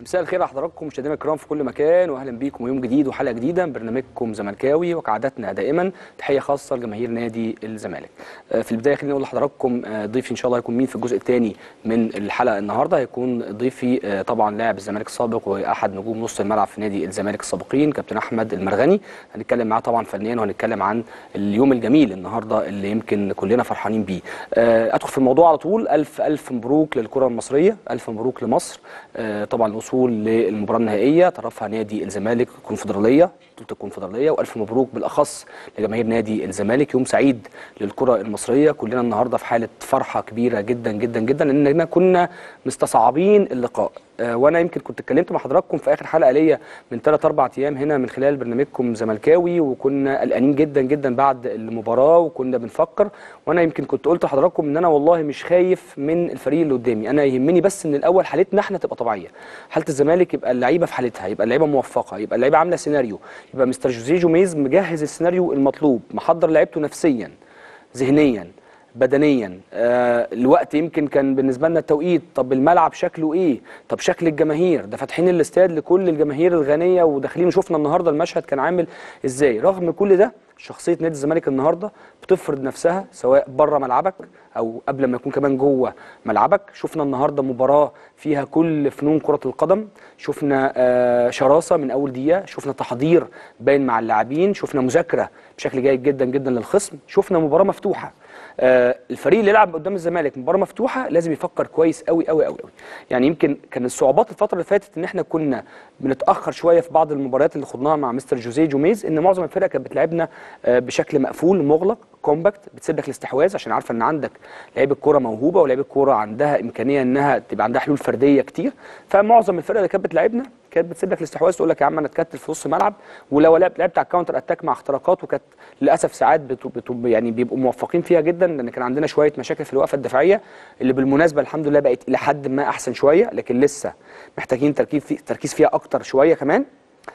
مساء الخير على حضراتكم مشاهدينا الكرام في كل مكان واهلا بيكم ويوم جديد وحلقه جديده من برنامجكم زملكاوي وكعادتنا دائما تحيه خاصه لجماهير نادي الزمالك. آه، في البدايه خليني اقول لحضراتكم آه، ضيفي ان شاء الله هيكون مين في الجزء الثاني من الحلقه النهارده هيكون ضيفي آه، طبعا لاعب الزمالك السابق واحد نجوم نص الملعب في نادي الزمالك السابقين كابتن احمد المرغني هنتكلم معاه طبعا فنيا وهنتكلم عن اليوم الجميل النهارده اللي يمكن كلنا فرحانين بيه. آه، ادخل في الموضوع على طول الف الف مبروك للكره المصريه الف مبروك لمصر آه، طبعا الوصول للمباراه النهائيه طرفها نادي الزمالك الكونفدراليه بطوله الكونفدراليه والف مبروك بالاخص لجماهير نادي الزمالك يوم سعيد للكره المصريه كلنا النهارده في حاله فرحه كبيره جدا جدا جدا لاننا كنا مستصعبين اللقاء آه، وانا يمكن كنت اتكلمت مع حضراتكم في اخر حلقه ليا من 3 4 ايام هنا من خلال برنامجكم زملكاوي وكنا قلقانين جدا جدا بعد المباراه وكنا بنفكر وانا يمكن كنت قلت لحضراتكم ان انا والله مش خايف من الفريق اللي قدامي انا يهمني بس ان الاول حالتنا احنا تبقى طبيعيه حاله الزمالك يبقى اللعيبه في حالتها يبقى اللعيبه موفقه يبقى اللعيبه عامله سيناريو يبقى مستر جوزيه جوميز مجهز السيناريو المطلوب محضر لعيبته نفسيا ذهنيا بدنيا آه الوقت يمكن كان بالنسبه لنا التوقيت طب الملعب شكله ايه طب شكل الجماهير ده فاتحين الاستاد لكل الجماهير الغنيه وداخلين وشفنا النهارده المشهد كان عامل ازاي رغم كل ده شخصيه نادي الزمالك النهارده بتفرض نفسها سواء بره ملعبك او قبل ما يكون كمان جوه ملعبك شفنا النهارده مباراه فيها كل فنون كره القدم شفنا آه شراسه من اول دقيقه شفنا تحضير باين مع اللاعبين شفنا مذاكره بشكل جيد جدا جدا للخصم شفنا مباراه مفتوحه آه الفريق اللي يلعب قدام الزمالك مباراه مفتوحه لازم يفكر كويس قوي قوي قوي قوي يعني يمكن كان الصعوبات الفتره اللي فاتت ان احنا كنا بنتاخر شويه في بعض المباريات اللي خضناها مع مستر جوزيه جوميز ان معظم الفرق كانت بتلعبنا آه بشكل مقفول مغلق كومباكت بتسيب لك الاستحواذ عشان عارفه ان عندك لعيبه كوره موهوبه ولعيبه كوره عندها امكانيه انها تبقى عندها حلول فرديه كتير فمعظم الفرق اللي كانت بتلعبنا كانت بتسيب لك الاستحواذ تقول لك يا عم انا اتكتل في نص ملعب ولو لعبت لعبت على الكاونتر اتاك مع اختراقات وكانت للاسف ساعات بتو بتو يعني بيبقوا موفقين فيها جدا لان كان عندنا شويه مشاكل في الوقفه الدفاعيه اللي بالمناسبه الحمد لله بقت الى حد ما احسن شويه لكن لسه محتاجين تركيز في تركيز فيها اكتر شويه كمان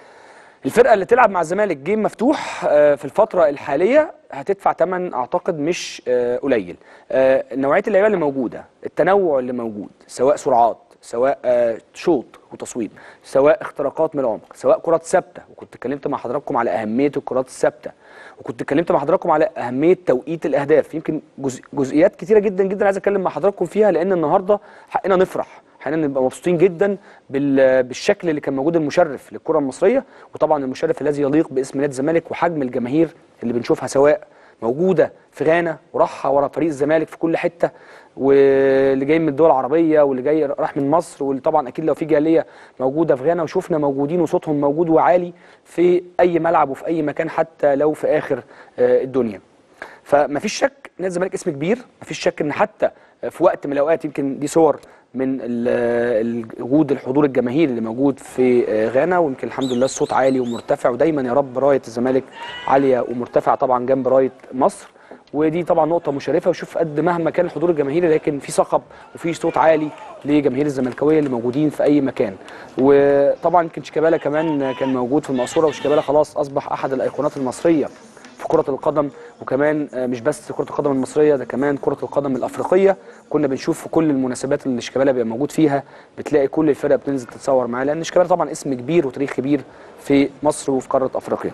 الفرقه اللي تلعب مع الزمالك جيم مفتوح آه، في الفتره الحاليه هتدفع ثمن اعتقد مش آه، قليل آه، نوعيه اللعيبه اللي موجوده التنوع اللي موجود سواء سرعات سواء آه، شوط وتصويب سواء اختراقات من العمق سواء كرات ثابته وكنت اتكلمت مع حضراتكم على اهميه الكرات الثابته وكنت اتكلمت مع حضراتكم على اهميه توقيت الاهداف يمكن جزء جزئيات كتيره جدا جدا عايز اتكلم مع حضراتكم فيها لان النهارده حقنا نفرح حقنا نبقى مبسوطين جدا بال- بالشكل اللي كان موجود المشرف للكره المصريه وطبعا المشرف الذي يليق باسم نادي الزمالك وحجم الجماهير اللي بنشوفها سواء موجوده في غانا وراحها ورا فريق الزمالك في كل حته واللي جاي من الدول العربيه واللي جاي راح من مصر واللي طبعا اكيد لو في جاليه موجوده في غانا وشفنا موجودين وصوتهم موجود وعالي في اي ملعب وفي اي مكان حتى لو في اخر آه، الدنيا. فمفيش شك نادي الزمالك اسم كبير مفيش شك ان حتى في وقت من الاوقات يمكن دي صور من ال- الوجود الحضور الجماهيري اللي موجود في غانا ويمكن الحمد لله الصوت عالي ومرتفع ودايما يا رب رايه الزمالك عاليه ومرتفعه طبعا جنب رايه مصر ودي طبعا نقطه مشرفه وشوف قد مهما كان الحضور الجماهيري لكن في صخب وفي صوت عالي لجماهير الزملكاويه اللي موجودين في اي مكان وطبعا يمكن شيكابالا كمان كان موجود في المقصوره وشيكابالا خلاص اصبح احد الايقونات المصريه في كرة القدم وكمان آه، مش بس كرة القدم المصرية ده كمان كرة القدم الأفريقية كنا بنشوف في كل المناسبات اللي شيكابالا بيبقى موجود فيها بتلاقي كل الفرق بتنزل تتصور معاه لأن شيكابالا طبعا اسم كبير وتاريخ كبير في مصر وفي قارة أفريقيا.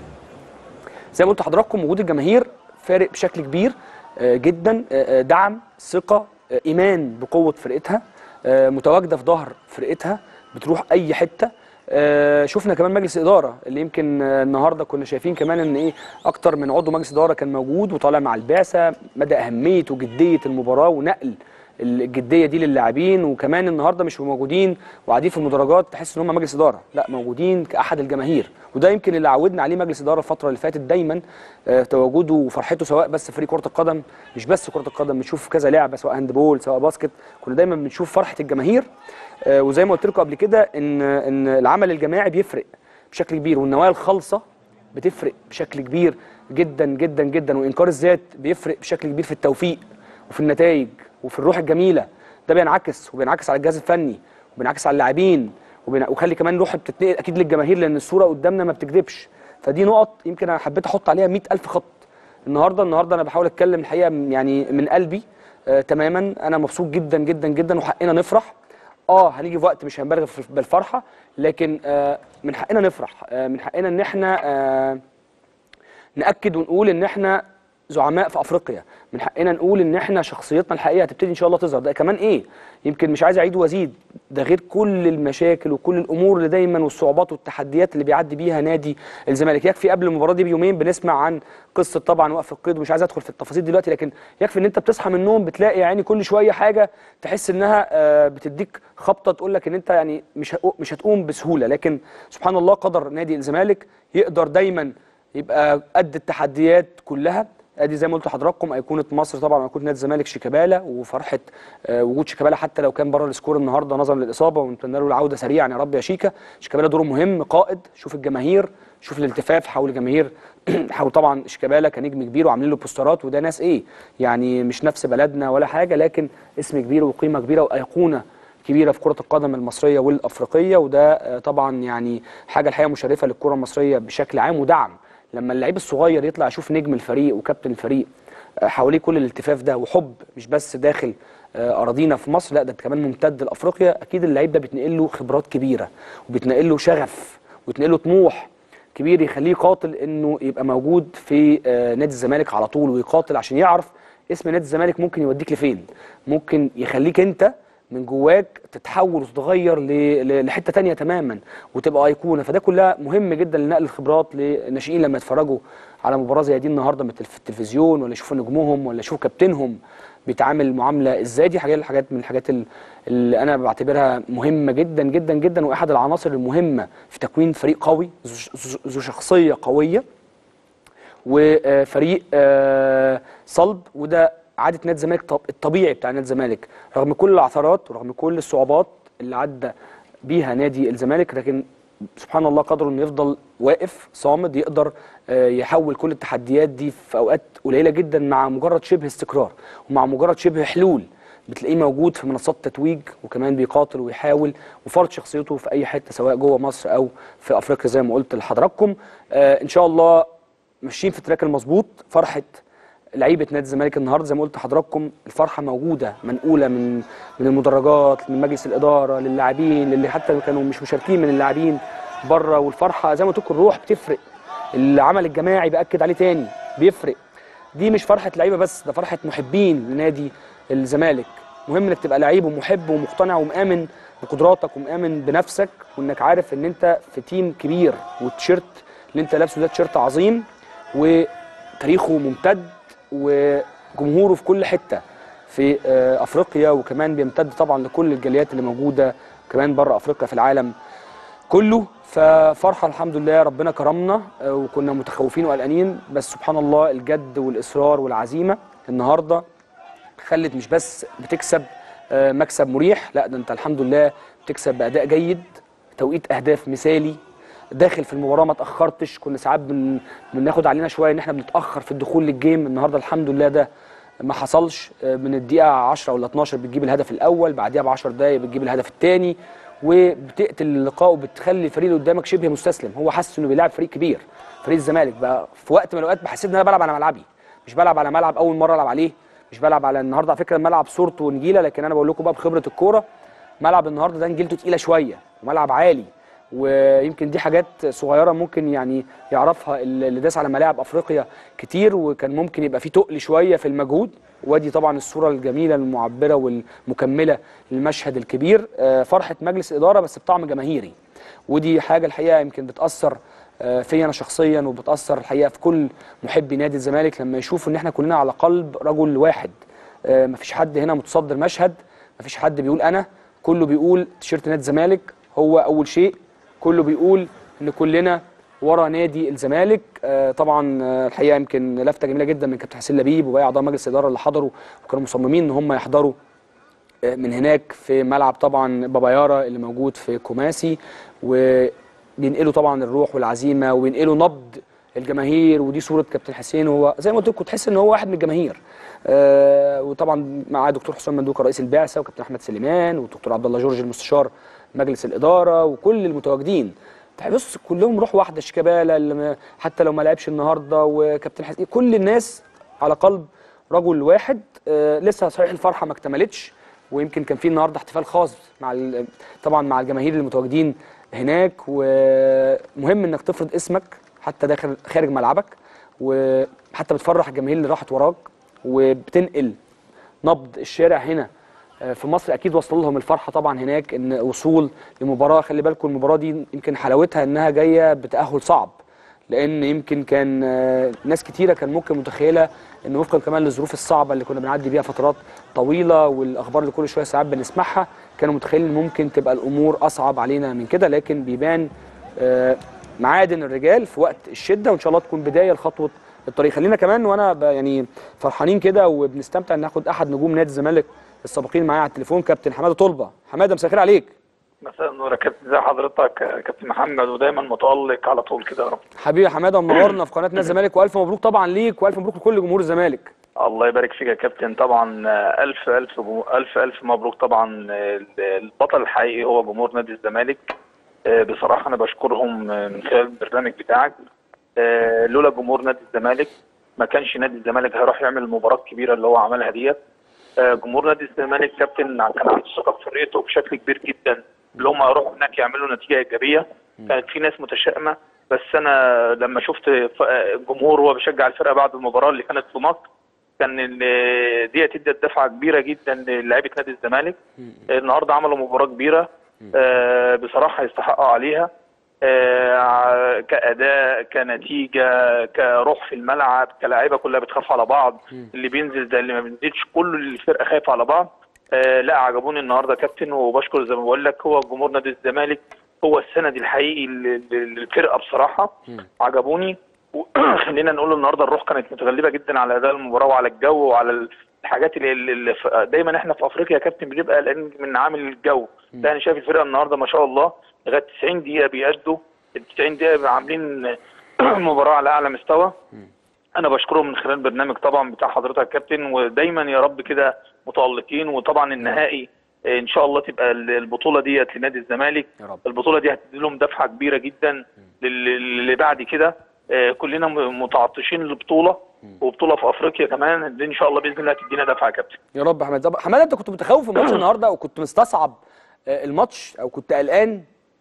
زي ما قلت لحضراتكم وجود الجماهير فارق بشكل كبير آه، جدا آه، آه، دعم ثقة آه، إيمان بقوة فرقتها آه، متواجدة في ظهر فرقتها بتروح أي حتة آه، شفنا كمان مجلس اداره اللي يمكن آه، النهارده كنا شايفين كمان ان ايه اكتر من عضو مجلس اداره كان موجود وطالع مع البعثه مدى اهميه وجديه المباراه ونقل الجديه دي للاعبين وكمان النهارده مش موجودين وقاعدين في المدرجات تحس ان هم مجلس اداره لا موجودين كاحد الجماهير وده يمكن اللي عودنا عليه مجلس اداره الفتره اللي فاتت دايما آه، تواجده وفرحته سواء بس فريق كره القدم مش بس كره القدم بنشوف كذا لعبه سواء هاند بول سواء باسكت كنا دايما بنشوف فرحه الجماهير آه، وزي ما قلت لكم قبل كده ان ان العمل الجماعي بيفرق بشكل كبير والنوايا الخالصه بتفرق بشكل كبير جدا جدا جدا وانكار الذات بيفرق بشكل كبير في التوفيق وفي النتائج وفي الروح الجميله ده بينعكس وبينعكس على الجهاز الفني وبينعكس على اللاعبين وبين- وخلي كمان روح بتتنقل اكيد للجماهير لان الصوره قدامنا ما بتكذبش فدي نقط يمكن انا حبيت احط عليها 100000 خط النهارده النهارده انا بحاول اتكلم الحقيقه من- يعني من قلبي آه تماما انا مبسوط جدا جدا جدا وحقنا نفرح اه هنيجي في وقت مش هنبالغ في- بالفرحه لكن آه من حقنا نفرح آه من حقنا ان احنا آه ناكد ونقول ان احنا زعماء في افريقيا من حقنا نقول ان احنا شخصيتنا الحقيقيه هتبتدي ان شاء الله تظهر ده كمان ايه يمكن مش عايز اعيد وازيد ده غير كل المشاكل وكل الامور اللي دايما والصعوبات والتحديات اللي بيعدي بيها نادي الزمالك يكفي قبل المباراه دي بيومين بنسمع عن قصه طبعا وقف القيد ومش عايز ادخل في التفاصيل دلوقتي لكن يكفي ان انت بتصحى من النوم بتلاقي يعني كل شويه حاجه تحس انها آه، بتديك خبطه تقول لك ان انت يعني مش هقو- مش هتقوم بسهوله لكن سبحان الله قدر نادي الزمالك يقدر دايما يبقى قد التحديات كلها ادي زي ما قلت لحضراتكم ايقونه مصر طبعا ايقونه نادي الزمالك شيكابالا وفرحه آه، وجود شيكابالا حتى لو كان بره السكور النهارده نظرا للاصابه ونتمنى له العوده سريعا يا رب يا شيكا شيكابالا دوره مهم قائد شوف الجماهير شوف الالتفاف حول الجماهير حول طبعا شيكابالا كنجم كبير وعاملين له بوسترات وده ناس ايه يعني مش نفس بلدنا ولا حاجه لكن اسم كبير وقيمه كبيره وايقونه كبيره في كره القدم المصريه والافريقيه وده آه، طبعا يعني حاجه الحقيقه مشرفه للكره المصريه بشكل عام ودعم لما اللعيب الصغير يطلع يشوف نجم الفريق وكابتن الفريق آه، حواليه كل الالتفاف ده وحب مش بس داخل آه، اراضينا في مصر لا ده كمان ممتد لافريقيا اكيد اللعيب ده بيتنقل له خبرات كبيره وبيتنقل له شغف وبيتنقل له طموح كبير يخليه قاتل انه يبقى موجود في آه، نادي الزمالك على طول ويقاتل عشان يعرف اسم نادي الزمالك ممكن يوديك لفين ممكن يخليك انت من جواك تتحول وتتغير ل- ل- لحته تانية تماما وتبقى ايقونه فده كلها مهم جدا لنقل الخبرات للناشئين لما يتفرجوا على مباراه زي دي النهارده من التلف- في التلفزيون ولا يشوفوا نجومهم ولا يشوفوا كابتنهم بيتعامل معامله ازاي دي حاجات الحاجات من الحاجات ال- اللي انا بعتبرها مهمه جدا جدا جدا واحد العناصر المهمه في تكوين فريق قوي ذو ش- ذو- ذو شخصيه قويه وفريق آه، صلب وده عاده نادي الزمالك طب- الطبيعي بتاع نادي الزمالك رغم كل العثرات ورغم كل الصعوبات اللي عدى بيها نادي الزمالك لكن سبحان الله قدره انه يفضل واقف صامد يقدر آه، يحول كل التحديات دي في اوقات قليله جدا مع مجرد شبه استقرار ومع مجرد شبه حلول بتلاقيه موجود في منصات تتويج وكمان بيقاتل ويحاول وفرض شخصيته في اي حته سواء جوه مصر او في افريقيا زي ما قلت لحضراتكم آه ان شاء الله ماشيين في التراك المظبوط فرحه لعيبه نادي الزمالك النهارده زي ما قلت لحضراتكم الفرحه موجوده منقوله من من المدرجات من مجلس الاداره للاعبين للي حتى كانوا مش مشاركين من اللاعبين بره والفرحه زي ما قلت لكم الروح بتفرق العمل الجماعي باكد عليه تاني بيفرق دي مش فرحه لعيبه بس ده فرحه محبين لنادي الزمالك مهم انك تبقى لعيب ومحب ومقتنع ومآمن بقدراتك ومآمن بنفسك وانك عارف ان انت في تيم كبير والتيشيرت اللي انت لابسه ده تيشيرت عظيم وتاريخه ممتد وجمهوره في كل حته في آه، افريقيا وكمان بيمتد طبعا لكل الجاليات اللي موجوده كمان بره افريقيا في العالم كله ففرحه الحمد لله ربنا كرمنا آه، وكنا متخوفين وقلقانين بس سبحان الله الجد والاصرار والعزيمه النهارده خلت مش بس بتكسب آه، مكسب مريح لا ده انت الحمد لله بتكسب باداء جيد توقيت اهداف مثالي داخل في المباراه ما تاخرتش كنا ساعات بن... بناخد علينا شويه ان احنا بنتاخر في الدخول للجيم النهارده الحمد لله ده ما حصلش آه، من الدقيقه 10 ولا 12 بتجيب الهدف الاول بعديها ب 10 دقائق بتجيب الهدف الثاني وبتقتل اللقاء وبتخلي الفريق اللي قدامك شبه مستسلم هو حاسس انه بيلعب فريق كبير فريق الزمالك بقى في وقت من الاوقات بحس ان انا بلعب على ملعبي مش بلعب على ملعب اول مره العب عليه مش بلعب على النهارده على فكره الملعب صورته ونجيله لكن انا بقول لكم بقى بخبره الكوره ملعب النهارده ده نجيلته تقيله شويه وملعب عالي ويمكن دي حاجات صغيره ممكن يعني يعرفها اللي داس على ملاعب افريقيا كتير وكان ممكن يبقى فيه تقل شويه في المجهود وادي طبعا الصوره الجميله المعبره والمكمله للمشهد الكبير آه، فرحه مجلس اداره بس بطعم جماهيري ودي حاجه الحقيقه يمكن بتاثر آه، فيا انا شخصيا وبتاثر الحقيقه في كل محبي نادي الزمالك لما يشوفوا ان احنا كلنا على قلب رجل واحد آه، مفيش حد هنا متصدر مشهد مفيش حد بيقول انا كله بيقول تيشيرت نادي الزمالك هو اول شيء كله بيقول ان كلنا ورا نادي الزمالك آه، طبعا آه، الحقيقه يمكن لفته جميله جدا من كابتن حسين لبيب وباقي اعضاء مجلس الاداره اللي حضروا وكانوا مصممين ان هم يحضروا آه، من هناك في ملعب طبعا بابايارا اللي موجود في كوماسي وبينقلوا طبعا الروح والعزيمه وبينقلوا نبض الجماهير ودي صوره كابتن حسين هو زي ما قلت لكم تحس ان هو واحد من الجماهير آه وطبعا معاه دكتور حسام مندوكه رئيس البعثه وكابتن احمد سليمان والدكتور عبد الله جورج المستشار مجلس الاداره وكل المتواجدين بص كلهم روح واحده شيكابالا اللي ما- حتى لو ما لعبش النهارده وكابتن حسين كل الناس على قلب رجل واحد آه لسه صحيح الفرحه ما اكتملتش ويمكن كان في النهارده احتفال خاص مع ال- طبعا مع الجماهير المتواجدين هناك ومهم انك تفرض اسمك حتى داخل خارج ملعبك وحتى بتفرح الجماهير اللي راحت وراك وبتنقل نبض الشارع هنا آه، في مصر اكيد وصل لهم الفرحه طبعا هناك ان وصول لمباراه خلي بالكم المباراه دي يمكن حلاوتها انها جايه بتاهل صعب لان يمكن كان آه، ناس كتيره كان ممكن متخيله ان وفقا كمان للظروف الصعبه اللي كنا بنعدي بيها فترات طويله والاخبار اللي كل شويه ساعات بنسمعها كانوا متخيلين ممكن تبقى الامور اصعب علينا من كده لكن بيبان آه، معادن الرجال في وقت الشده وان شاء الله تكون بدايه لخطوه الطريق خلينا كمان وانا ب- يعني فرحانين كده وبنستمتع ان ناخد احد نجوم نادي الزمالك السابقين معايا على التليفون كابتن حماده طلبه حماده مساء الخير عليك مساء النور يا كابتن ازي حضرتك يا كابتن محمد ودايما متألق على طول كده يا رب حبيبي يا حماده منورنا في قناه نادي الزمالك والف مبروك طبعا ليك والف مبروك لكل جمهور الزمالك الله يبارك فيك يا كابتن طبعا آه، الف الف الف الف مبروك طبعا آه، البطل الحقيقي هو جمهور نادي الزمالك آه، بصراحه انا بشكرهم آه، من خلال البرنامج بتاعك آه، لولا جمهور نادي الزمالك ما كانش نادي الزمالك هيروح يعمل المباراه الكبيره اللي هو عملها ديت آه، جمهور نادي الزمالك كابتن كان عنده ثقه في فرقته بشكل كبير جدا اللي هم هيروحوا هناك يعملوا نتيجه ايجابيه كانت في ناس متشائمه بس انا لما شفت ف- الجمهور وهو بيشجع الفرقه بعد المباراه اللي كانت في مصر كان ال- ديت ادت دفعه كبيره جدا للاعيبه نادي الزمالك النهارده عملوا مباراه كبيره آه، بصراحه يستحقوا عليها آه، كاداء كنتيجه كروح في الملعب كلاعيبه كلها بتخاف على بعض اللي بينزل ده اللي ما بينزلش كل الفرقه خايفه على بعض آه، لا عجبوني النهارده كابتن وبشكر زي ما بقول لك هو جمهور نادي الزمالك هو السند الحقيقي لل- للفرقه بصراحه عجبوني خلينا نقول النهارده الروح كانت متغلبه جدا على اداء المباراه وعلى الجو وعلى الحاجات اللي, اللي ف- دايما احنا في افريقيا يا كابتن بنبقى قلقانين من عامل الجو لا انا شايف الفرقه النهارده ما شاء الله لغايه 90 دقيقه بيأدوا ال 90 دقيقه عاملين مباراه على اعلى مستوى انا بشكرهم من خلال البرنامج طبعا بتاع حضرتك يا كابتن ودايما يا رب كده متالقين وطبعا النهائي آه، ان شاء الله تبقى ال- البطوله ديت لنادي الزمالك يا رب. البطوله دي هتدي لهم دفعه كبيره جدا لل- اللي بعد كده آه، كلنا م- متعطشين لبطوله وبطوله في افريقيا كمان دي ان شاء الله باذن الله تدينا دفعه يا كابتن يا رب يا حماده طب حماده انت كنت متخوف من الماتش النهارده او كنت مستصعب آه، الماتش او كنت قلقان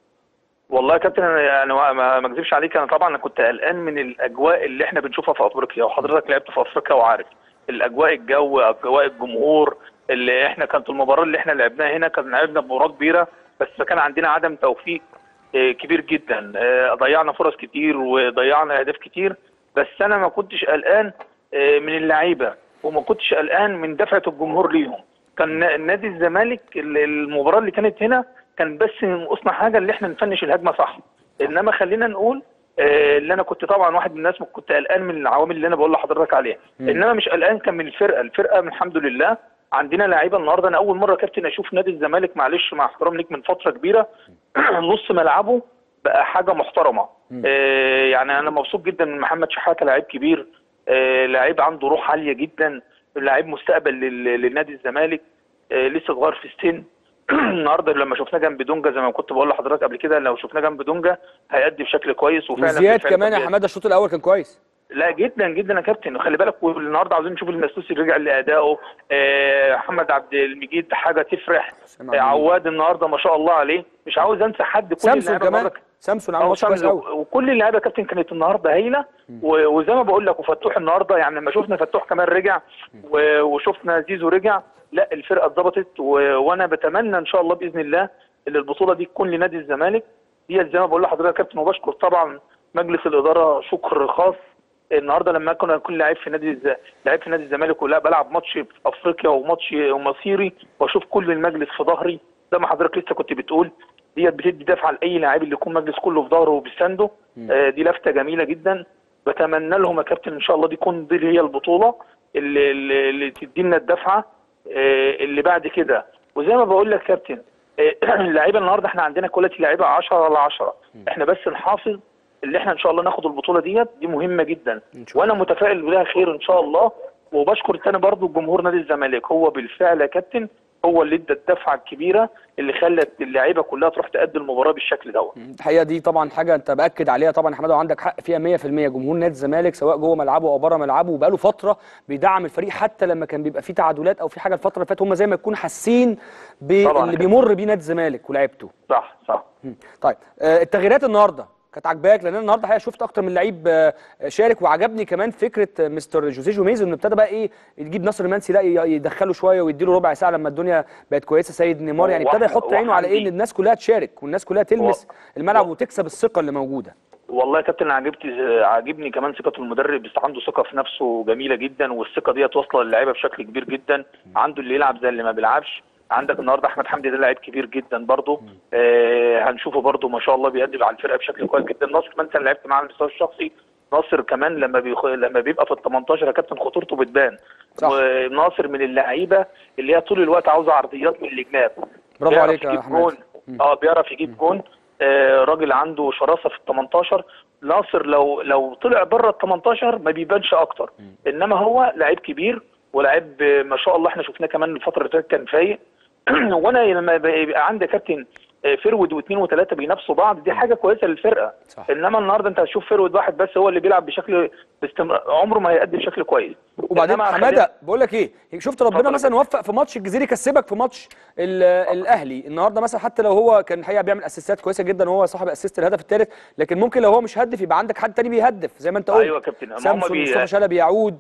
والله يا كابتن انا أنا ما- ما ما اكذبش عليك انا طبعا كنت قلقان من الاجواء اللي احنا بنشوفها في افريقيا وحضرتك لعبت في افريقيا وعارف الاجواء الجو اجواء الجمهور اللي احنا كانت المباراه اللي احنا لعبناها هنا كان لعبنا بمباراه كبيره بس كان عندنا عدم توفيق آه، كبير جدا آه، ضيعنا فرص كتير وضيعنا اهداف كتير بس انا ما كنتش قلقان آه، من اللعيبه وما كنتش قلقان من دفعه الجمهور ليهم كان نا- نادي الزمالك ال- المباراه اللي كانت هنا كان بس ناقصنا حاجه اللي احنا نفنش الهجمه صح انما خلينا نقول آه، اللي انا كنت طبعا واحد من الناس كنت قلقان من العوامل اللي انا بقول لحضرتك عليها انما مش قلقان كان من الفرقه الفرقه من الحمد لله عندنا لعيبه النهارده انا اول مره كابتن اشوف نادي الزمالك معلش مع احترام ليك من فتره كبيره نص ملعبه بقى حاجه محترمه آه، يعني انا مبسوط جدا من محمد شحاته لعيب كبير آه، لعيب عنده روح عاليه جدا لعيب مستقبل لل- لنادي الزمالك آه، لسه صغير في السن النهارده لما شفناه جنب دونجا زي ما كنت بقول لحضرتك قبل كده لو شفناه جنب دونجا هيأدي بشكل كويس وفعلا وزياد بالفعل كمان يا كان حماده الشوط الاول كان كويس لا جدا جدا يا كابتن وخلي بالك والنهارده عاوزين نشوف المسلوسي رجع لادائه آه، محمد عبد المجيد حاجه تفرح سامع آه، مني. عواد النهارده ما شاء الله عليه مش عاوز انسى حد كل سامسون اللعيبة كمان النهاردة سامسون عمل أو ماتش كويس سامسون. قوي وكل اللعيبه يا كابتن كانت النهارده هايله و- وزي ما بقول لك وفتوح النهارده يعني لما شفنا فتوح كمان رجع و- وشفنا زيزو رجع لا الفرقه اتظبطت و- وانا بتمنى ان شاء الله باذن الله ان البطوله دي تكون لنادي الزمالك ديت زي ما بقول لحضرتك يا كابتن وبشكر طبعا مجلس الاداره شكر خاص النهارده لما كنا اكون لعيب في نادي الز... لعيب في نادي الزمالك ولا بلعب ماتش في افريقيا وماتش مصيري واشوف كل المجلس في ظهري زي ما حضرتك لسه كنت بتقول ديت بتدي دفعه لاي لاعب اللي يكون مجلس كله في ظهره وبيسانده آه دي لفته جميله جدا بتمنى لهم يا كابتن ان شاء الله دي تكون دي هي البطوله اللي اللي, اللي تدي لنا الدفعه آه اللي بعد كده وزي ما بقول لك يا كابتن آه، اللعيبه النهارده احنا عندنا كواليتي لعيبه 10 على 10 احنا بس نحافظ اللي احنا ان شاء الله ناخد البطوله ديت دي مهمه جدا إن شاء وانا متفائل بها خير ان شاء الله وبشكر تاني برضو جمهور نادي الزمالك هو بالفعل يا كابتن هو اللي ادى الدفعه الكبيره اللي خلت اللعيبه كلها تروح تأدي المباراه بالشكل دوت الحقيقه دي طبعا حاجه انت باكد عليها طبعا يا حماده وعندك حق فيها 100% جمهور نادي الزمالك سواء جوه ملعبه او بره ملعبه وبقاله فتره بيدعم الفريق حتى لما كان بيبقى فيه تعادلات او في حاجه الفتره اللي فاتت هم زي ما يكونوا حاسين طبعاً باللي كده. بيمر بيه نادي الزمالك ولاعيبته صح صح مم. طيب آه، التغييرات النهارده كانت عاجباك لان انا النهارده الحقيقه شفت اكتر من لعيب آه، شارك وعجبني كمان فكره آه، مستر جوزيه جوميز انه ابتدى بقى ايه يجيب ناصر منسي لا ي- يدخله شويه ويديله ربع ساعه لما الدنيا بقت كويسه سيد نيمار يعني ابتدى وأحمد- يحط عينه على ايه ان وحمدي. الناس كلها تشارك والناس كلها تلمس الملعب و- وتكسب الثقه اللي موجوده والله يا كابتن عجبت عاجبني كمان ثقه المدرب بس عنده ثقه في نفسه جميله جدا والثقه دي واصله للعيبه بشكل كبير جدا عنده اللي يلعب زي اللي ما بيلعبش عندك النهارده احمد حمدي ده لعيب كبير جدا برضه آه هنشوفه برضه ما شاء الله بيقدم على الفرقه بشكل كويس جدا ناصر منسي أنا لعبت معاه على المستوى الشخصي ناصر كمان لما بيخ... لما بيبقى في ال 18 يا كابتن خطورته بتبان صح. وناصر من اللعيبه اللي هي طول الوقت عاوزه عرضيات من الجناب برافو بيعرف عليك يا يجيب أحمد. جون اه بيعرف يجيب جون آه راجل عنده شراسه في ال 18 ناصر لو لو طلع بره ال 18 ما بيبانش اكتر انما هو لعيب كبير ولاعيب آه، ما شاء الله احنا شفناه كمان الفتره اللي فاتت كان فايق وانا لما بيبقى عندي كابتن آه، فرود واثنين وثلاثه بينافسوا بعض دي حاجه كويسه للفرقه صح. انما النهارده انت هتشوف فرود واحد بس هو اللي بيلعب بشكل باستمرار عمره ما هيأدي بشكل كويس وبعدين إنما حماده بقول لك ايه شفت ربنا اتفضل يا مثلا وفق في ماتش الجزيري يكسبك في ماتش ال- الاهلي النهارده مثلا حتى لو هو كان الحقيقه بيعمل اسيستات كويسه جدا وهو صاحب اسيست الهدف الثالث لكن ممكن لو هو مش هدف يبقى عندك حد تاني بيهدف زي ما انت قلت أيوة يا كابتن. ما هم سامسون بي- مصطفى شلبي يعود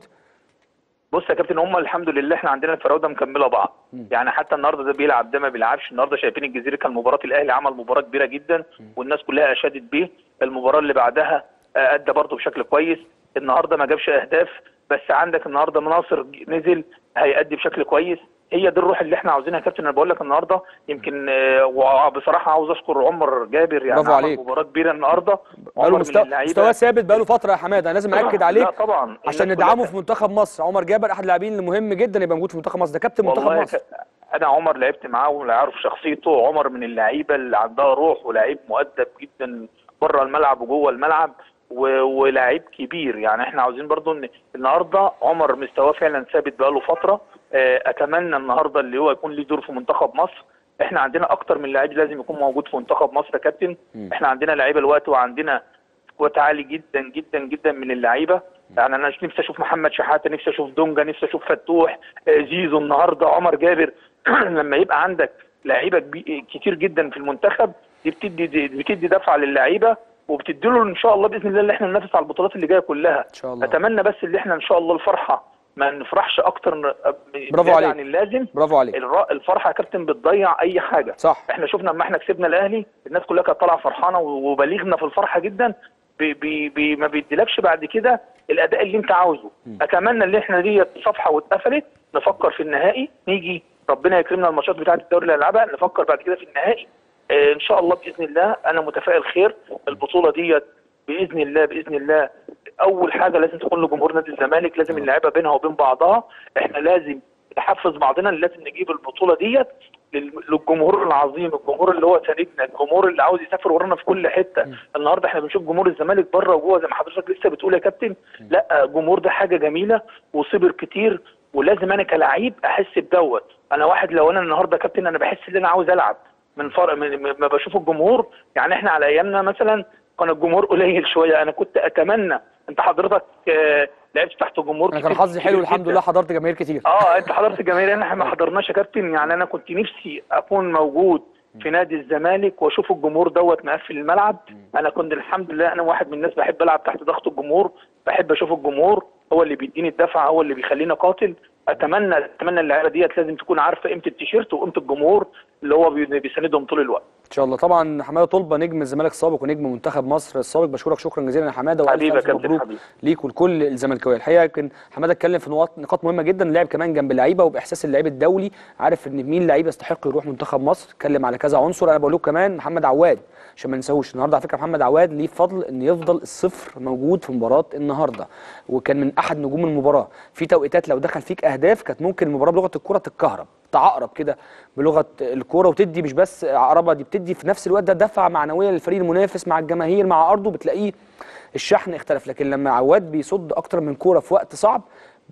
بص يا كابتن هم الحمد لله احنا عندنا الفراوده مكمله بعض يعني حتى النهارده ده بيلعب ده ما بيلعبش النهارده شايفين الجزيري كان مباراه الاهلي عمل مباراه كبيره جدا والناس كلها اشادت بيه المباراه اللي بعدها آه، ادى برضه بشكل كويس النهارده ما جابش اهداف بس عندك النهارده مناصر ج- نزل هيأدي بشكل كويس هي دي الروح اللي احنا عاوزينها يا كابتن انا بقول لك النهارده يمكن آه، وبصراحه عاوز اشكر عمر جابر يعني برافو عمل عليك. مباراه كبيره النهارده بقاله عمر مستوى من اللعيبه مستواه ثابت بقاله فتره يا حماده انا لازم اكد عليك لا طبعا عشان الناس كلها ندعمه في منتخب مصر عمر جابر احد اللاعبين اللي مهم جدا يبقى موجود في منتخب مصر ده كابتن منتخب والله مصر ك- انا عمر لعبت معاه ولا عارف شخصيته عمر من اللعيبه اللي عندها روح ولاعيب مؤدب جدا بره الملعب وجوه الملعب و- ولاعيب كبير يعني احنا عاوزين برضو ان النهارده عمر مستواه فعلا ثابت بقاله فتره آه، اتمنى النهارده اللي هو يكون ليه دور في منتخب مصر احنا عندنا اكتر من لعيب لازم يكون موجود في منتخب مصر يا كابتن احنا عندنا لعيبه الوقت وعندنا سكواد عالي جدا جدا جدا من اللعيبه يعني انا نفسي اشوف محمد شحاته نفسي اشوف دونجا نفسي اشوف فتوح آه، زيزو النهارده عمر جابر لما يبقى عندك لعيبه كبي- كتير جدا في المنتخب دي بتدي دي بتدي دفعه للعيبه وبتدي له ان شاء الله باذن الله اللي احنا ننافس على البطولات اللي جايه كلها ان شاء الله اتمنى بس اللي احنا ان شاء الله الفرحه ما نفرحش اكتر ن- برافو زيادة عليك. عن اللازم برافو عليك الر- الفرحه يا كابتن بتضيع اي حاجه صح احنا شفنا لما احنا كسبنا الاهلي الناس كلها كانت طالعه فرحانه وبليغنا في الفرحه جدا بي بي بي ما بيديلكش بعد كده الاداء اللي انت عاوزه اتمنى ان احنا دي صفحه واتقفلت نفكر في النهائي نيجي ربنا يكرمنا الماتشات بتاعه الدوري اللي هنلعبها نفكر بعد كده في النهائي اه ان شاء الله باذن الله انا متفائل خير البطوله ديت باذن الله باذن الله اول حاجه لازم تكون لجمهور نادي الزمالك لازم اللعيبه بينها وبين بعضها احنا لازم نحفز بعضنا لازم نجيب البطوله ديت لل- للجمهور العظيم الجمهور اللي هو ساندنا الجمهور اللي عاوز يسافر ورانا في كل حته النهارده احنا بنشوف جمهور الزمالك بره وجوه زي ما حضرتك لسه بتقول يا كابتن لا الجمهور ده حاجه جميله وصبر كتير ولازم انا كلاعب احس بدوت انا واحد لو انا النهارده كابتن انا بحس ان انا عاوز العب من فرق من من- ما بشوف الجمهور يعني احنا على ايامنا مثلا كان الجمهور قليل شويه انا كنت اتمنى انت حضرتك آه، لعبت تحت الجمهور انا كان كتير- حظي حلو كتير الحمد جداً. لله حضرت جماهير كتير اه انت حضرت الجماهير احنا ما حضرناش يا كابتن يعني انا كنت نفسي اكون موجود في نادي الزمالك واشوف الجمهور دوت مقفل الملعب انا كنت الحمد لله انا واحد من الناس بحب العب تحت ضغط الجمهور بحب اشوف الجمهور هو اللي بيديني الدفعه هو اللي بيخليني قاتل اتمنى اتمنى اللعيبه ديت لازم تكون عارفه قيمه التيشيرت وقيمه الجمهور اللي هو بي- بيساندهم طول الوقت ان شاء الله طبعا حماده طلبه نجم الزمالك السابق ونجم منتخب مصر السابق بشكرك شكرا جزيلا يا حماده والف حبيبي يا الف كابتن، مبروك حبيبي. ليك ولكل الزملكاويه الحقيقه يمكن حماده اتكلم في نقاط نقاط مهمه جدا لعب كمان جنب اللعيبه وباحساس اللعيب الدولي عارف ان مين لعيب يستحق يروح منتخب مصر اتكلم على كذا عنصر انا بقول لكم كمان محمد عواد عشان ما ننساهوش النهارده على فكره محمد عواد ليه فضل ان يفضل الصفر موجود في مباراه النهارده وكان من احد نجوم المباراه في توقيتات لو دخل فيك اهداف كانت ممكن المباراه بلغه الكره تتكهرب تعقرب كده بلغه الكوره وتدي مش بس عقربه دي بتدي في نفس الوقت ده دفعه معنويه للفريق المنافس مع الجماهير مع ارضه بتلاقيه الشحن اختلف لكن لما عواد بيصد اكتر من كوره في وقت صعب بت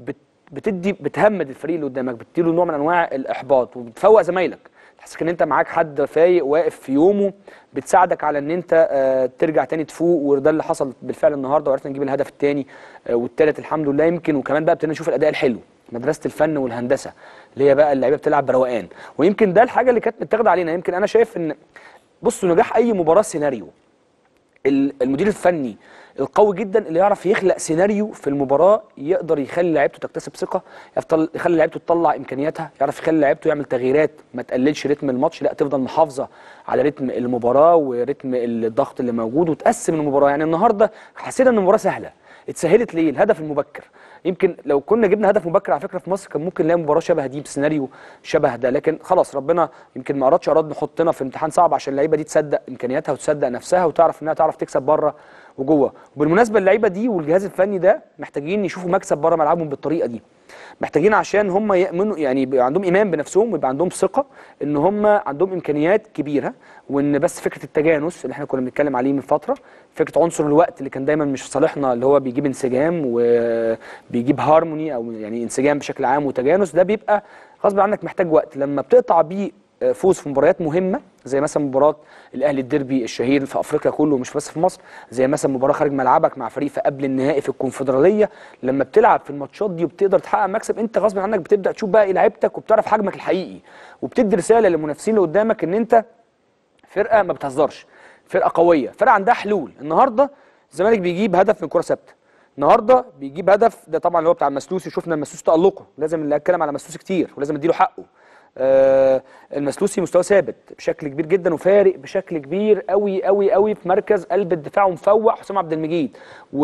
بتدي بتهمد الفريق اللي قدامك بتديله نوع من انواع الاحباط وبتفوق زمايلك تحسسك ان انت معاك حد فايق واقف في يومه بتساعدك على ان انت آه، ترجع تاني تفوق وده اللي حصل بالفعل النهارده وعرفنا نجيب الهدف الثاني والثالث الحمد لله يمكن وكمان بقى ابتدينا نشوف الاداء الحلو مدرسه الفن والهندسه اللي هي بقى اللعيبه بتلعب بروقان ويمكن ده الحاجه اللي كانت متاخده علينا يمكن انا شايف ان بصوا نجاح اي مباراه سيناريو ال- المدير الفني القوي جدا اللي يعرف يخلق سيناريو في المباراه يقدر يخلي لعيبته تكتسب ثقه يفضل يخلي لعيبته تطلع امكانياتها يعرف يخلي لعيبته يعمل تغييرات ما تقللش رتم الماتش لا تفضل محافظه على رتم المباراه ورتم الضغط اللي موجود وتقسم المباراه يعني النهارده حسينا ان المباراه سهله اتسهلت ليه الهدف المبكر يمكن لو كنا جبنا هدف مبكر على فكره في مصر كان ممكن نلاقي مباراه شبه دي بسيناريو شبه ده لكن خلاص ربنا يمكن ما ارادش اراد نحطنا في امتحان صعب عشان اللعيبه دي تصدق امكانياتها وتصدق نفسها وتعرف انها تعرف تكسب بره وجوه وبالمناسبه اللعيبه دي والجهاز الفني ده محتاجين يشوفوا مكسب بره ملعبهم بالطريقه دي محتاجين عشان هم يامنوا يعني يبقى عندهم ايمان بنفسهم ويبقى عندهم ثقه ان هم عندهم امكانيات كبيره وان بس فكره التجانس اللي احنا كنا بنتكلم عليه من فتره فكره عنصر الوقت اللي كان دايما مش في صالحنا اللي هو بيجيب انسجام وبيجيب هارموني او يعني انسجام بشكل عام وتجانس ده بيبقى غصب عنك محتاج وقت لما بتقطع بيه فوز في مباريات مهمه زي مثلا مباراه الاهلي الديربي الشهير في افريقيا كله مش بس في مصر زي مثلا مباراه خارج ملعبك مع فريق في قبل النهائي في الكونفدراليه لما بتلعب في الماتشات دي وبتقدر تحقق مكسب انت غصب عنك بتبدا تشوف بقى ايه لعيبتك وبتعرف حجمك الحقيقي وبتدي رساله للمنافسين اللي قدامك ان انت فرقه ما بتهزرش فرقه قويه فرقه عندها حلول النهارده الزمالك بيجيب هدف من كره ثابته النهارده بيجيب هدف ده طبعا اللي هو بتاع المسلوسي شفنا المسلوسي تالقه لازم اللي اتكلم على المسلوسي كتير ولازم اديله حقه آه المسلوسي مستوى ثابت بشكل كبير جدا وفارق بشكل كبير قوي قوي قوي في مركز قلب الدفاع ومفوق حسام عبد المجيد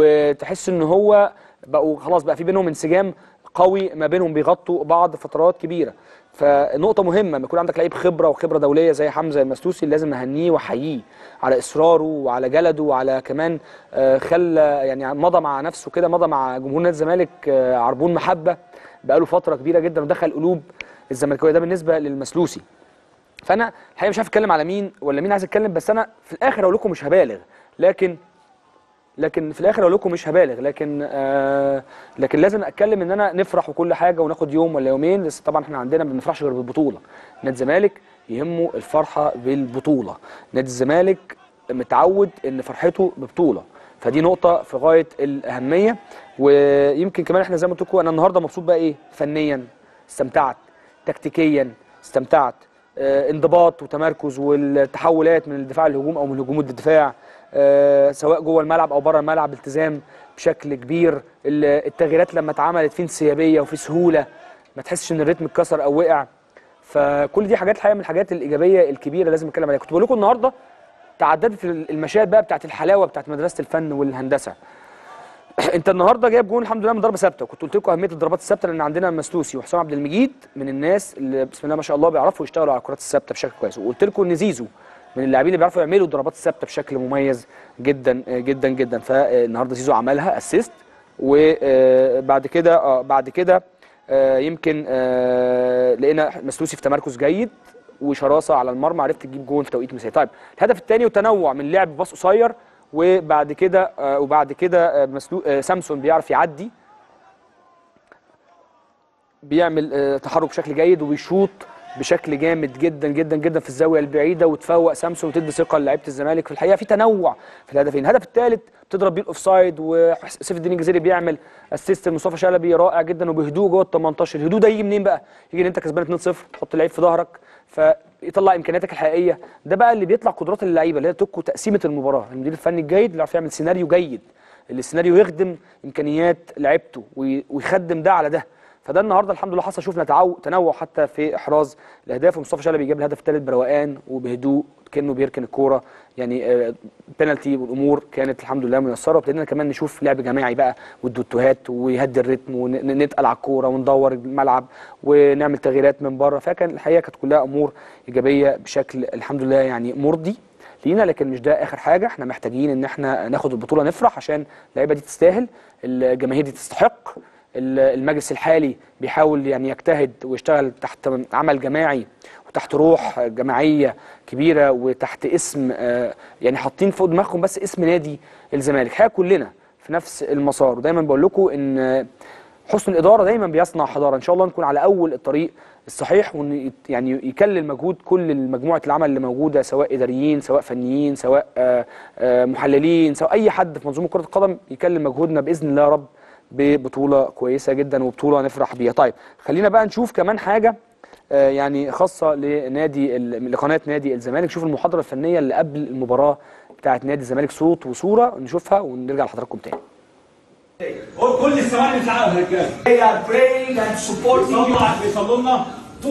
وتحس ان هو بقوا خلاص بقى في بينهم انسجام قوي ما بينهم بيغطوا بعض فترات كبيره فنقطه مهمه لما يكون عندك لعيب خبره وخبره دوليه زي حمزه المسلوسي لازم نهنيه واحييه على اصراره وعلى جلده وعلى كمان آه خلى يعني مضى مع نفسه كده مضى مع جمهور نادي الزمالك آه عربون محبه بقاله فتره كبيره جدا ودخل قلوب الزملكاويه ده بالنسبه للمسلوسي فانا الحقيقه مش عارف اتكلم على مين ولا مين عايز اتكلم بس انا في الاخر اقول لكم مش هبالغ لكن لكن في الاخر اقول لكم مش هبالغ لكن آه لكن لازم اتكلم ان انا نفرح وكل حاجه وناخد يوم ولا يومين بس طبعا احنا عندنا ما بنفرحش غير بالبطوله نادي الزمالك يهمه الفرحه بالبطوله نادي الزمالك متعود ان فرحته ببطوله فدي نقطه في غايه الاهميه ويمكن كمان احنا زي ما قلت لكم انا النهارده مبسوط بقى ايه فنيا استمتعت تكتيكيا استمتعت آه انضباط وتمركز والتحولات من الدفاع للهجوم او من الهجوم للدفاع آه سواء جوه الملعب او بره الملعب التزام بشكل كبير التغييرات لما اتعملت في انسيابيه وفي سهوله ما تحسش ان الريتم اتكسر او وقع فكل دي حاجات الحقيقه من الحاجات الايجابيه الكبيره لازم نتكلم عليها كنت بقول لكم النهارده تعددت المشاهد بقى بتاعت الحلاوه بتاعت مدرسه الفن والهندسه انت النهارده جايب جون الحمد لله من ضربه ثابته وكنت قلت لكم اهميه الضربات الثابته لان عندنا مسلوسي وحسام عبد المجيد من الناس اللي بسم الله ما شاء الله بيعرفوا يشتغلوا على الكرات الثابته بشكل كويس وقلت لكم ان زيزو من اللاعبين اللي بيعرفوا يعملوا الضربات الثابته بشكل مميز جدا جدا جدا فالنهارده زيزو عملها اسيست وبعد كده اه بعد كده آه يمكن آه لقينا مسلوسي في تمركز جيد وشراسه على المرمى عرفت تجيب جون في توقيت مثالي طيب الهدف الثاني وتنوع من لعب باص قصير وبعد كده آه وبعد كده مسلو سامسون بيعرف يعدي بيعمل تحرك بشكل جيد وبيشوط بشكل جامد جدا جدا جدا في الزاويه البعيده وتفوق سامسون وتدي ثقه لعيبه الزمالك في الحقيقه في تنوع في الهدفين الهدف الثالث بتضرب بيه الاوفسايد وسيف الدين الجزيري بيعمل اسيست لمصطفى شلبي رائع جدا وبهدوء جوه ال 18 الهدوء ده يجي منين بقى يجي ان انت كسبان 2-0 تحط اللعيب في ظهرك فيطلع امكانياتك الحقيقيه ده بقى اللي بيطلع قدرات اللعيبه اللي هي تكو تقسيمه المباراه المدير الفني الجيد اللي يعرف يعمل سيناريو جيد اللي السيناريو يخدم امكانيات لعيبته ويخدم ده على ده فده النهارده الحمد لله حصل شفنا تعو... تنوع حتى في احراز الاهداف ومصطفى شلبي جاب الهدف الثالث بروقان وبهدوء كانه بيركن الكوره يعني آه بينالتي والامور كانت الحمد لله ميسره وابتدينا كمان نشوف لعب جماعي بقى والدوتوهات ويهدي الريتم ونتقل على الكوره وندور الملعب ونعمل تغييرات من بره فكان الحقيقه كانت كلها امور ايجابيه بشكل الحمد لله يعني مرضي لينا لكن مش ده اخر حاجه احنا محتاجين ان احنا ناخد البطوله نفرح عشان اللعيبه دي تستاهل الجماهير دي تستحق المجلس الحالي بيحاول يعني يجتهد ويشتغل تحت عمل جماعي وتحت روح جماعيه كبيره وتحت اسم يعني حاطين فوق دماغهم بس اسم نادي الزمالك حقيقه كلنا في نفس المسار ودايما بقول لكم ان حسن الاداره دايما بيصنع حضاره ان شاء الله نكون على اول الطريق الصحيح وان يت- يعني يكلل مجهود كل مجموعه العمل اللي موجوده سواء اداريين سواء فنيين سواء آه، آه، محللين سواء اي حد في منظومه كره القدم يكلل مجهودنا باذن الله يا رب ببطوله كويسه جدا وبطوله نفرح بيها طيب خلينا بقى نشوف كمان حاجه آه، يعني خاصه لنادي ال- لقناه نادي الزمالك شوف المحاضره الفنيه اللي قبل المباراه بتاعه نادي الزمالك صوت وصوره نشوفها ونرجع لحضراتكم تاني كل الثواني بتاعها يا رجاله They are praying and supporting you بيصلوا بيصلوا لنا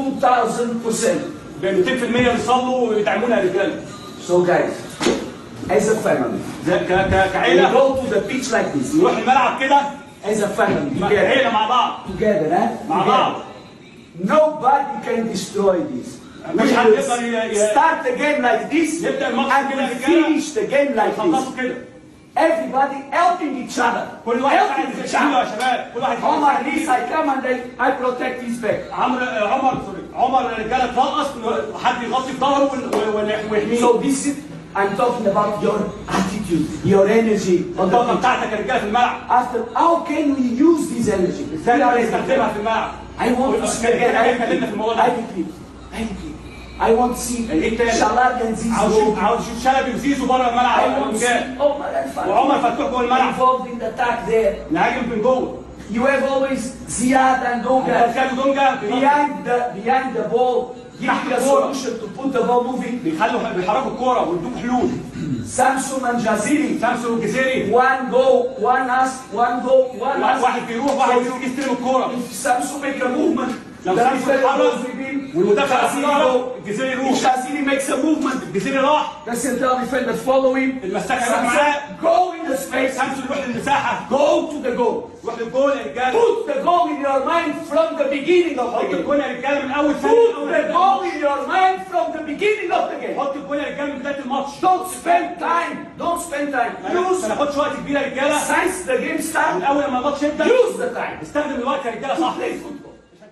2000%. ب 200% بيصلوا ويدعمونا يا رجاله So guys, as a family, زي ك ك we كعيله go to the pitch like this. نروح الملعب كده As a family, مع- together. عيله مع بعض Together, eh? مع بعض Together. Nobody can destroy this. We مش will هنقدر ي- ي- start the game like this نبدأ الماتش and كده we يا رجالة. finish the game like خلصوا this. كده Everybody helping each other. كل واحد helping ساعد each زميله يا other. شباب كل واحد Omar, ساعد this زميله. I come and I, I protect his back. عمرو آه، عمر سوري عمر رجاله ترقص حد يغطي في ظهره ون- ون- ويحميه So this is, I'm talking about your attitude, your energy on the الطاقه pitch. بتاعتك يا رجاله في الملعب After, how can we use this energy? ازاي نقدر نستخدمها في الملعب I want to see كده again. كده I اتكلمنا في الموضوع ده I repeat. I repeat. I want to see ايه تاني؟ Shalad and Zizou. عاوز اشوف عاوز اشوف شلبي وزيزو بره I الملعب want to وجاي. see Omar and Fadi وعمر فتوح جوه الملعب involved in the attack there. نهاجم من جوه You have always Ziad and Donga كانوا دونجا بيغطي- behind the behind the ball, giving a الكورة. solution to put the ball moving. بيخلوا بيحركوا الكوره ويدوك حلول Samsung and Jaziri, سامسون والجزيري one go, one ask, one go, one واحد ask. واحد بيروح واحد يجي يستلم الكوره If Samsung make a movement, لو the سامسون defender اتحرك goes with him, والمدافع Jaziri اتحرك go. الجزيري If يروح Jaziri makes a movement, الجزيري راح the central defender follow him. المساك هيروح معاه Samsung go in the space, سامسون يروح للمساحه go to the goal. يروح للجول يا رجاله Put the goal in your mind from the beginning of حط the game. الجول يا رجاله من اول ثانيه Put من the أول goal ثانية. in your mind from the beginning of the game. حط الجول يا رجاله من بدايه الماتش Don't spend time. Don't spend time. ما Use ناخدش وقت كبير يا رجاله since the game من starts. اول لما الماتش يبدا Use the time. استخدم الوقت يا رجاله To صح play football.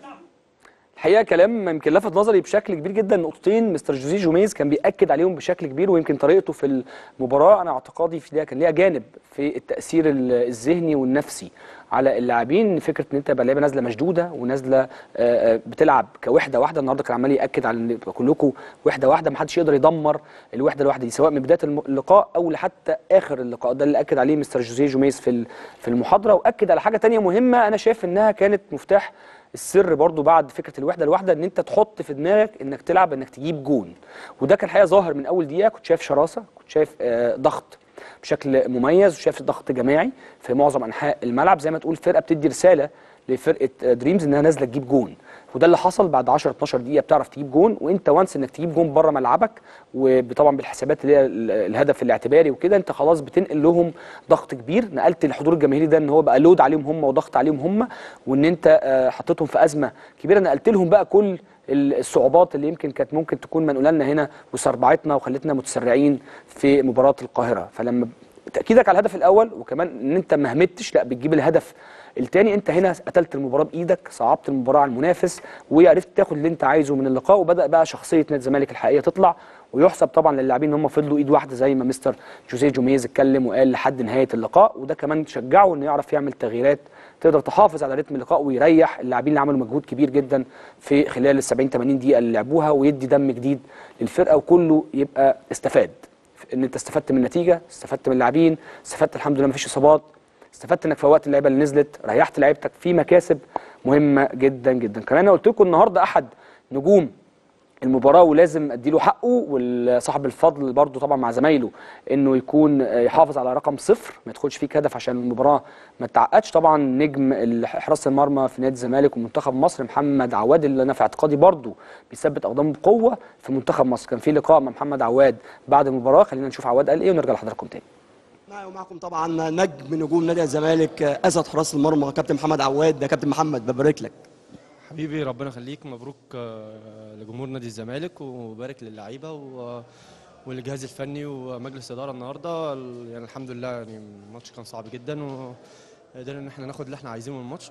الحقيقه كلام يمكن لفت نظري بشكل كبير جدا نقطتين مستر جوزيه جوميز كان بياكد عليهم بشكل كبير ويمكن طريقته في المباراه انا اعتقادي في ده كان ليها جانب في التاثير ال- الذهني والنفسي على اللاعبين فكره ان انت يبقى لعيبه نازله مشدوده ونازله آه، آه، بتلعب كوحده واحده النهارده كان عمال ياكد على ان يبقى كلكم وحده واحده ما حدش يقدر يدمر الوحده الواحده دي سواء من بدايه الم- اللقاء او لحتى اخر اللقاء ده اللي اكد عليه مستر جوزيه جوميز في ال- في المحاضره واكد على حاجه تانية مهمه انا شايف انها كانت مفتاح السر برضو بعد فكره الوحده الواحده ان انت تحط في دماغك انك تلعب انك تجيب جون وده كان الحقيقه ظاهر من اول دقيقه كنت شايف شراسه كنت شايف آه، ضغط بشكل مميز وشايف ضغط جماعي في معظم انحاء الملعب زي ما تقول فرقه بتدي رساله لفرقه آه، دريمز انها نازله تجيب جون وده اللي حصل بعد 10 12 دقيقه بتعرف تجيب جون وانت وانس انك تجيب جون بره ملعبك وطبعا بالحسابات اللي هي ال- الهدف الاعتباري وكده انت خلاص بتنقل لهم ضغط كبير نقلت الحضور الجماهيري ده ان هو بقى لود عليهم هم وضغط عليهم هم وان انت آه، حطيتهم في ازمه كبيره نقلت لهم بقى كل ال- الصعوبات اللي يمكن كانت ممكن تكون منقوله لنا هنا وسربعتنا وخلتنا متسرعين في مباراه القاهره فلما تاكيدك على الهدف الاول وكمان ان انت ما همتش لا بتجيب الهدف التاني انت هنا قتلت المباراه بايدك صعبت المباراه على المنافس وعرفت تاخد اللي انت عايزه من اللقاء وبدا بقى شخصيه نادي الزمالك الحقيقيه تطلع ويحسب طبعا للاعبين ان هم فضلوا ايد واحده زي ما مستر جوزيه جوميز اتكلم وقال لحد نهايه اللقاء وده كمان شجعه انه يعرف يعمل تغييرات تقدر تحافظ على رتم اللقاء ويريح اللاعبين اللي عملوا مجهود كبير جدا في خلال ال 70 80 دقيقه اللي لعبوها ويدي دم جديد للفرقه وكله يبقى استفاد ان انت استفدت من النتيجه استفدت من اللاعبين استفدت الحمد لله مفيش اصابات استفدت انك فوقت اللعيبه اللي نزلت ريحت لعيبتك في مكاسب مهمه جدا جدا كمان انا قلت لكم النهارده احد نجوم المباراه ولازم اديله حقه وصاحب الفضل برضه طبعا مع زمايله انه يكون آه، يحافظ على رقم صفر ما يدخلش فيك هدف عشان المباراه ما تعقدش طبعا نجم ال- حراسه المرمى في نادي الزمالك ومنتخب مصر محمد عواد اللي انا في اعتقادي برضه بيثبت اقدامه بقوه في منتخب مصر كان في لقاء مع محمد عواد بعد المباراه خلينا نشوف عواد قال ايه ونرجع لحضراتكم تاني معي ومعكم طبعا نجم نجوم نادي الزمالك اسد حراس المرمى كابتن محمد عواد ده كابتن محمد ببارك لك حبيبي ربنا يخليك مبروك آه، لجمهور نادي الزمالك وبارك للعيبه و- والجهاز الفني ومجلس الاداره النهارده ال- يعني الحمد لله يعني الماتش كان صعب جدا وقدرنا ان احنا ناخد اللي احنا عايزينه من الماتش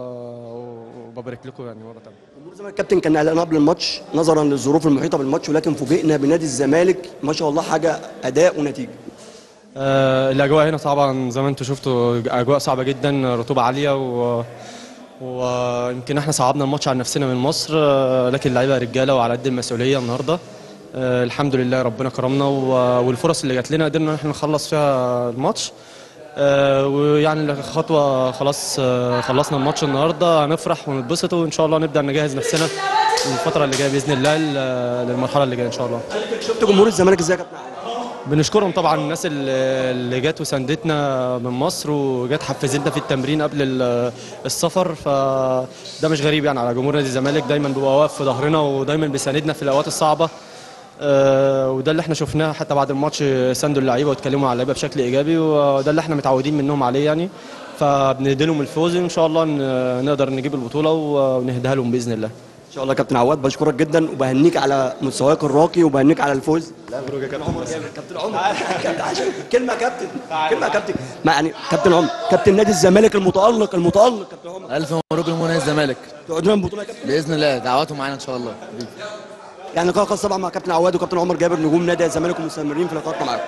و- وببارك لكم يعني مره ثانيه جمهور الزمالك كابتن كان قلقان قبل الماتش نظرا للظروف المحيطه بالماتش ولكن فوجئنا بنادي الزمالك ما شاء الله حاجه اداء ونتيجه آه، الاجواء هنا طبعا زي ما انتم شفتوا اجواء صعبه جدا رطوبه عاليه و ويمكن احنا صعبنا الماتش على نفسنا من مصر آه، لكن اللعيبه رجاله وعلى قد المسؤوليه النهارده آه، الحمد لله ربنا كرمنا و- والفرص اللي جات لنا قدرنا ان احنا نخلص فيها الماتش آه، ويعني خطوه خلاص آه، خلصنا الماتش النهارده هنفرح ونتبسط وان شاء الله نبدا نجهز نفسنا الفتره اللي جايه باذن الله ل- للمرحله اللي جايه ان شاء الله شفت جمهور الزمالك ازاي يا كابتن علي؟ بنشكرهم طبعا الناس اللي اللي جت وساندتنا من مصر وجت حفزتنا في التمرين قبل ال- السفر فده مش غريب يعني على جمهور نادي الزمالك دايما بيبقى واقف في ظهرنا ودايما بيساندنا في الاوقات الصعبه آه، وده اللي احنا شفناه حتى بعد الماتش ساندوا اللعيبه واتكلموا على اللعيبه بشكل ايجابي وده اللي احنا متعودين منهم عليه يعني فبنديلهم الفوز وان شاء الله ن- نقدر نجيب البطوله ونهديها لهم باذن الله ان شاء الله يا كابتن عواد بشكرك جدا وبهنيك على مستواك الراقي وبهنيك على الفوز لا مبروك يا كابتن عمر جامد كابتن عمر كابتن عشان كلمه يا كابتن كلمه يا كابتن ما يعني كابتن عمر كابتن نادي الزمالك المتالق المتالق كابتن عمر الف مبروك لجمهور نادي الزمالك تقعدوا لنا البطوله يا كابتن باذن الله دعواتهم معانا ان شاء الله يعني لقاء خاص طبعا مع كابتن عواد وكابتن عمر جابر نجوم نادي الزمالك ومستمرين في لقاءاتنا معاكم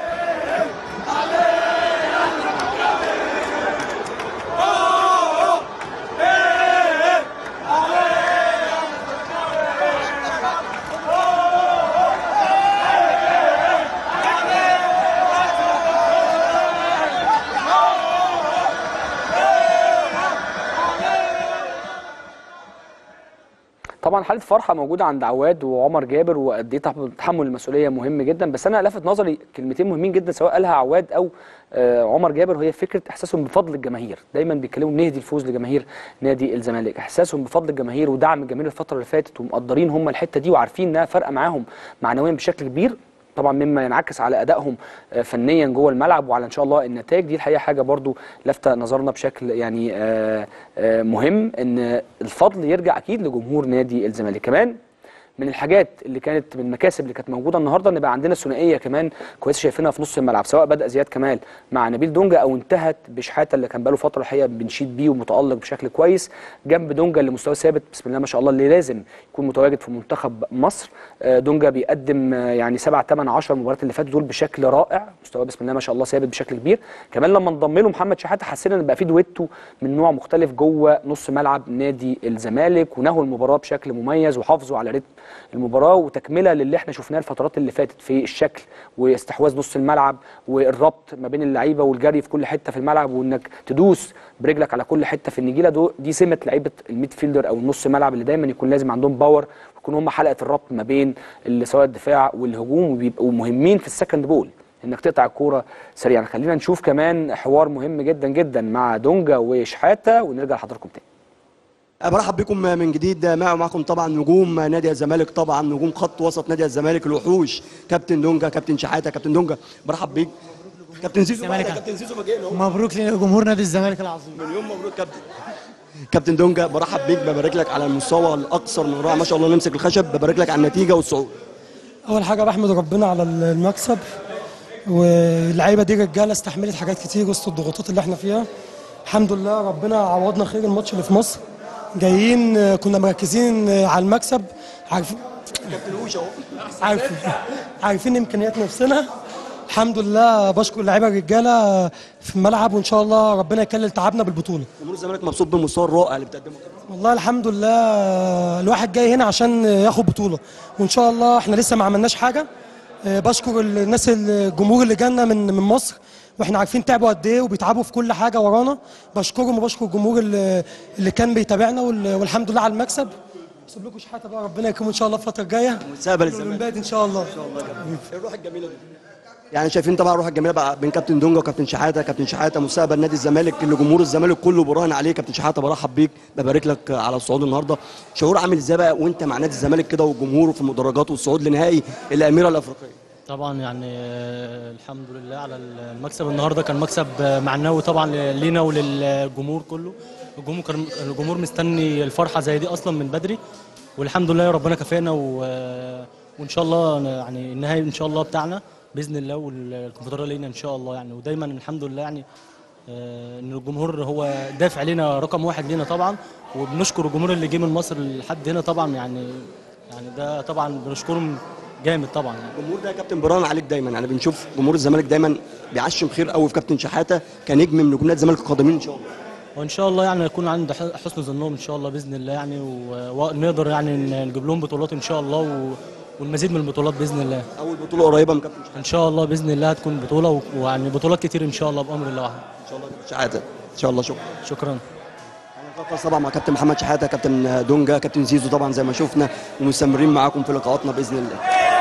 طبعا حاله فرحه موجوده عند عواد وعمر جابر وقد ايه تحمل تحمل المسؤوليه مهم جدا بس انا لفت نظري كلمتين مهمين جدا سواء قالها عواد او آه، عمر جابر وهي فكره احساسهم بفضل الجماهير دايما بيتكلموا نهدي الفوز لجماهير نادي الزمالك احساسهم بفضل الجماهير ودعم الجماهير الفتره اللي فاتت ومقدرين هم الحته دي وعارفين انها فارقه معاهم معنويا بشكل كبير طبعا مما ينعكس على ادائهم آه، فنيا جوه الملعب وعلى ان شاء الله النتائج دي الحقيقه حاجه برضو لافته نظرنا بشكل يعني آه، آه، مهم ان الفضل يرجع اكيد لجمهور نادي الزمالك كمان من الحاجات اللي كانت من المكاسب اللي كانت موجوده النهارده ان بقى عندنا ثنائيه كمان كويسه شايفينها في نص الملعب سواء بدا زياد كمال مع نبيل دونجا او انتهت بشحاته اللي كان بقاله فتره الحقيقه بنشيد بيه ومتالق بشكل كويس جنب دونجا اللي مستواه ثابت بسم الله ما شاء الله اللي لازم يكون متواجد في منتخب مصر آه، دونجا بيقدم آه، يعني 7 8 10 مباريات اللي فاتوا دول بشكل رائع مستواه بسم الله ما شاء الله ثابت بشكل كبير كمان لما انضم له محمد شحاته حسينا ان بقى في دويتو من نوع مختلف جوه نص ملعب نادي الزمالك ونهوا المباراه بشكل مميز وحافظوا على رتم المباراه وتكمله للي احنا شفناه الفترات اللي فاتت في الشكل واستحواذ نص الملعب والربط ما بين اللعيبه والجري في كل حته في الملعب وانك تدوس برجلك على كل حته في النجيله دو دي سمه لعيبه الميد فيلدر او النص ملعب اللي دايما يكون لازم عندهم باور ويكون هم حلقه الربط ما بين اللي سواء الدفاع والهجوم وبيبقوا مهمين في السكند بول انك تقطع الكوره سريعا خلينا نشوف كمان حوار مهم جدا جدا مع دونجا وشحاته ونرجع لحضراتكم تاني برحب بكم من جديد معه معكم طبعا نجوم نادي الزمالك طبعا نجوم خط وسط نادي الزمالك الوحوش كابتن دونجا كابتن شحاته كابتن دونجا برحب بيك كابتن زيزو بقى، كابتن زيزو مجينا اهو مبروك لجمهور نادي الزمالك العظيم مليون مبروك كابتن كابتن دونجا برحب بيك ببارك لك على المستوى الاكثر من رائع ما شاء الله نمسك الخشب ببارك لك على النتيجه والصعود اول حاجه بحمد ربنا على المكسب واللعيبه دي رجاله استحملت حاجات كتير وسط الضغوطات اللي احنا فيها الحمد لله ربنا عوضنا خير الماتش اللي في مصر جايين آه، كنا مركزين آه، على المكسب عارفين عارفين عارفين امكانيات نفسنا الحمد لله بشكر اللعيبه الرجاله في الملعب وان شاء الله ربنا يكلل تعبنا بالبطوله جمهور الزمالك مبسوط بالمستوى الرائع اللي بتقدمه والله الحمد لله الواحد جاي هنا عشان ياخد بطولة وإن شاء الله إحنا لسه ما عملناش حاجة آه، بشكر الناس الجمهور اللي جانا من من مصر واحنا عارفين تعبوا قد ايه وبيتعبوا في كل حاجه ورانا بشكرهم وبشكر الجمهور اللي, اللي كان بيتابعنا وال- والحمد لله على المكسب اسيب لكم شحاته بقى ربنا يكرمه ان شاء الله الفتره الجايه مستقبل الزمالك الاولمبياد ان شاء الله الروح الجميله دي يعني شايفين طبعا الروح الجميله بقى بين كابتن دونجا وكابتن شحاته كابتن شحاته مستقبل نادي الزمالك اللي جمهور الزمالك كله براهن عليه كابتن شحاته برحب بيك ببارك لك على الصعود النهارده شعور عامل ازاي بقى وانت مع نادي الزمالك كده وجمهوره في المدرجات والصعود لنهائي الاميره الافريقيه طبعا يعني آه، الحمد لله على المكسب النهارده كان مكسب آه، معنوي طبعا لينا وللجمهور كله الجمهور كان الجمهور مستني الفرحه زي دي اصلا من بدري والحمد لله ربنا كفانا و... وان شاء الله يعني النهائي ان شاء الله بتاعنا باذن الله والكونفدراليه لينا ان شاء الله يعني ودايما الحمد لله يعني آه، ان الجمهور هو دافع لنا رقم واحد لينا طبعا وبنشكر الجمهور اللي جه من مصر لحد هنا طبعا يعني يعني ده طبعا بنشكرهم جامد طبعا يعني. الجمهور ده يا كابتن براهن عليك دايما يعني بنشوف جمهور الزمالك دايما بيعشم خير قوي في كابتن شحاته كنجم من نجوم نادي الزمالك القادمين ان شاء الله وان شاء الله يعني يكون عند ح- حسن ظنهم ان شاء الله باذن الله يعني و- ونقدر يعني ن- نجيب لهم بطولات ان شاء الله و... والمزيد من البطولات باذن الله اول بطوله قريبه من كابتن شحاته ان شاء الله باذن الله هتكون بطوله و- ويعني بطولات كتير ان شاء الله بامر الله واحد ان شاء الله كابتن شحاته ان شاء الله شكرا شكرا خاص طبعا مع كابتن محمد شحاته كابتن دونجا كابتن زيزو طبعا زي ما شفنا ومستمرين معاكم في لقاءاتنا باذن الله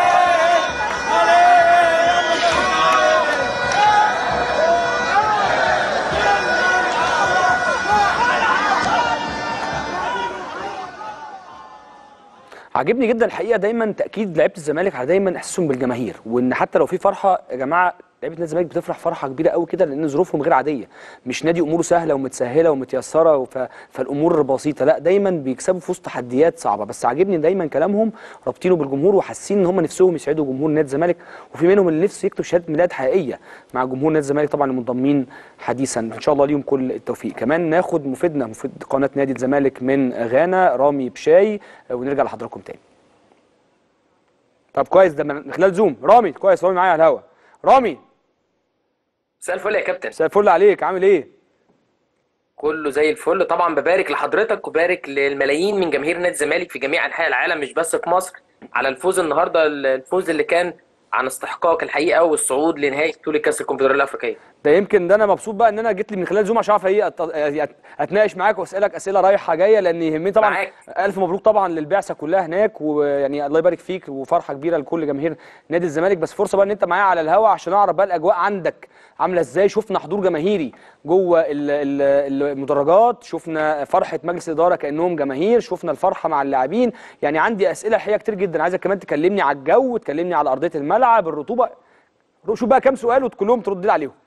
عاجبني جدا الحقيقه دايما تاكيد لعيبه الزمالك على دايما احساسهم بالجماهير وان حتى لو في فرحه يا جماعه لعيبه نادي الزمالك بتفرح فرحه كبيره قوي كده لان ظروفهم غير عاديه مش نادي اموره سهله ومتسهله ومتيسره ف... فالامور بسيطه لا دايما بيكسبوا في وسط تحديات صعبه بس عاجبني دايما كلامهم رابطينه بالجمهور وحاسين ان هم نفسهم يسعدوا جمهور نادي الزمالك وفي منهم اللي نفسه يكتب شهاده ميلاد حقيقيه مع جمهور نادي الزمالك طبعا المنضمين حديثا ان شاء الله ليهم كل التوفيق كمان ناخد مفيدنا مفيد قناه نادي الزمالك من غانا رامي بشاي ونرجع لحضراتكم تاني طب كويس ده من خلال زوم رامي كويس رامي معايا على الهوا رامي مساء الفل يا كابتن مساء الفل عليك عامل ايه كله زي الفل طبعا ببارك لحضرتك وبارك للملايين من جماهير نادي الزمالك في جميع انحاء العالم مش بس في مصر على الفوز النهارده الفوز اللي كان عن استحقاق الحقيقه والصعود لنهائي بطوله كاس الكونفدراليه الافريقيه ده يمكن ده انا مبسوط بقى ان انا جيت لي من خلال زوم عشان اعرف ايه أت- أت- اتناقش معاك واسالك اسئله رايحه جايه لان يهمني طبعا معاك. الف مبروك طبعا للبعثه كلها هناك ويعني الله يبارك فيك وفرحه كبيره لكل جماهير نادي الزمالك بس فرصه بقى ان انت معايا على الهوا عشان اعرف بقى الاجواء عندك عامله ازاي شفنا حضور جماهيري جوه ال- ال- المدرجات شفنا فرحه مجلس الاداره كانهم جماهير شفنا الفرحه مع اللاعبين يعني عندي اسئله الحقيقه كتير جدا عايزك كمان تكلمني على الجو تكلمني على ارضيه الملعب الرطوبه شوف بقى كام سؤال وكلهم ترد لي عليهم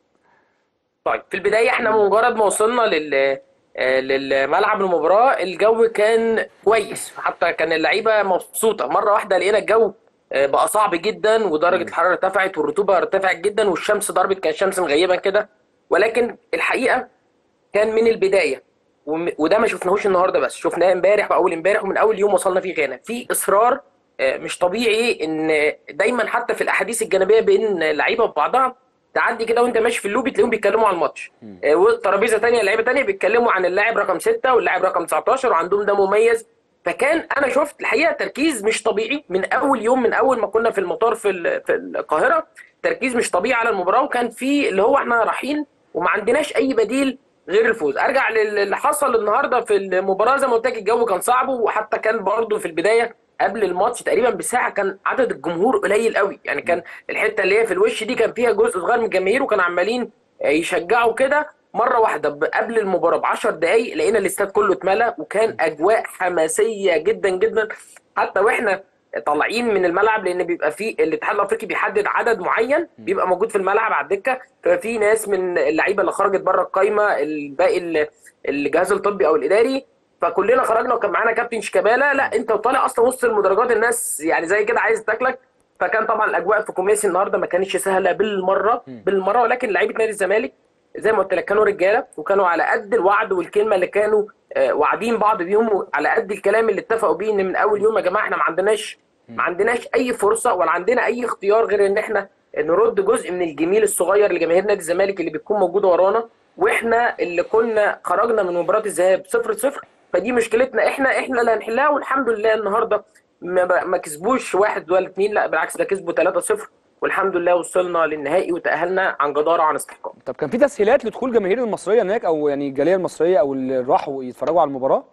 طيب في البدايه احنا مجرد ما وصلنا لل آه، للملعب المباراه الجو كان كويس حتى كان اللعيبه مبسوطه مره واحده لقينا الجو آه، بقى صعب جدا ودرجه الحراره ارتفعت والرطوبه ارتفعت جدا والشمس ضربت كان شمس مغيبه كده ولكن الحقيقه كان من البدايه وم- وده ما شفناهوش النهارده بس شفناه امبارح واول امبارح ومن اول يوم وصلنا فيه غانا في اصرار آه، مش طبيعي ان دايما حتى في الاحاديث الجانبيه بين اللعيبه وبعضها تعدي كده وانت ماشي في اللوبي تلاقيهم بيتكلموا عن الماتش آه، وترابيزه ثانيه لعيبه ثانيه بيتكلموا عن اللاعب رقم 6 واللاعب رقم 19 وعندهم ده مميز فكان انا شفت الحقيقه تركيز مش طبيعي من اول يوم من اول ما كنا في المطار في ال- في القاهره تركيز مش طبيعي على المباراه وكان في اللي هو احنا رايحين وما عندناش اي بديل غير الفوز ارجع للي حصل النهارده في المباراه زي ما قلت لك الجو كان صعب وحتى كان برضه في البدايه قبل الماتش تقريبا بساعه كان عدد الجمهور قليل قوي يعني كان الحته اللي هي في الوش دي كان فيها جزء صغير من الجماهير وكانوا عمالين يشجعوا كده مره واحده ب- قبل المباراه ب 10 دقائق لقينا الاستاد كله اتملى وكان اجواء حماسيه جدا جدا حتى واحنا طالعين من الملعب لان بيبقى في الاتحاد الافريقي بيحدد عدد معين بيبقى موجود في الملعب على الدكه ففي ناس من اللعيبه اللي خرجت بره القايمه الباقي ال- الجهاز الطبي او الاداري فكلنا خرجنا وكان معانا كابتن شيكابالا لا انت طالع اصلا وسط المدرجات الناس يعني زي كده عايز تاكلك فكان طبعا الاجواء في كوميسي النهارده ما كانتش سهله بالمره بالمره ولكن لعيبه نادي الزمالك زي ما قلت لك كانوا رجاله وكانوا على قد الوعد والكلمه اللي كانوا آه، واعدين بعض بيهم وعلى قد الكلام اللي اتفقوا بيه ان من اول يوم يا جماعه احنا ما عندناش ما عندناش اي فرصه ولا عندنا اي اختيار غير ان احنا نرد جزء من الجميل الصغير لجماهير نادي الزمالك اللي بتكون موجوده ورانا واحنا اللي كنا خرجنا من مباراه الذهاب 0 0 فدي مشكلتنا احنا احنا اللي هنحلها والحمد لله النهارده ما, ما كسبوش واحد ولا اثنين لا بالعكس ده كسبوا 3 0 والحمد لله وصلنا للنهائي وتاهلنا عن جداره وعن استحقاق طب كان في تسهيلات لدخول الجماهير المصريه هناك او يعني الجاليه المصريه او اللي راحوا يتفرجوا على المباراه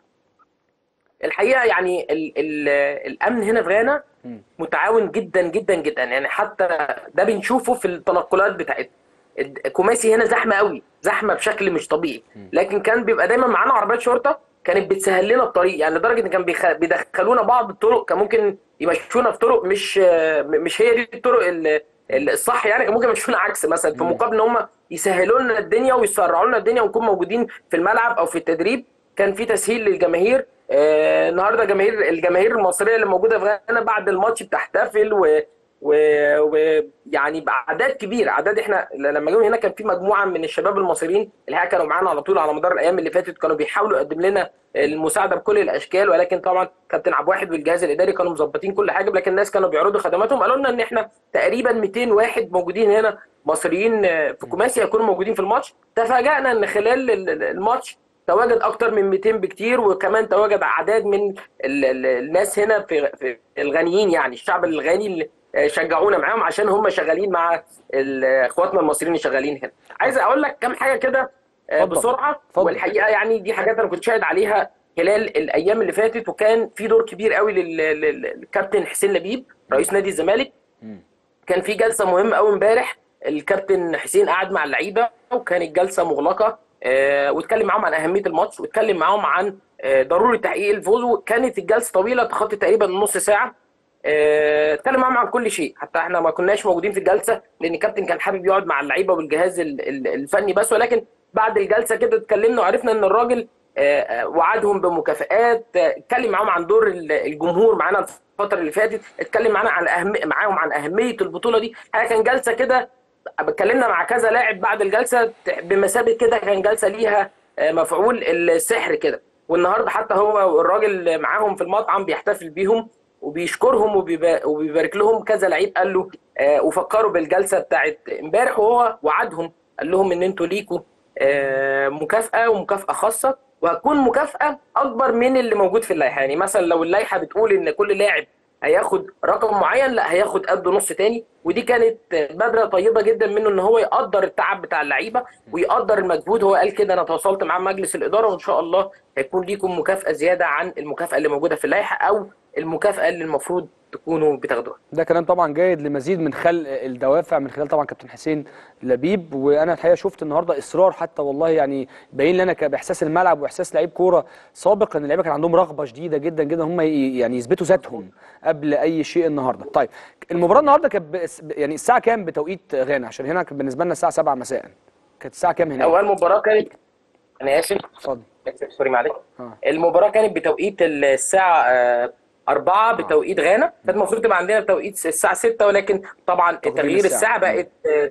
الحقيقه يعني ال ال الامن هنا في غانا متعاون جدا جدا جدا يعني حتى ده بنشوفه في التنقلات بتاعتنا الد- كوماسي هنا زحمه قوي زحمه بشكل مش طبيعي لكن كان بيبقى دايما معانا عربيات شرطه كانت بتسهل لنا الطريق يعني لدرجه ان كان بيخ... بيدخلونا بعض الطرق كان ممكن يمشونا في طرق مش مش هي دي الطرق ال- ال- الصح يعني كان ممكن يمشونا عكس مثلا في مقابل ان هم يسهلوا لنا الدنيا ويسرعوا لنا الدنيا ونكون موجودين في الملعب او في التدريب كان في تسهيل للجماهير آه، النهارده جماهير الجماهير المصريه اللي موجوده في غانا بعد الماتش بتحتفل و ويعني باعداد كبيره اعداد احنا لما جينا هنا كان في مجموعه من الشباب المصريين اللي هي كانوا معانا على طول على مدار الايام اللي فاتت كانوا بيحاولوا يقدم لنا المساعده بكل الاشكال ولكن طبعا كابتن عبد الواحد والجهاز الاداري كانوا مظبطين كل حاجه لكن الناس كانوا بيعرضوا خدماتهم قالوا لنا ان احنا تقريبا 200 واحد موجودين هنا مصريين آه، في كوماسي هيكونوا موجودين في الماتش تفاجأنا ان خلال ال- ال- الماتش تواجد اكتر من 200 بكتير وكمان تواجد اعداد من ال- ال- الناس هنا في في الغنيين يعني الشعب الغني اللي آه، شجعونا معاهم عشان هم شغالين مع ال- اخواتنا المصريين اللي شغالين هنا عايز اقول لك كام حاجه كده آه، اتفضل. بسرعه اتفضل. والحقيقه يعني دي حاجات انا كنت شاهد عليها خلال الايام اللي فاتت وكان في دور كبير قوي لل- لل- للكابتن حسين لبيب رئيس نادي الزمالك كان في جلسه مهمه قوي امبارح الكابتن حسين قعد مع اللعيبه وكانت جلسه مغلقه آه، واتكلم معاهم عن اهميه الماتش واتكلم معاهم عن آه، ضروره تحقيق الفوز وكانت الجلسه طويله تخطي تقريبا نص ساعه آه، اتكلم معاهم عن كل شيء حتى احنا ما كناش موجودين في الجلسه لان الكابتن كان حابب يقعد مع اللعيبه والجهاز ال- ال- الفني بس ولكن بعد الجلسه كده اتكلمنا وعرفنا ان الراجل آه، آه، وعدهم بمكافآت آه، اتكلم معاهم عن دور ال- الجمهور معانا الفتره اللي فاتت اتكلم معانا عن اهم معاهم عن اهميه البطوله دي حاجه كان جلسه كده اتكلمنا مع كذا لاعب بعد الجلسه بمثابه كده كان جلسه ليها آه، مفعول السحر كده والنهارده حتى هو الراجل معاهم في المطعم بيحتفل بيهم وبيشكرهم وبيبا- وبيبارك لهم كذا لعيب قال له آه، وفكروا بالجلسه بتاعت امبارح وهو وعدهم قال لهم ان انتوا ليكوا آه، مكافاه ومكافاه خاصه وهتكون مكافاه اكبر من اللي موجود في اللائحه يعني مثلا لو اللائحه بتقول ان كل لاعب هياخد رقم معين لا هياخد قده نص تاني ودي كانت بادره طيبه جدا منه ان هو يقدر التعب بتاع اللعيبه ويقدر المجهود هو قال كده انا تواصلت مع مجلس الاداره وان شاء الله هيكون ليكم مكافاه زياده عن المكافاه اللي موجوده في اللائحه او المكافاه اللي المفروض تكونوا بتاخدوها ده كلام طبعا جيد لمزيد من خلق الدوافع من خلال طبعا كابتن حسين لبيب وانا الحقيقه شفت النهارده اصرار حتى والله يعني باين لنا ك- باحساس الملعب واحساس لعيب كوره سابق ان اللعيبه كان عندهم رغبه شديده جدا جدا هم ي- يعني يثبتوا ذاتهم قبل اي شيء النهارده طيب المباراه النهارده كانت بس- يعني الساعه كام بتوقيت غانا عشان هنا كان بالنسبه لنا الساعه 7 مساء كانت الساعه كام هنا اول مباراه كانت انا اسف اتفضل سوري معلش آه. المباراه كانت بتوقيت الساعه آه، 4 بتوقيت غانا كانت المفروض تبقى عندنا بتوقيت الساعه 6 ولكن طبعا تغيير الساعة. الساعه بقت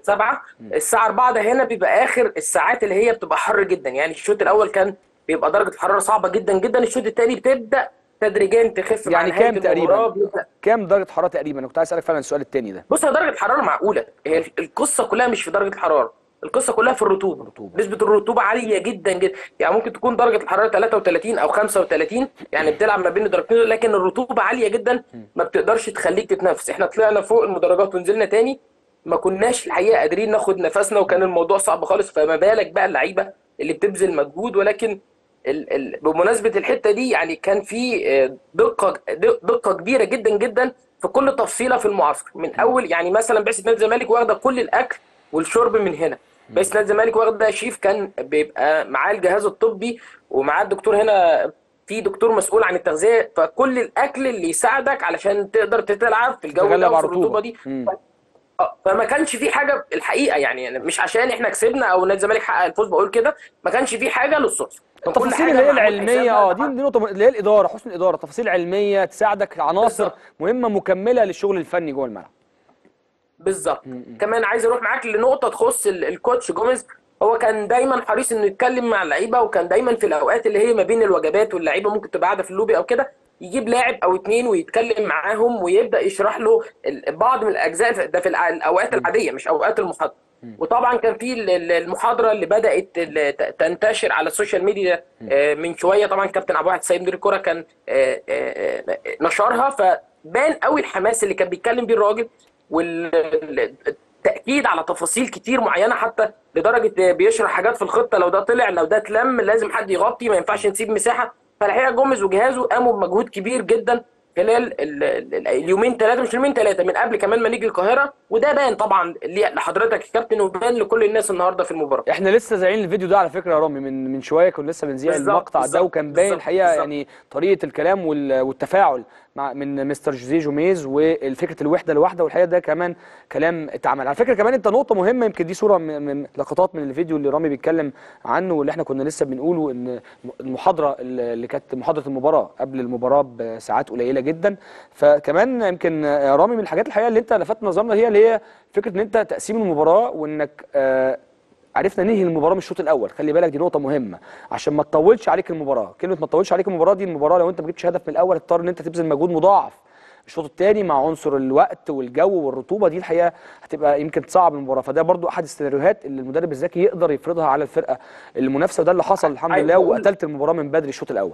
7 الساعه 4 ده هنا بيبقى اخر الساعات اللي هي بتبقى حر جدا يعني الشوط الاول كان بيبقى درجه الحراره صعبه جدا جدا الشوط الثاني بتبدا تدريجيا تخف مع يعني نهاية كام المباراة. تقريبا بيبدأ كام درجه حراره تقريبا انا كنت عايز اسالك فعلا السؤال الثاني ده بص هي درجه الحراره معقوله هي القصه كلها مش في درجه الحراره القصه كلها في الرطوبه نسبه الرطوبه عاليه جدا جدا يعني ممكن تكون درجه الحراره 33 او 35 يعني بتلعب ما بين الدرجتين دول، لكن الرطوبه عاليه جدا ما بتقدرش تخليك تتنفس احنا طلعنا فوق المدرجات ونزلنا تاني ما كناش الحقيقه قادرين ناخد نفسنا وكان الموضوع صعب خالص فما بالك بقى اللعيبه اللي بتبذل مجهود ولكن ال ال بمناسبه الحته دي يعني كان في آه، دقه دقه كبيره جدا جدا في كل تفصيله في المعسكر من اول يعني مثلا بعثه نادي الزمالك واخده كل الاكل والشرب من هنا بعثه نادي الزمالك واخده شيف كان بيبقى معاه الجهاز الطبي ومعاه الدكتور هنا في دكتور مسؤول عن التغذيه فكل الاكل اللي يساعدك علشان تقدر تلعب في الجو تتغلب ده على وفي الرطوبه الرطوبة. دي مم. آه، فما كانش في حاجه الحقيقه يعني يعني مش عشان احنا كسبنا او نادي الزمالك حقق الفوز بقول كده ما كانش في حاجه للصدفه كان كل التفاصيل حاجة اللي هي معمول العلميه حسابها. اه دي دي نقطه م- اللي هي الاداره حسن الاداره تفاصيل علميه تساعدك عناصر مهمه مكمله للشغل الفني جوه الملعب بالظبط كمان عايز اروح معاك لنقطه تخص ال- الكوتش جوميز هو كان دايما حريص انه يتكلم مع اللعيبه وكان دايما في الاوقات اللي هي ما بين الوجبات واللعيبه ممكن تبقى قاعده في اللوبي او كده يجيب لاعب او اتنين ويتكلم معاهم ويبدا يشرح له ال- بعض من الاجزاء في- ده في الع- الاوقات العاديه مش اوقات المحاضره وطبعا كان في ال- ال- المحاضره اللي بدات ال- ت- تنتشر على السوشيال ميديا آه، من شويه طبعا كابتن عبد الواحد سيد مدير الكوره كان آه، آه، آه، نشرها فبان قوي الحماس اللي كان بيتكلم بيه الراجل والتاكيد على تفاصيل كتير معينه حتى لدرجه بيشرح حاجات في الخطه لو ده طلع لو ده اتلم لازم حد يغطي ما ينفعش نسيب مساحه فالحقيقه جوميز وجهازه قاموا بمجهود كبير جدا خلال ال- ال- اليومين ثلاثه مش يومين ثلاثه من قبل كمان ما نيجي القاهره وده بان طبعا لي- لحضرتك يا كابتن وبان لكل الناس النهارده في المباراه احنا لسه زايعين الفيديو ده على فكره يا رامي من من شويه كنا لسه بنذيع بالظبط، المقطع ده بالظبط، وكان باين بالظبط، الحقيقه بالظبط. يعني طريقه الكلام وال- والتفاعل مع من مستر جوزيه جوميز وفكره الوحده الواحده والحقيقه ده كمان كلام اتعمل على فكره كمان انت نقطه مهمه يمكن دي صوره من من لقطات من الفيديو اللي رامي بيتكلم عنه واللي احنا كنا لسه بنقوله ان المحاضره اللي كانت محاضره المباراه قبل المباراه بساعات قليله جدا فكمان يمكن يا رامي من الحاجات الحقيقه اللي انت لفت نظرنا هي اللي هي فكره ان انت تقسيم المباراه وانك آه، عرفنا ننهي المباراه من الشوط الاول خلي بالك دي نقطه مهمه عشان ما تطولش عليك المباراه كلمه ما تطولش عليك المباراه دي المباراه لو انت ما جبتش هدف من الاول هتضطر ان انت تبذل مجهود مضاعف الشوط الثاني مع عنصر الوقت والجو والرطوبه دي الحقيقه هتبقى يمكن تصعب المباراه فده برضو احد السيناريوهات اللي المدرب الذكي يقدر يفرضها على الفرقه المنافسه وده اللي حصل الحمد عايز لله أقول- وقتلت المباراه من بدري الشوط الاول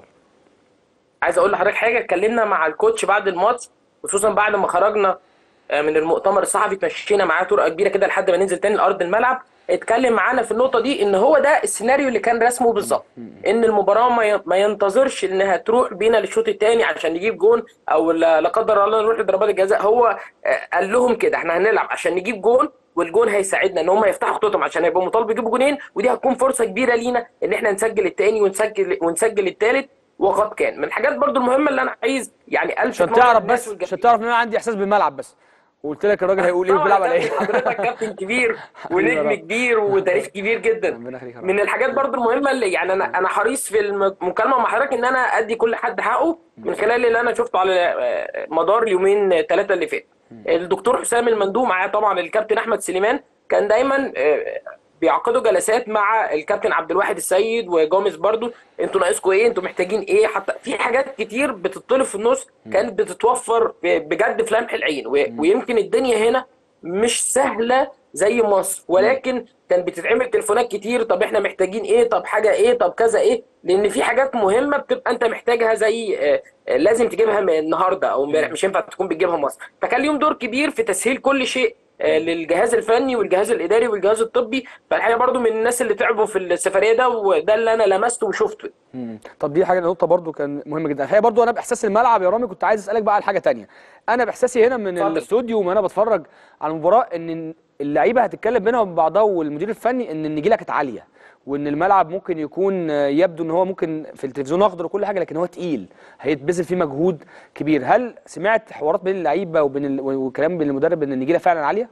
عايز اقول لحضرتك حاجه اتكلمنا مع الكوتش بعد الماتش خصوصا بعد ما خرجنا آه، من المؤتمر الصحفي اتمشينا معاه طرقه كبيره كده لحد ما ننزل تاني لارض الملعب اتكلم معانا في النقطه دي ان هو ده السيناريو اللي كان رسمه بالظبط ان المباراه ما ي- ما ينتظرش انها تروح بينا للشوط الثاني عشان نجيب جون او لا لا قدر الله نروح لضربات الجزاء هو آه، قال لهم كده احنا هنلعب عشان نجيب جون والجون هيساعدنا ان هم يفتحوا خطوطهم عشان هيبقوا مطالب يجيبوا جونين ودي هتكون فرصه كبيره لينا ان احنا نسجل الثاني ونسجل ونسجل الثالث وقد كان من الحاجات برضو المهمه اللي انا عايز يعني الفت عشان نظر تعرف الناس بس والجماهير. عشان تعرف ان انا عندي احساس بالملعب بس وقلت لك الراجل هيقول ايه طبعاً وبيلعب على يا ايه كابتن، حضرتك كابتن كبير حبيبي يا ونجم رب. كبير وتاريخ كبير جدا ربنا يخليك يا رب. من الحاجات برضو المهمه اللي يعني انا انا حريص في المكالمه مع حضرتك ان انا ادي كل حد حقه من خلال اللي انا شفته على آه، مدار اليومين ثلاثه اللي فاتوا الدكتور حسام المندوب معاه طبعا الكابتن احمد سليمان كان دايما آه، بيعقدوا جلسات مع الكابتن عبد الواحد السيد وجوميز برضو انتوا ناقصكم ايه انتوا محتاجين ايه حتى في حاجات كتير بتطلب في النص كانت بتتوفر ب- بجد في لمح العين و- ويمكن الدنيا هنا مش سهله زي مصر ولكن كان بتتعمل تليفونات كتير طب احنا محتاجين ايه طب حاجه ايه طب كذا ايه لان في حاجات مهمه بتبقى انت محتاجها زي آه، آه، لازم تجيبها من النهارده او امبارح مش ينفع تكون بتجيبها مصر فكان ليهم دور كبير في تسهيل كل شيء آه، للجهاز الفني والجهاز الاداري والجهاز الطبي فالحقيقه برضو من الناس اللي تعبوا في السفريه ده وده اللي انا لمسته وشفته مم. طب دي حاجه نقطه برضو كان مهمه جدا الحقيقه برضو انا باحساس الملعب يا رامي كنت عايز اسالك بقى على حاجه تانية انا باحساسي هنا من اتفضل. الاستوديو وانا بتفرج على المباراه ان اللعيبه هتتكلم بينها وبين بعضها والمدير الفني ان النجيله كانت عاليه وان الملعب ممكن يكون آه، يبدو ان هو ممكن في التلفزيون اخضر وكل حاجه لكن هو تقيل هيتبذل فيه مجهود كبير هل سمعت حوارات بين اللعيبه وبين ال... وكلام بين المدرب ان النجيله فعلا عاليه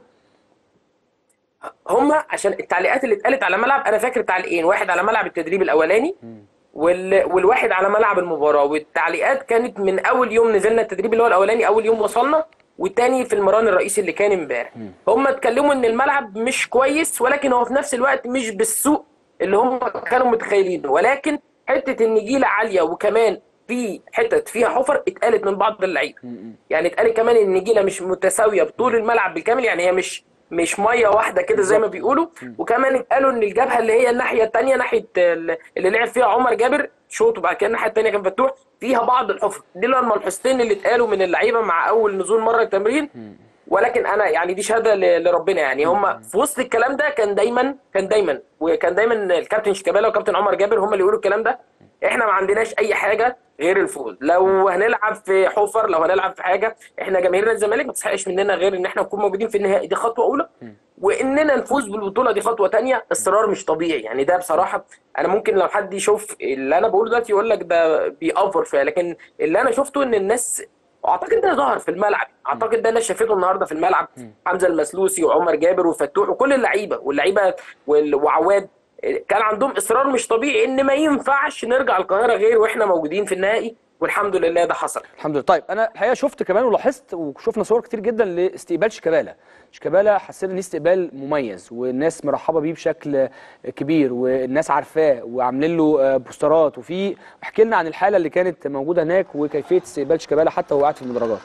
هم عشان التعليقات اللي اتقالت على ملعب انا فاكر تعليقين واحد على ملعب التدريب الاولاني وال... والواحد على ملعب المباراه والتعليقات كانت من اول يوم نزلنا التدريب اللي هو الاولاني اول يوم وصلنا والتاني في المران الرئيسي اللي كان امبارح هم اتكلموا ان الملعب مش كويس ولكن هو في نفس الوقت مش بالسوء اللي هم كانوا متخيلينه ولكن حته النجيله عاليه وكمان في حتت فيها حفر اتقالت من بعض اللعيبه يعني اتقال كمان ان النجيله مش متساويه بطول الملعب بالكامل يعني هي مش مش ميه واحده كده زي ما بيقولوا وكمان اتقالوا ان الجبهه اللي هي الناحيه الثانيه ناحيه ال- اللي لعب فيها عمر جابر شوط وبعد كده الناحيه الثانيه كان فتوح فيها بعض الحفر دي اللي الملحوظتين اللي اتقالوا من اللعيبه مع اول نزول مره التمرين ولكن انا يعني دي شهاده ل- لربنا يعني هم في وسط الكلام ده كان دايما كان دايما وكان دايما الكابتن شيكابالا والكابتن عمر جابر هم اللي يقولوا الكلام ده احنا ما عندناش اي حاجه غير الفوز لو هنلعب في حفر لو هنلعب في حاجه احنا جماهير نادي الزمالك ما تستحقش مننا غير ان احنا نكون موجودين في النهائي دي خطوه اولى واننا نفوز بالبطوله دي خطوه تانية اصرار مش طبيعي يعني ده بصراحه انا ممكن لو حد يشوف اللي انا بقوله دلوقتي يقول لك ده بيأفور فيها لكن اللي انا شفته ان الناس واعتقد ده ظهر في الملعب اعتقد ده الناس شافته النهارده في الملعب حمزه المسلوسي وعمر جابر وفتوح وكل اللعيبه واللعيبه وال- وعواد كان عندهم اصرار مش طبيعي ان ما ينفعش نرجع القاهره غير واحنا موجودين في النهائي والحمد لله ده حصل الحمد لله طيب انا الحقيقه شفت كمان ولاحظت وشفنا صور كتير جدا لاستقبال شيكابالا شيكابالا حسينا ان استقبال مميز والناس مرحبه بيه بشكل كبير والناس عارفاه وعاملين له آه، بوسترات وفي احكي لنا عن الحاله اللي كانت موجوده هناك وكيفيه استقبال شيكابالا حتى وهو قاعد في المدرجات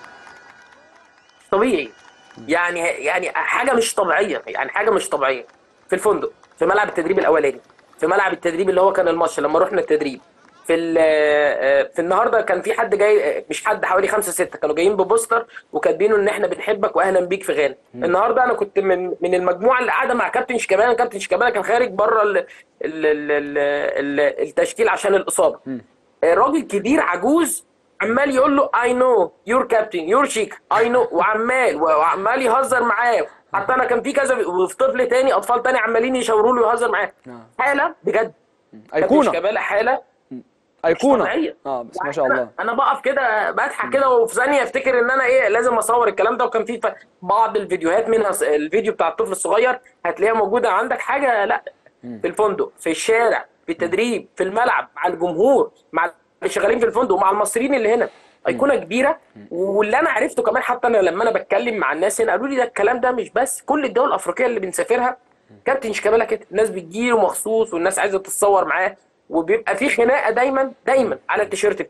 طبيعي يعني يعني حاجه مش طبيعيه يعني حاجه مش طبيعيه في الفندق في ملعب التدريب الاولاني في ملعب التدريب اللي هو كان الماتش لما رحنا التدريب في ال- في النهارده كان في حد جاي مش حد حوالي خمسه سته كانوا جايين ببوستر وكاتبينه ان احنا بنحبك واهلا بيك في غانا النهارده انا كنت من من المجموعه اللي قاعده مع كابتن شيكابالا كابتن شيكابالا كان خارج بره ال- ال- ال- ال- ال- التشكيل عشان الاصابه راجل كبير عجوز عمال يقول له اي نو يور كابتن يور شيك اي نو وعمال وعمال يهزر معاه حتى انا كان في كذا وفي طفل تاني اطفال تاني عمالين يشاوروا له يهزر معاه حاله بجد كابتن ايقونه شيكابالا حاله ايقونه طبيعية. اه بس ما يعني شاء أنا- الله انا بقف كده بضحك كده وفي ثانيه افتكر ان انا ايه لازم اصور الكلام ده وكان في ف- بعض الفيديوهات منها س- الفيديو بتاع الطفل الصغير هتلاقيها موجوده عندك حاجه لا في الفندق في الشارع في التدريب في الملعب مع الجمهور مع اللي شغالين في الفندق مع المصريين اللي هنا ايقونه كبيره واللي انا عرفته كمان حتى انا لما انا بتكلم مع الناس هنا قالوا لي ده الكلام ده مش بس كل الدول الافريقيه اللي بنسافرها كابتن شيكابالا كده الناس بتجيله مخصوص والناس عايزه تتصور معاه وبيبقى في خناقه دايما دايما على التيشيرت بتاعه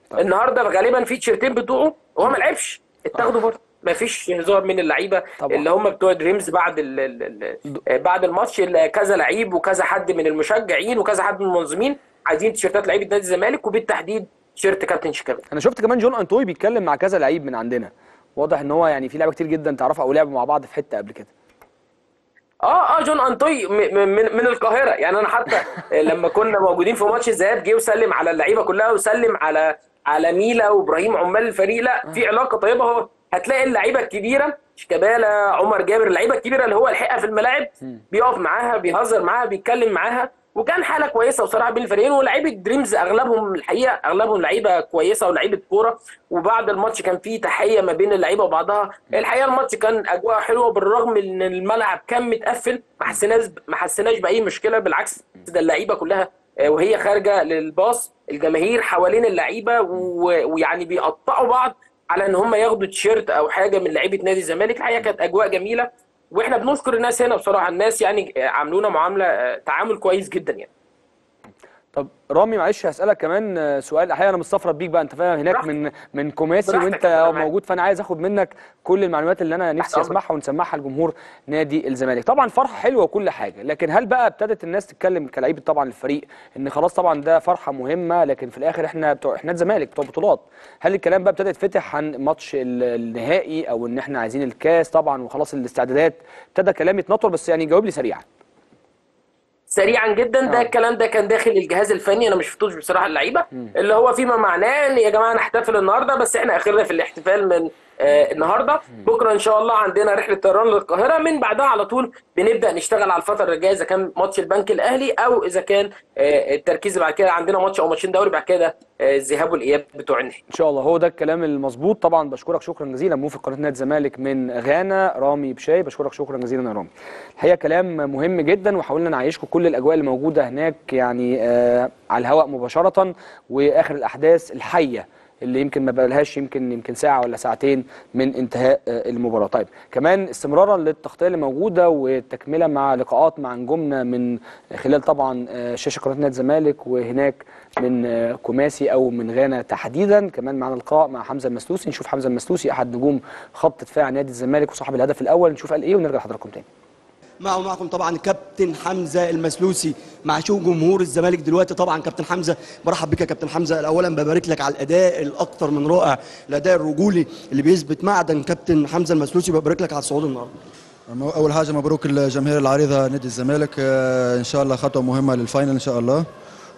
النهارده غالبا في تيشيرتين بتوعه وهو ما لعبش اتاخدوا برضه ما فيش هزار من اللعيبه طبعا. اللي هم بتوع دريمز بعد ال ال ال بعد الماتش اللي كذا لعيب وكذا حد من المشجعين وكذا حد من المنظمين عايزين تيشيرتات لعيبه نادي الزمالك وبالتحديد تيشيرت كابتن شيكابالا انا شفت كمان جون انطوي بيتكلم مع كذا لعيب من عندنا واضح ان هو يعني في لعيبه كتير جدا تعرفها او لعبوا مع بعض في حته قبل كده اه اه جون انطوي م- م- من من القاهره يعني انا حتى لما كنا موجودين في ماتش الذهاب جه وسلم على اللعيبه كلها وسلم على على ميلا وابراهيم عمال الفريق لا في علاقه طيبه هو هتلاقي اللعيبه الكبيره شيكابالا عمر جابر اللعيبه الكبيره اللي هو لحقها في الملاعب بيقف معاها بيهزر معاها بيتكلم معاها وكان حاله كويسه بصراحه بين الفريقين ولاعيبه دريمز اغلبهم الحقيقه اغلبهم لعيبه كويسه ولاعيبه كوره وبعد الماتش كان في تحيه ما بين اللعيبه وبعضها الحقيقه الماتش كان اجواء حلوه بالرغم ان الملعب كان متقفل ما حسيناش ما حسيناش باي مشكله بالعكس ده اللعيبه كلها آه، وهي خارجه للباص الجماهير حوالين اللعيبه و- ويعني بيقطعوا بعض على ان هم ياخدوا تيشيرت او حاجه من لعيبه نادي الزمالك الحقيقه كانت اجواء جميله واحنا بنشكر الناس هنا بصراحه الناس يعني آه، عاملونا معامله آه، تعامل كويس جدا يعني طب رامي معلش هسألك كمان آه، سؤال احيانا انا مستفرد بيك بقى انت فاهم هناك من من كوماسي براحتك وانت يا جماعة. موجود فانا عايز اخد منك كل المعلومات اللي انا نفسي أمرك. اسمعها ونسمعها لجمهور نادي الزمالك طبعا فرحه حلوه وكل حاجه لكن هل بقى ابتدت الناس تتكلم كلاعيبه طبعا الفريق ان خلاص طبعا ده فرحه مهمه لكن في الاخر احنا بتوع احنا الزمالك بتوع بطولات هل الكلام بقى ابتدى يتفتح عن ماتش ال- النهائي او ان احنا عايزين الكاس طبعا وخلاص الاستعدادات ابتدى كلام يتنطر بس يعني جاوب لي سريعا سريعا جدا ده آه. الكلام ده كان داخل الجهاز الفني انا مش شفتوش بصراحه اللعيبه اللي هو فيما معناه ان يا جماعه نحتفل النهارده بس احنا اخرنا في الاحتفال من آه النهارده بكره ان شاء الله عندنا رحله طيران للقاهره من بعدها على طول بنبدا نشتغل على الفتره الجايه اذا كان ماتش البنك الاهلي او اذا كان آه التركيز بعد كده عندنا ماتش او ماتشين دوري بعد كده آه الذهاب والاياب بتوع النهائي ان شاء الله هو ده الكلام المظبوط طبعا بشكرك شكرا جزيلا موفق قناه نادي الزمالك من غانا رامي بشاي بشكرك شكرا جزيلا يا رامي الحقيقه كلام مهم جدا وحاولنا نعيشكم كل الاجواء اللي موجوده هناك يعني آه على الهواء مباشره واخر الاحداث الحيه اللي يمكن ما بقالهاش يمكن يمكن ساعه ولا ساعتين من انتهاء آه، المباراه طيب كمان استمرارا للتغطيه اللي موجوده وتكمله مع لقاءات مع نجومنا من خلال طبعا آه، شاشه قناه نادي الزمالك وهناك من آه، كوماسي او من غانا تحديدا كمان معنا لقاء مع حمزه المسلوسي نشوف حمزه المسلوسي احد نجوم خط دفاع نادي الزمالك وصاحب الهدف الاول نشوف قال ايه ونرجع لحضراتكم تاني معه معكم طبعا كابتن حمزه المسلوسي مع شو جمهور الزمالك دلوقتي طبعا كابتن حمزه برحب بك يا كابتن حمزه اولا ببارك لك على الاداء الاكثر من رائع الاداء الرجولي اللي بيثبت معدن كابتن حمزه المسلوسي ببارك لك على الصعود النهارده اول حاجه مبروك الجماهير العريضه نادي الزمالك آه، ان شاء الله خطوه مهمه للفاينل ان شاء الله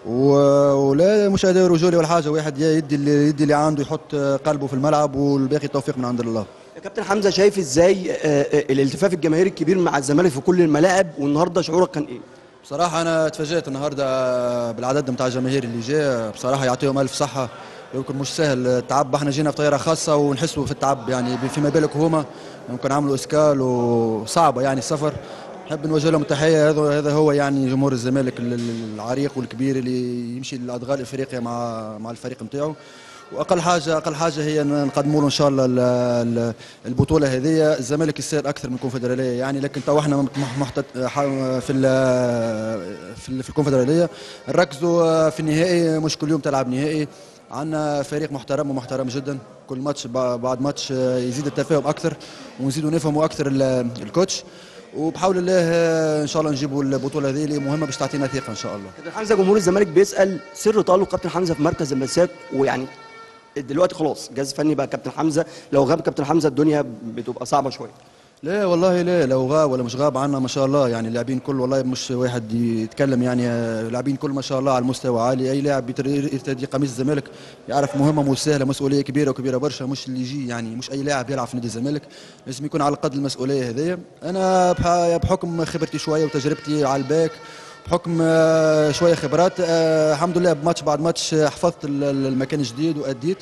و- ولا مش اداء رجولي ولا حاجه واحد يدي اللي يدي اللي عنده يحط آه، قلبه في الملعب والباقي توفيق من عند الله يا كابتن حمزه شايف ازاي آه، آه، الالتفاف الجماهيري الكبير مع الزمالك في كل الملاعب والنهارده شعورك كان ايه بصراحه انا اتفاجئت النهارده بالعدد بتاع الجماهير اللي جاء بصراحه يعطيهم الف صحه يمكن مش سهل التعب احنا جينا في طياره خاصه ونحسوا في التعب يعني فيما بالك هما يمكن عملوا اسكال وصعبه يعني السفر نحب نوجه لهم تحيه هذا هذا هو يعني جمهور الزمالك ال- ال- العريق والكبير اللي يمشي لادغال افريقيا مع مع الفريق نتاعو واقل حاجه اقل حاجه هي ان نقدموا له ان شاء الله ال- ال- البطوله هذه الزمالك يصير اكثر من الكونفدراليه يعني لكن تو احنا مح- محتت ح- في ال- في ال- في الكونفدراليه نركزوا في النهائي مش كل يوم تلعب نهائي عندنا فريق محترم ومحترم جدا كل ماتش ب- بعد ماتش يزيد التفاهم اكثر ونزيدوا نفهموا اكثر ال- الكوتش وبحول الله ان شاء الله نجيبوا البطوله هذه اللي مهمه باش تعطينا ثقه ان شاء الله كابتن حمزه جمهور الزمالك بيسال سر تالق كابتن حمزه في مركز المساك ويعني دلوقتي خلاص جهاز فني بقى كابتن حمزه لو غاب كابتن حمزه الدنيا بتبقى صعبه شويه لا والله لا لو غاب ولا مش غاب عنا ما شاء الله يعني اللاعبين كل والله مش واحد يتكلم يعني آه، اللاعبين كل ما شاء الله على المستوى عالي اي لاعب يتر- يرتدي قميص الزمالك يعرف مهمه مش سهله مسؤوليه كبيره وكبيره برشا مش اللي يجي يعني مش اي لاعب يلعب في نادي الزمالك لازم يكون على قد المسؤوليه هذيا انا بح- بحكم خبرتي شويه وتجربتي على الباك بحكم آه، شويه خبرات آه، الحمد لله بماتش بعد ماتش آه، حفظت ال- ال- المكان الجديد واديت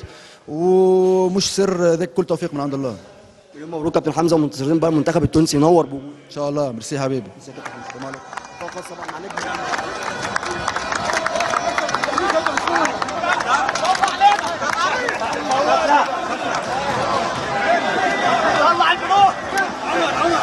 ومش سر ذاك كل توفيق من عند الله اليوم مبروك كابتن حمزه ومنتظرين بقى المنتخب التونسي ينور بوجود ان شاء الله ميرسي حبيبي ازيك يا كابتن السلام عليكم خاصه طبعا مع نجم طلع البنوك عمر عمر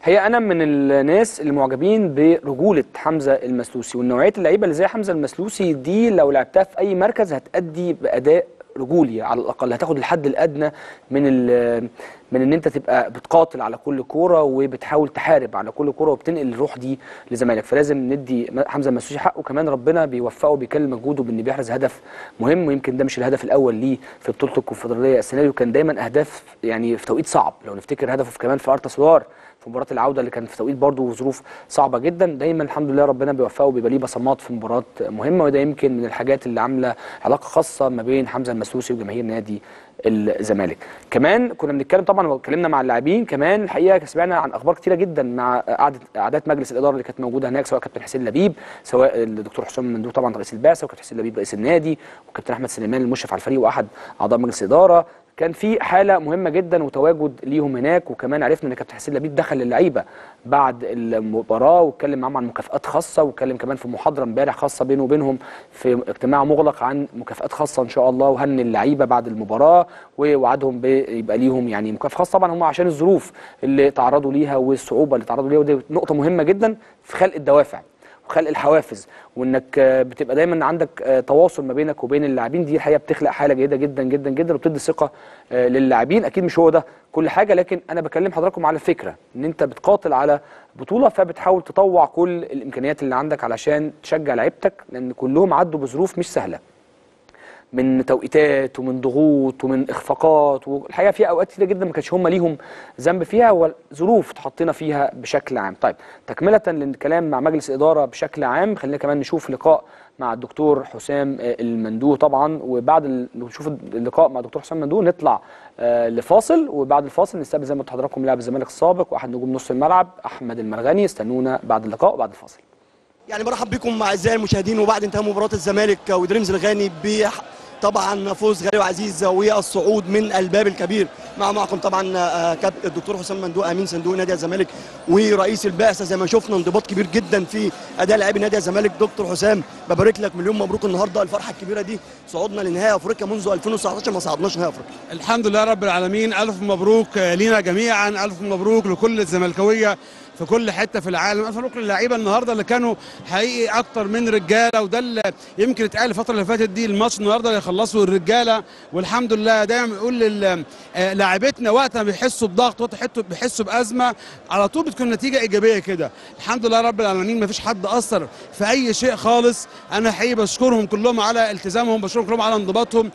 هي انا من الناس اللي معجبين برجوله حمزه المسلوسي والنوعيه اللعيبه اللي زي حمزه المسلوسي دي لو لعبتها في اي مركز هتأدي باداء رجولي على الاقل هتاخد الحد الادنى من ال- من ان انت تبقى بتقاتل على كل كوره وبتحاول تحارب على كل كوره وبتنقل الروح دي لزمايلك فلازم ندي حمزه المسلوسي حقه كمان ربنا بيوفقه وبيكلم مجهوده بان بيحرز هدف مهم ويمكن ده مش الهدف الاول ليه في بطوله الكونفدراليه السنه دي وكان دايما اهداف يعني في توقيت صعب لو نفتكر هدفه في كمان في ارتا سولار في مباراه العوده اللي كان في توقيت برضه وظروف صعبه جدا دايما الحمد لله ربنا بيوفقه وبيبقى ليه بصمات في مباراه مهمه وده يمكن من الحاجات اللي عامله علاقه خاصه ما بين حمزه المسلوسي وجماهير نادي الزمالك كمان كنا بنتكلم طبعا اتكلمنا مع اللاعبين كمان الحقيقه سمعنا عن اخبار كتيره جدا مع قعده قعدات مجلس الاداره اللي كانت موجوده هناك سواء كابتن حسين لبيب سواء الدكتور حسام مندوب طبعا رئيس البعثه وكابتن حسين لبيب رئيس النادي وكابتن احمد سليمان المشرف على الفريق واحد اعضاء مجلس الاداره كان في حاله مهمه جدا وتواجد ليهم هناك وكمان عرفنا ان كابتن حسين لبيب دخل اللعيبه بعد المباراه واتكلم معاهم عن مكافآت خاصه واتكلم كمان في محاضره امبارح خاصه بينه وبينهم في اجتماع مغلق عن مكافآت خاصه ان شاء الله وهن اللعيبه بعد المباراه ووعدهم بيبقى ليهم يعني مكافاه خاصه طبعا هم عشان الظروف اللي تعرضوا ليها والصعوبه اللي تعرضوا ليها ودي نقطه مهمه جدا في خلق الدوافع وخلق الحوافز وانك آه، بتبقى دايما عندك آه، تواصل ما بينك وبين اللاعبين دي الحقيقه بتخلق حاله جيده جدا جدا جدا وبتدي ثقه آه، للاعبين اكيد مش هو ده كل حاجه لكن انا بكلم حضراتكم على فكره ان انت بتقاتل على بطوله فبتحاول تطوع كل الامكانيات اللي عندك علشان تشجع لعيبتك لان كلهم عدوا بظروف مش سهله من توقيتات ومن ضغوط ومن اخفاقات والحقيقه في اوقات كتير جدا ما كانش هم ليهم ذنب فيها وظروف اتحطينا فيها بشكل عام. طيب تكمله للكلام مع مجلس الاداره بشكل عام خلينا كمان نشوف لقاء مع الدكتور حسام آه، المندوه طبعا وبعد ال- نشوف اللقاء مع الدكتور حسام المندوه نطلع آه، لفاصل وبعد الفاصل نستقبل زي ما قلت لحضراتكم لاعب الزمالك السابق واحد نجوم نص الملعب احمد المرغني استنونا بعد اللقاء وبعد الفاصل. يعني برحب بكم اعزائي المشاهدين وبعد انتهاء مباراه الزمالك ودريمز الغاني ب طبعا فوز غالي وعزيز والصعود من الباب الكبير مع معكم طبعا آه، كابتن الدكتور حسام مندوق امين صندوق نادي الزمالك ورئيس البعثه زي ما شفنا انضباط كبير جدا في اداء لاعبي نادي الزمالك دكتور حسام ببارك لك مليون مبروك النهارده الفرحه الكبيره دي صعودنا لنهائي افريقيا منذ 2019 ما صعدناش نهائي افريقيا الحمد لله رب العالمين ألف مبروك لينا جميعا ألف مبروك لكل الزملكاوية في كل حته في العالم الف مبروك للعيبه النهارده اللي كانوا حقيقي اكتر من رجاله وده اللي يمكن اتقال الفتره اللي فاتت دي الماتش النهارده اللي يخلصوا الرجاله والحمد لله دايما بنقول لل- آه، لاعيبتنا وقت ما بيحسوا بضغط وقت حتوا- بيحسوا بازمه على طول بتكون نتيجه ايجابيه كده الحمد لله رب العالمين ما فيش حد اثر في اي شيء خالص انا حقيقي بشكرهم كلهم على التزامهم بشكرهم كلهم على انضباطهم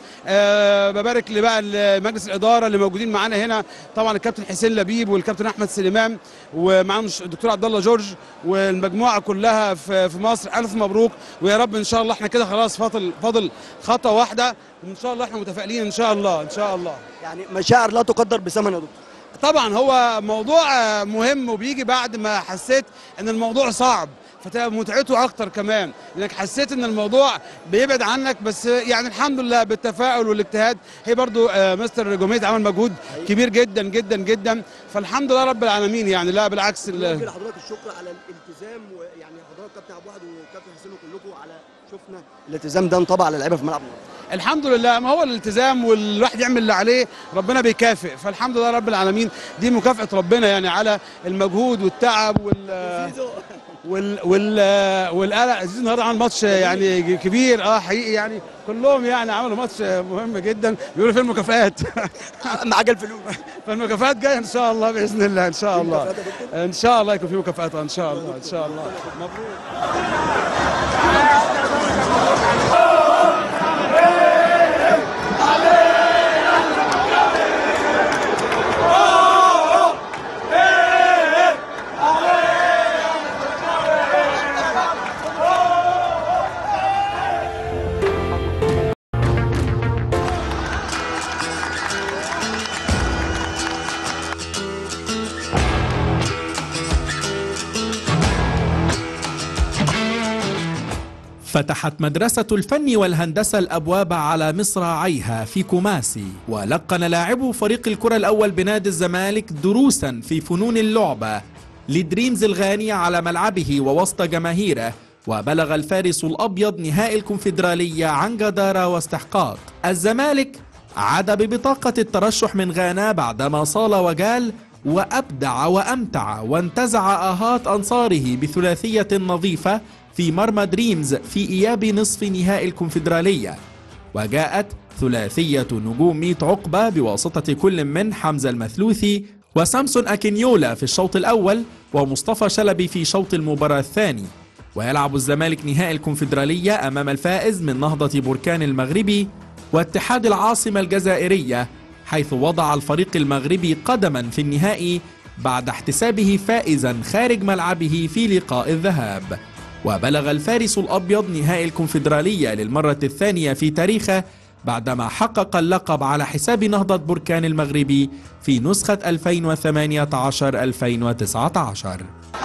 أه ببارك لبقى مجلس الاداره اللي موجودين معانا هنا طبعا الكابتن حسين لبيب والكابتن احمد سليمان ومعاهم الدكتور عبد الله جورج والمجموعه كلها في في مصر الف مبروك ويا رب ان شاء الله احنا كده خلاص فاضل فاضل خطوه واحده وان شاء الله احنا متفائلين ان شاء الله ان شاء الله يعني مشاعر لا تقدر بثمن يا دكتور طبعا هو موضوع آه، مهم وبيجي بعد ما حسيت ان الموضوع صعب فتبقى متعته اكتر كمان لانك حسيت ان الموضوع بيبعد عنك بس آه، يعني الحمد لله بالتفاؤل والاجتهاد هي برضو آه، مستر جوميز عمل مجهود كبير جدا جدا جدا فالحمد لله رب العالمين يعني لا بالعكس ال- نوجه لحضرتك الشكر على الالتزام ويعني حضرتك كابتن عبد الواحد وكابتن حسين وكلكم على شفنا الالتزام ده انطبع على اللعيبه في الملعب الحمد لله ما هو الالتزام والواحد يعمل اللي عليه ربنا بيكافئ فالحمد لله رب العالمين دي مكافأة ربنا يعني على المجهود والتعب وال وال وال والقلق عزيز النهارده عمل ماتش يعني كبير اه حقيقي يعني كلهم يعني عملوا ماتش مهم جدا بيقولوا فين المكافآت معاك الفلوس فالمكافآت جايه ان شاء الله باذن الله ان شاء الله ان شاء الله يكون في مكافآت ان شاء الله ان شاء الله مبروك فتحت مدرسة الفن والهندسة الأبواب على مصراعيها في كوماسي ولقن لاعبو فريق الكرة الأول بنادي الزمالك دروسا في فنون اللعبة لدريمز الغاني على ملعبه ووسط جماهيره وبلغ الفارس الأبيض نهائي الكونفدرالية عن جدارة واستحقاق الزمالك عاد ببطاقة الترشح من غانا بعدما صال وجال وأبدع وأمتع وانتزع آهات أنصاره بثلاثية نظيفة في مرمى دريمز في إياب نصف نهائي الكونفدرالية وجاءت ثلاثية نجوم ميت عقبة بواسطة كل من حمزة المثلوثي وسامسون أكينيولا في الشوط الأول ومصطفى شلبي في شوط المباراة الثاني ويلعب الزمالك نهائي الكونفدرالية أمام الفائز من نهضة بركان المغربي واتحاد العاصمة الجزائرية حيث وضع الفريق المغربي قدما في النهائي بعد احتسابه فائزا خارج ملعبه في لقاء الذهاب وبلغ الفارس الأبيض نهائي الكونفدرالية للمرة الثانية في تاريخه بعدما حقق اللقب على حساب نهضة بركان المغربي في نسخة 2018-2019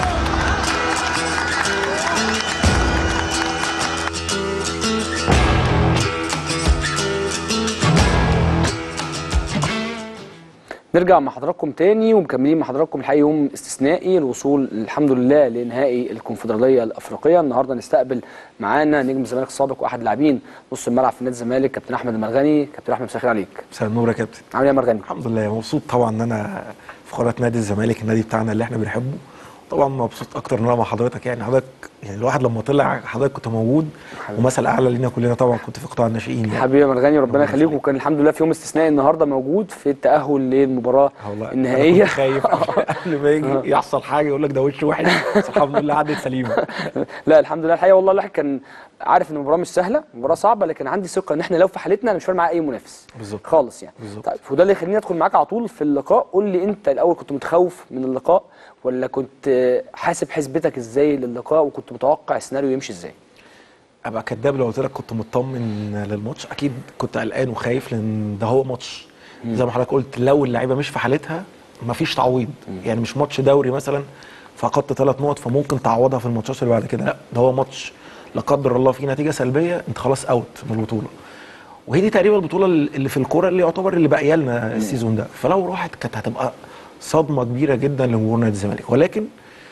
نرجع مع حضراتكم تاني ومكملين مع حضراتكم الحقيقه يوم استثنائي الوصول الحمد لله لنهائي الكونفدراليه الافريقيه النهارده نستقبل معانا نجم الزمالك السابق واحد لاعبين نص الملعب في نادي الزمالك كابتن احمد المرغني كابتن احمد مساء الخير عليك مساء النور يا كابتن عامل ايه يا مرغني الحمد لله مبسوط طبعا ان انا في قاره نادي الزمالك النادي بتاعنا اللي احنا بنحبه طبعا مبسوط اكتر ان انا مع حضرتك يعني حضرتك يعني الواحد لما طلع حضرتك كنت موجود ومثل اعلى لينا كلنا طبعا كنت في قطاع الناشئين يعني حبيبي يا مرغني ربنا يخليك وكان الحمد لله في يوم استثنائي النهارده موجود في التاهل للمباراه والله النهائيه أنا كنت خايف قبل ما يجي يحصل حاجه يقول لك ده وش وحش بس الحمد لله عدت سليمه لا الحمد لله الحقيقه والله الواحد كان عارف ان المباراه مش سهله مباراه صعبه لكن عندي ثقه ان احنا لو في حالتنا انا مش فارق معايا اي منافس بالظبط خالص يعني بالظبط. طيب وده اللي يخليني ادخل معاك على طول في اللقاء قول لي انت الاول كنت متخوف من اللقاء ولا كنت حاسب حسبتك ازاي للقاء وكنت متوقع السيناريو يمشي ازاي ابقى كداب لو قلت لك كنت مطمن للماتش اكيد كنت قلقان وخايف لان ده هو ماتش زي ما حضرتك قلت لو اللعيبه مش في حالتها مفيش تعويض يعني مش ماتش دوري مثلا فقدت ثلاث نقط فممكن تعوضها في الماتشات اللي بعد كده لا ده هو ماتش لا قدر الله فيه نتيجه سلبيه انت خلاص اوت من البطوله وهي دي تقريبا البطوله اللي في الكوره اللي يعتبر اللي باقيه لنا السيزون ده فلو راحت كانت هتبقى صدمه كبيره جدا لجمهور نادي الزمالك ولكن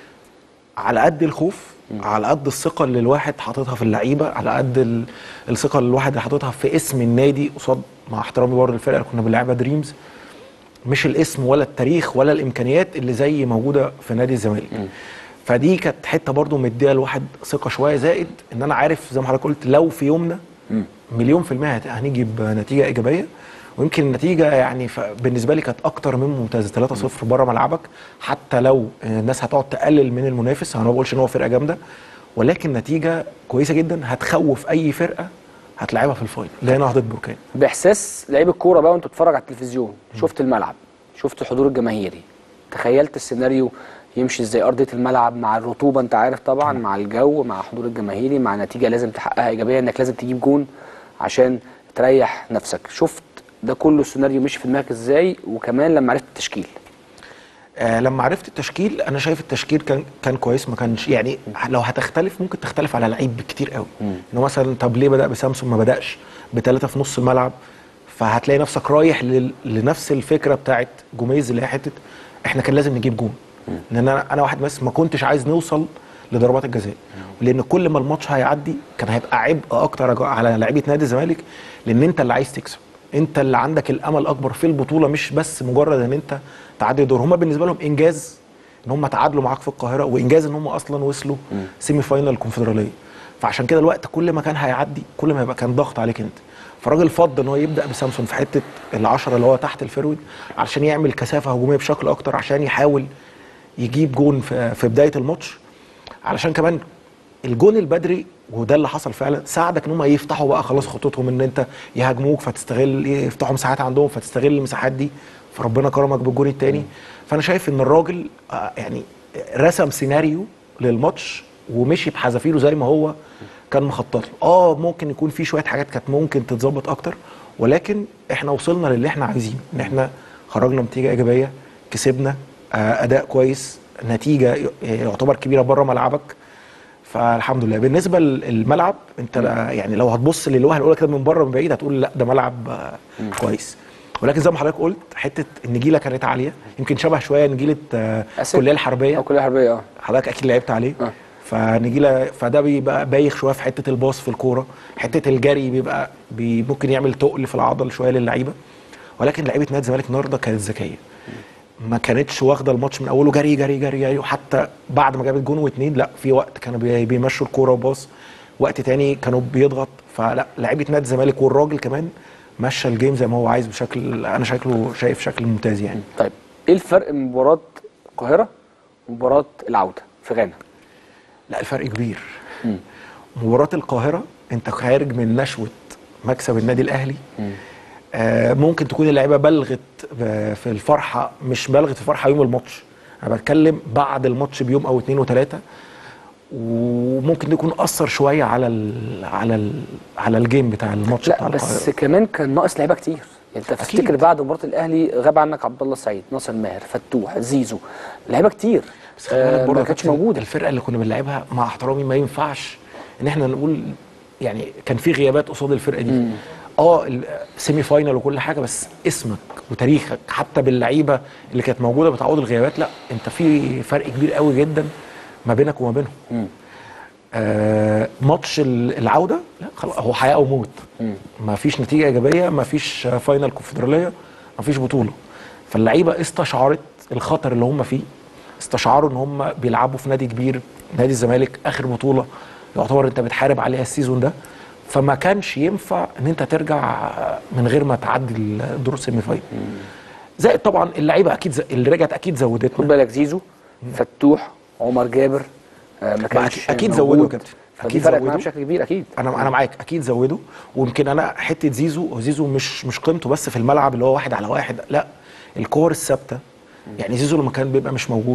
على قد الخوف على قد الثقه اللي الواحد حاططها في اللعيبه على قد ال- الثقه اللي الواحد حاططها في اسم النادي قصاد مع احترامي برضه للفرقه اللي كنا بنلعبها دريمز مش الاسم ولا التاريخ ولا الامكانيات اللي زي موجوده في نادي الزمالك فدي كانت حته برضه مديه الواحد ثقه شويه زائد ان انا عارف زي ما حضرتك قلت لو في يومنا مليون في المية هت- هنيجي بنتيجة إيجابية ويمكن النتيجة يعني ف- بالنسبة لي كانت أكتر من ممتازة 3-0 بره ملعبك حتى لو الناس هتقعد تقلل من المنافس أنا ما بقولش إن هو فرقة جامدة ولكن نتيجة كويسة جدا هتخوف أي فرقة هتلعبها في الفاينل اللي هي نهضة بركان باحساس لعيب الكوره بقى وانت بتتفرج على التلفزيون شفت الملعب شفت الحضور الجماهيري تخيلت السيناريو يمشي ازاي ارضيه الملعب مع الرطوبه انت عارف طبعا مع الجو مع حضور الجماهيري مع نتيجه لازم تحققها ايجابيه انك لازم تجيب جون عشان تريح نفسك شفت ده كله السيناريو مشي في دماغك ازاي وكمان لما عرفت التشكيل آه لما عرفت التشكيل انا شايف التشكيل كان كان كويس ما كانش يعني لو هتختلف ممكن تختلف على لعيب كتير قوي انه مثلا طب ليه بدا بسامسون ما بداش بثلاثه في نص الملعب فهتلاقي نفسك رايح لل... لنفس الفكره بتاعت جوميز اللي هي حته احنا كان لازم نجيب جون لان انا انا واحد بس ما كنتش عايز نوصل لضربات الجزاء لان كل ما الماتش هيعدي كان هيبقى عبء اكتر على لعيبه نادي الزمالك لان انت اللي عايز تكسب انت اللي عندك الامل اكبر في البطوله مش بس مجرد ان انت تعدي دور هما بالنسبه لهم انجاز ان هم تعادلوا معاك في القاهره وانجاز ان هم اصلا وصلوا سيمي فاينال الكونفدراليه فعشان كده الوقت كل ما كان هيعدي كل ما يبقى كان ضغط عليك انت فالراجل فضل ان هو يبدا بسامسون في حته العشرة اللي هو تحت الفيرود علشان يعمل كثافه هجوميه بشكل اكتر عشان يحاول يجيب جون في, في بدايه الماتش علشان كمان الجون البدري وده اللي حصل فعلا ساعدك ان هم يفتحوا بقى خلاص خطوطهم ان انت يهاجموك فتستغل يفتحوا مساحات عندهم فتستغل المساحات دي فربنا كرمك بالجون الثاني فانا شايف ان الراجل آه، يعني رسم سيناريو للماتش ومشي بحذافيره زي ما هو كان مخطط له اه ممكن يكون في شويه حاجات كانت ممكن تتظبط اكتر ولكن احنا وصلنا للي احنا عايزينه ان احنا خرجنا بنتيجه ايجابيه كسبنا آه، اداء كويس نتيجه يعتبر كبيره بره ملعبك فالحمد لله بالنسبه للملعب انت لا- يعني لو هتبص للوهله الاولى كده من بره من بعيد هتقول لا ده ملعب آه، كويس ولكن زي ما حضرتك قلت حته النجيله كانت عاليه يمكن شبه شويه نجيله آه، أسد. الكليه الحربيه الكليه الحربيه اه حضرتك اكيد لعبت عليه فنجيله فده بيبقى بايخ شويه في حته الباص في الكوره حته الجري بيبقى بي ممكن يعمل تقل في العضل شويه للعيبه ولكن لعيبه نادي الزمالك النهارده كانت ذكيه ما كانتش واخده الماتش من اوله جري جري جري جري وحتى بعد ما جابت جون واتنين لا في وقت كانوا بي- بيمشوا الكوره وباص وقت تاني كانوا بيضغط فلا لعيبه نادي الزمالك والراجل كمان مشى الجيم زي ما هو عايز بشكل انا شكله شايف شكل ممتاز يعني طيب ايه الفرق من مباراه القاهره ومباراه العوده في غانا لا الفرق كبير مباراه القاهره انت خارج من نشوه مكسب النادي الاهلي آه ممكن تكون اللعيبه بلغت ب- في الفرحه مش بلغت الفرحه يوم الماتش انا بتكلم بعد الماتش بيوم او اتنين وتلاته وممكن يكون اثر شويه على ال على ال على الجيم بتاع الماتش لا بتاع بس القاهره كمان كان ناقص لعيبه كتير يعني انت تفتكر بعد مباراه الاهلي غاب عنك عبد الله السعيد ناصر ماهر فتوح زيزو لعيبه كتير بس خلي بالك آه برضه ما يا كانتش كابتن، موجوده الفرقه اللي كنا بنلعبها مع احترامي ما ينفعش ان احنا نقول يعني كان في غيابات قصاد الفرقه دي اه السيمي فاينال وكل حاجه بس اسمك وتاريخك حتى باللعيبه اللي كانت موجوده بتعوض الغيابات لا انت في فرق كبير قوي جدا ما بينك وما بينهم آه ماتش ال- العوده لا خلاص هو حياه او موت ما فيش نتيجه ايجابيه ما فيش فاينل كونفدراليه ما فيش بطوله فاللعيبه استشعرت الخطر اللي هم فيه استشعروا ان هم بيلعبوا في نادي كبير نادي الزمالك اخر بطوله يعتبر انت بتحارب عليها السيزون ده فما كانش ينفع ان انت ترجع من غير ما تعدي الدور السيمي فاينل زائد طبعا اللعيبه اكيد ز... اللي رجعت اكيد زودتنا خد بالك زيزو فتوح عمر جابر آه ما ما كانش أكيد- اكيد موجود. زودوا يا كابتن فدي فرقت معاه بشكل كبير اكيد انا انا معاك اكيد زودوا ويمكن انا حته زيزو زيزو مش مش قيمته بس في الملعب اللي هو واحد على واحد لا الكور الثابته يعني زيزو لما كان بيبقى مش موجود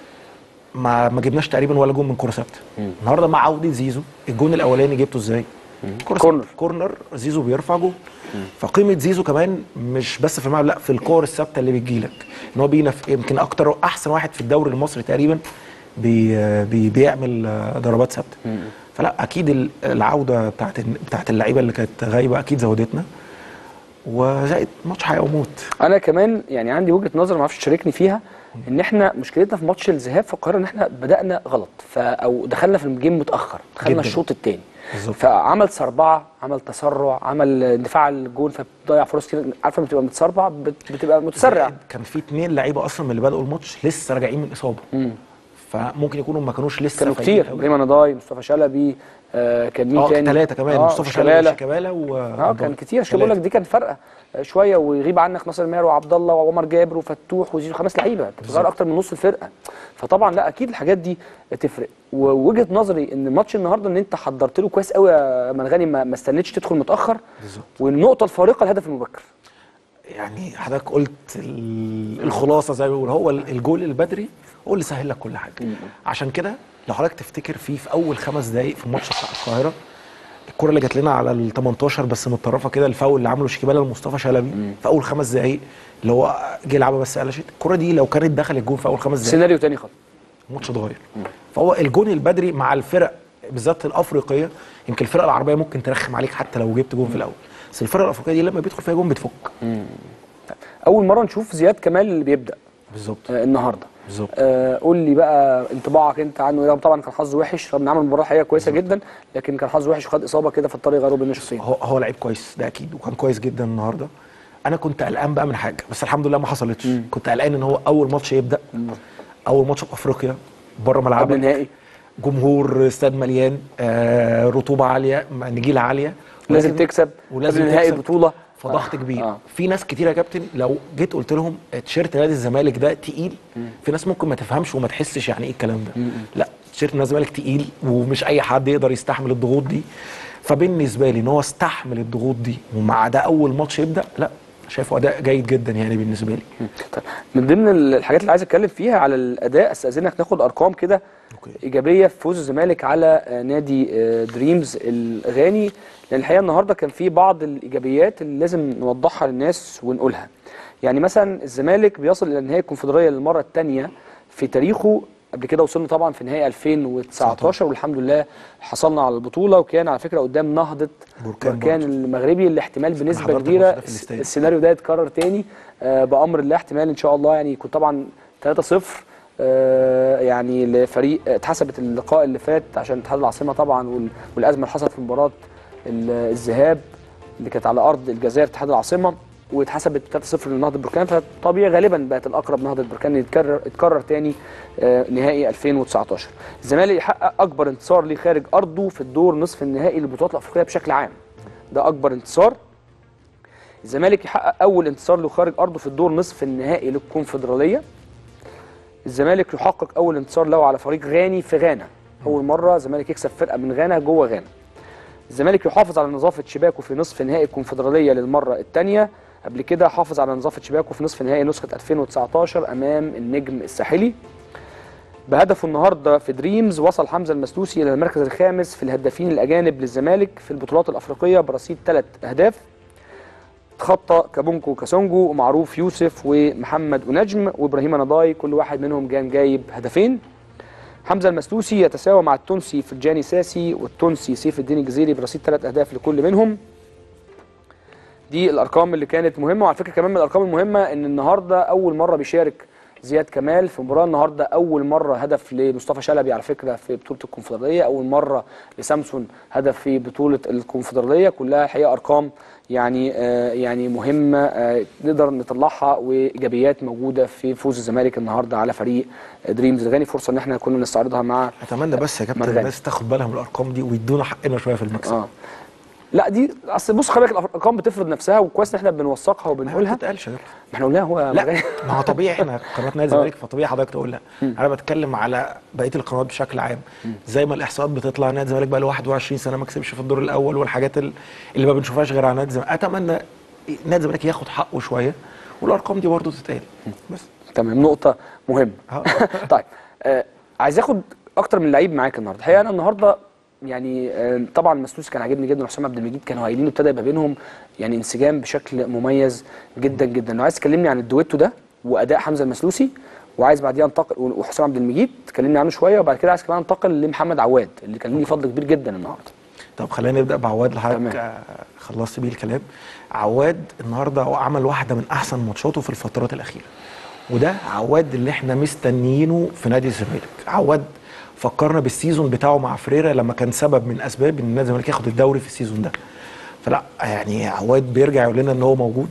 ما ما جبناش تقريبا ولا جون من كوره ثابته النهارده مع عوده زيزو الجون الاولاني جبته ازاي كورنر كورنر زيزو بيرفع جون فقيمه زيزو كمان مش بس في الملعب لا في الكور الثابته اللي بتجيلك ان هو بينف يمكن اكتر احسن واحد في الدوري المصري تقريبا بي بي بيعمل آه، ضربات ثابته فلا اكيد ال- العوده بتاعت بتاعت اللعيبه اللي كانت غايبه اكيد زودتنا وزائد ماتش حياه وموت انا كمان يعني عندي وجهه نظر ما اعرفش تشاركني فيها ان احنا مشكلتنا في ماتش الذهاب في القاهره ان احنا بدانا غلط ف او دخلنا في الجيم متاخر دخلنا جداً. الشوط الثاني بالظبط. فعمل سربعه عمل تسرع عمل اندفاع على الجون فبتضيع فرص كتير عارفه لما بتبقى متسربع بت- بتبقى متسرع زائد كان في اتنين لعيبه اصلا من اللي بداوا الماتش لسه راجعين من اصابه فممكن يكونوا ما كانوش لسه كانوا فايقين كتير قوي. ابراهيم نضاي مصطفى شلبي آه كان مين اه تاني ثلاثه كمان آه، مصطفى شيكابالا. شلبي شيكابالا و اه كان كتير عشان بقول لك دي كانت فرقه آه، شويه ويغيب عنك ناصر ماهر وعبد الله وعمر جابر وفتوح وزيزو خمس لعيبه انت بتغير اكتر من نص الفرقه فطبعا لا اكيد الحاجات دي تفرق ووجهه نظري ان ماتش النهارده ان انت حضرت له كويس قوي يا منغني ما, ما استنيتش تدخل متاخر بالظبط والنقطه الفارقه الهدف المبكر يعني حضرتك قلت ال- الخلاصه زي ما بيقول هو ال- الجول البدري هو اللي سهل لك كل حاجه عشان كده لو حضرتك تفتكر فيه في اول خمس دقائق في الماتش بتاع القاهره الكره اللي جات لنا على ال 18 بس متطرفه كده الفاول اللي عمله شيكابالا لمصطفى شلبي في اول خمس دقائق اللي هو جه يلعبها بس قلشت الكره دي لو كانت دخلت جون في اول خمس دقائق سيناريو تاني خالص الماتش اتغير فهو الجون البدري مع الفرق بالذات الافريقيه يمكن الفرق العربيه ممكن ترخم عليك حتى لو جبت جون في الاول بس الفرق الافريقيه دي لما بيدخل فيها جون بتفك اول مره نشوف زياد كمال اللي بيبدا بالظبط آه النهارده بالظبط آه قول لي بقى انطباعك انت عنه ايه رغم طبعا كان حظه وحش رغم ان عمل مباراه حقيقه كويسه جدا لكن كان حظه وحش وخد اصابه كده فاضطر يغيروا بين الشوطين هو هو لعيب كويس ده اكيد وكان كويس جدا النهارده انا كنت قلقان بقى من حاجه بس الحمد لله ما حصلتش كنت قلقان ان هو اول ماتش يبدا اول ماتش في افريقيا بره ملعبك قبل النهائي جمهور استاد مليان آه رطوبه عاليه نجيله عاليه لازم ولكن- تكسب ولازم قبل نهائي تكسب. البطوله فضغط كبير آه. في ناس كتير يا كابتن لو جيت قلت لهم تيشيرت نادي الزمالك ده تقيل في ناس ممكن ما تفهمش وما تحسش يعني ايه الكلام ده لا تيشيرت نادي الزمالك تقيل ومش اي حد يقدر يستحمل الضغوط دي فبالنسبه لي ان هو استحمل الضغوط دي ومع ده اول ماتش يبدا لا شايفه اداء جيد جدا يعني بالنسبه لي من ضمن الحاجات اللي عايز اتكلم فيها على الاداء استاذنك ناخد ارقام كده ايجابيه في فوز الزمالك على آه، نادي آه، دريمز الغاني لان الحقيقه النهارده كان في بعض الايجابيات اللي لازم نوضحها للناس ونقولها يعني مثلا الزمالك بيصل الى نهائي الكونفدراليه للمره الثانيه في تاريخه قبل كده وصلنا طبعا في نهائي 2019 والحمد لله حصلنا على البطوله وكان على فكره قدام نهضه بركان بركان المغربي اللي احتمال بنسبه حضرت كبيره الماتش ده في الاستاد. السيناريو ده يتكرر تاني آه، بامر الله احتمال ان شاء الله يعني يكون طبعا 3-0 آه، يعني لفريق اتحسبت اللقاء اللي فات عشان اتحاد العاصمه طبعا وال- والازمه اللي حصلت في مباراه ال- الذهاب اللي كانت على ارض الجزائر اتحاد العاصمه واتحسبت 3-0 لنهضه بركان فطبيعي غالبا بقت الاقرب نهضه بركان يتكرر اتكرر تاني آه، نهائي 2019 الزمالك يحقق اكبر انتصار ليه خارج ارضه في الدور نصف النهائي للبطولات الافريقيه بشكل عام ده اكبر انتصار الزمالك يحقق اول انتصار له خارج ارضه في الدور نصف النهائي للكونفدراليه الزمالك يحقق اول انتصار له على فريق غاني في غانا اول مره الزمالك يكسب فرقه من غانا جوه غانا الزمالك يحافظ على نظافه شباكه في نصف نهائي الكونفدراليه للمره الثانيه قبل كده حافظ على نظافه شباكه في نصف نهائي نسخه 2019 امام النجم الساحلي بهدفه النهارده في دريمز وصل حمزه المسلوسي الى المركز الخامس في الهدافين الاجانب للزمالك في البطولات الافريقيه برصيد ثلاث اهداف تخطى كابونكو كاسونجو ومعروف يوسف ومحمد ونجم وابراهيم نضاي كل واحد منهم كان جايب هدفين حمزه المسلوسي يتساوى مع التونسي فرجاني ساسي والتونسي سيف الدين الجزيري برصيد ثلاث اهداف لكل منهم دي الارقام اللي كانت مهمه وعلى فكره كمان من الارقام المهمه ان النهارده اول مره بيشارك زياد كمال في مباراه النهارده اول مره هدف لمصطفى شلبي على فكره في بطوله الكونفدراليه اول مره لسامسون هدف في بطوله الكونفدراليه كلها الحقيقه ارقام يعني آه يعني مهمه آه نقدر نطلعها وايجابيات موجوده في فوز الزمالك النهارده على فريق دريمز الغاني فرصه ان احنا كنا نستعرضها مع اتمنى بس يا كابتن مرغني. الناس تاخد بالها من الارقام دي ويدونا حقنا شويه في المكسب اه لا دي اصل بص خلي بالك الارقام بتفرض نفسها وكويس ان احنا بنوثقها وبنقولها ما تتقالش ما احنا قلناها هو لا مرغني. ما هو طبيعي احنا قناه نادي الزمالك فطبيعي حضرتك تقولها انا بتكلم على بقيه القنوات بشكل عام زي ما الاحصاءات بتطلع نادي الزمالك بقى له 21 سنه ما كسبش في الدور الاول والحاجات ال- اللي ما بنشوفهاش غير على نادي الزمالك اتمنى نادي الزمالك ياخد حقه شويه والارقام دي برضه تتقال بس تمام نقطة مهمة طيب آه عايز اخد اكتر من لعيب معاك النهارده الحقيقة انا النهارده يعني آه طبعا مسلوس كان عاجبني جدا وحسام عبد المجيد كانوا هايلين وابتدى يبقى بينهم يعني انسجام بشكل مميز جدا جدا لو عايز تكلمني عن الدويتو ده واداء حمزة المسلوسي وعايز بعديها انتقل وحسام عبد المجيد تكلمني عنه شويه وبعد كده عايز كمان انتقل لمحمد عواد اللي كان ليه فضل كبير جدا النهارده طب خلينا نبدا بعواد لحضرتك آه، خلصت بيه الكلام عواد النهارده هو عمل واحده من احسن ماتشاته في الفترات الاخيره وده عواد اللي احنا مستنيينه في نادي الزمالك عواد فكرنا بالسيزون بتاعه مع فريرا لما كان سبب من اسباب ان نادي الزمالك ياخد الدوري في السيزون ده فلا يعني عواد بيرجع يقول لنا ان هو موجود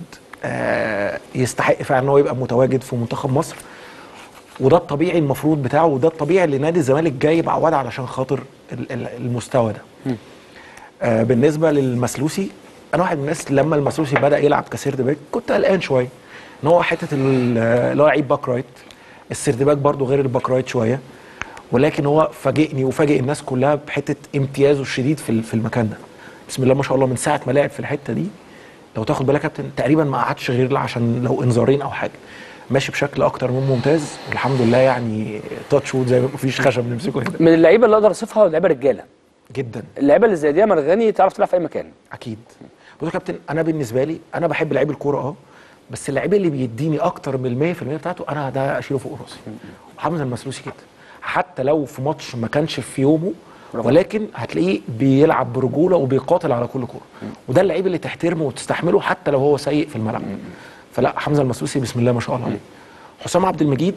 آه يستحق فعلا ان هو يبقى متواجد في منتخب مصر وده الطبيعي المفروض بتاعه وده الطبيعي اللي نادي الزمالك جايب عواد علشان خاطر ال- ال- المستوى ده آه بالنسبه للمسلوسي انا واحد من الناس لما المسلوسي بدا يلعب كسيرد باك كنت قلقان شويه ان هو حته ال- اللي هو لعيب باك رايت السيرد باك برضه غير الباك رايت شويه ولكن هو فاجئني وفاجئ الناس كلها بحته امتيازه الشديد في ال- في المكان ده بسم الله ما شاء الله من ساعه ما لعب في الحته دي لو تاخد بالك يا كابتن تقريبا ما قعدش غير عشان لو انذارين او حاجه ماشي بشكل اكتر من ممتاز والحمد لله يعني تاتش وود زي ما فيش خشب نمسكه هنا من اللعيبه اللي اقدر اصفها لعيبه رجاله جدا اللعيبه اللي زي دي يا مرغني تعرف تلعب في اي مكان اكيد بص يا كابتن انا بالنسبه لي انا بحب لعيب الكوره اه بس اللعيب اللي بيديني اكتر من 100% بتاعته انا ده اشيله فوق راسي وحمزه المسلوسي كده حتى لو في ماتش ما كانش في يومه ولكن هتلاقيه بيلعب برجوله وبيقاتل على كل كوره وده اللعيب اللي تحترمه وتستحمله حتى لو هو سيء في الملعب فلا حمزه المسلوسي بسم الله ما شاء الله عليه حسام عبد المجيد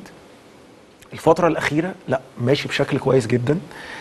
الفتره الاخيره لا ماشي بشكل كويس جدا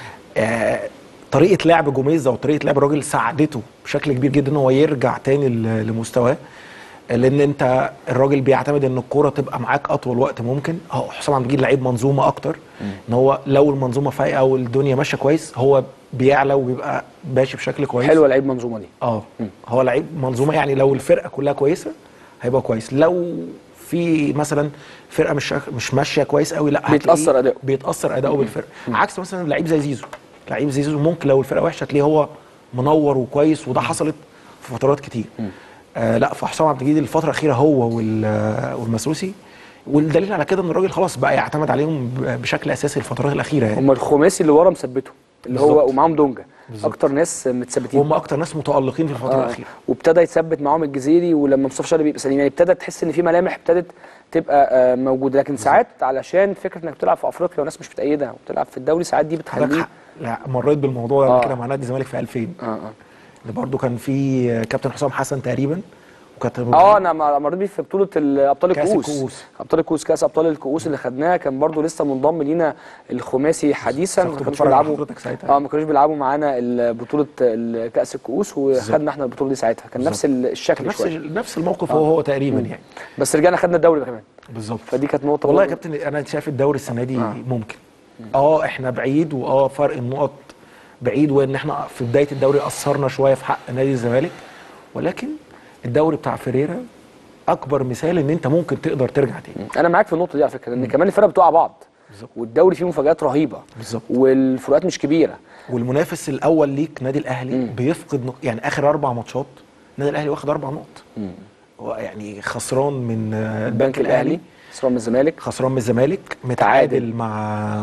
آه طريقه لعب جوميز او طريقه لعب الراجل ساعدته بشكل كبير جدا ان هو يرجع تاني ل- لمستواه لان انت الراجل بيعتمد ان الكوره تبقى معاك اطول وقت ممكن اه حسام عبد المجيد لعيب منظومه اكتر ان هو لو المنظومه فايقه والدنيا ماشيه كويس هو بيعلى وبيبقى ماشي بشكل كويس حلوه لعيب منظومه دي اه هو لعيب منظومه يعني لو الفرقه كلها كويسه هيبقى كويس لو في مثلا فرقه مش مش ماشيه كويس قوي لا هتلاقيه بيتأثر أداؤه. بيتاثر اداؤه بالفرقه عكس مثلا لعيب زي زيزو لعيب زي زيزو ممكن لو الفرقه وحشه تلاقيه هو منور وكويس وده حصلت في فترات كتير آه لا فحسام عبد المجيد الفتره الاخيره هو وال- والمسروسي والدليل على كده ان الراجل خلاص بقى يعتمد عليهم ب- بشكل اساسي الفترات الاخيره يعني هم الخماسي اللي ورا مثبته اللي هو بالظبط. ومعاهم دونجا بالظبط. اكتر ناس متثبتين وهم اكتر ناس متالقين في الفتره آه. الاخيره وابتدى يثبت معاهم الجزيري ولما مصطفى شلبي يبقى سليم يعني ابتدى تحس ان في ملامح ابتدت تبقى آه، موجوده لكن ساعات علشان فكره انك بتلعب في افريقيا وناس مش متأيده وبتلعب في الدوري ساعات دي عندك بتخليه حق. لا مريت بالموضوع ده آه. كده مع نادي الزمالك في 2000 اه اه اللي برضو كان في كابتن حسام حسن تقريبا وكانت اه انا مع- مريت بيه في بطوله ال- ابطال كأس الكؤوس الكؤوس. ابطال الكؤوس كاس ابطال الكؤوس اللي خدناها كان برضو لسه منضم لينا الخماسي حديثا كنت ما كانوش بتفرج على بيلعبوا حضرتك ساعتها. اه ما كانوش بيلعبوا معانا ال- بطوله ال- كاس الكؤوس وخدنا احنا البطوله دي ساعتها كان نفس ال- الشكل نفس شويه نفس الموقف هو هو تقريبا مم. يعني بس رجعنا خدنا الدوري كمان بالظبط فدي كانت نقطه والله يا برضو. كابتن انا شايف الدوري السنه دي ممكن اه احنا بعيد واه فرق النقط بعيد وان احنا في بدايه الدوري قصرنا شويه في حق نادي الزمالك ولكن الدوري بتاع فيريرا اكبر مثال ان انت ممكن تقدر ترجع تاني انا معاك في النقطه دي على فكره ان كمان الفرق بتوع بعض والدوري فيه مفاجآت رهيبه بالظبط والفروقات مش كبيره والمنافس الاول ليك نادي الاهلي بيفقد نق... يعني اخر اربع ماتشات النادي الاهلي واخد اربع نقط هو يعني خسران من آه، البنك الاهلي خسران من الزمالك خسران من الزمالك متعادل مع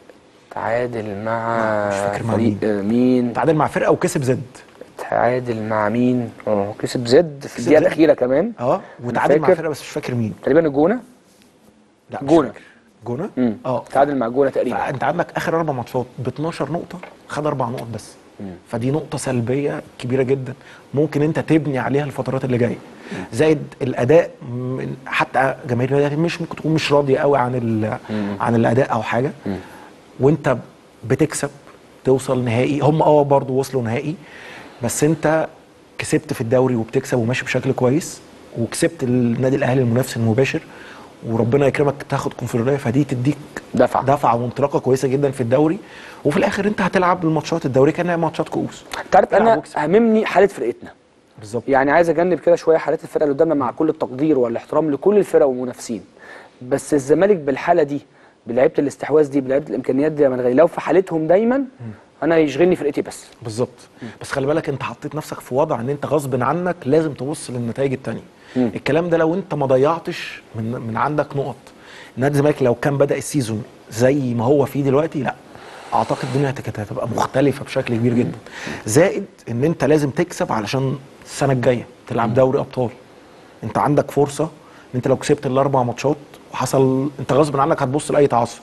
تعادل مع مش فاكر مع فريق آه، مين تعادل مع فرقه وكسب زد تعادل مع مين اه كسب زد في كسب الدقيقه زد. الاخيره كمان اه أنا وتعادل مع فاكر. فرقه بس مش فاكر مين تقريبا الجونه لا مش جونه فاكر. جونه امم اه تعادل مع الجونه تقريبا فانت عندك اخر اربع ماتشات ب 12 نقطه خد اربع نقط بس فدي نقطه سلبيه كبيره جدا ممكن انت تبني عليها الفترات اللي جايه زائد الاداء من حتى جماهير النادي الأهلي مش ممكن تكون مش راضيه قوي عن ال- عن الاداء او حاجه وانت بتكسب توصل نهائي هم اه برضو وصلوا نهائي بس انت كسبت في الدوري وبتكسب وماشي بشكل كويس وكسبت النادي الاهلي المنافس المباشر وربنا يكرمك تاخد كونفدراليه فدي تديك دفعه دفعه وانطلاقه كويسه جدا في الدوري وفي الاخر انت هتلعب الماتشات الدوري كانها ماتشات كؤوس انت عارف العب انا واكسب. هممني حاله فرقتنا بالظبط يعني عايز اجنب كده شويه حالات الفرقه اللي قدامنا مع كل التقدير والاحترام لكل الفرق والمنافسين بس الزمالك بالحاله دي بلعيبه الاستحواذ دي بلعيبه الامكانيات دي يا منغي لو في حالتهم دايما انا يشغلني فرقتي بس بالظبط بس خلي بالك انت حطيت نفسك في وضع ان انت غصب عنك لازم تبص للنتائج التانية الكلام ده لو انت ما ضيعتش من من عندك نقط نادي الزمالك لو كان بدا السيزون زي ما هو فيه دلوقتي لا اعتقد الدنيا كانت هتبقى مختلفه بشكل كبير جدا زائد ان انت لازم تكسب علشان السنه الجايه تلعب دوري ابطال انت عندك فرصه ان انت لو كسبت الاربع ماتشات وحصل انت غصب عنك هتبص لاي تعثر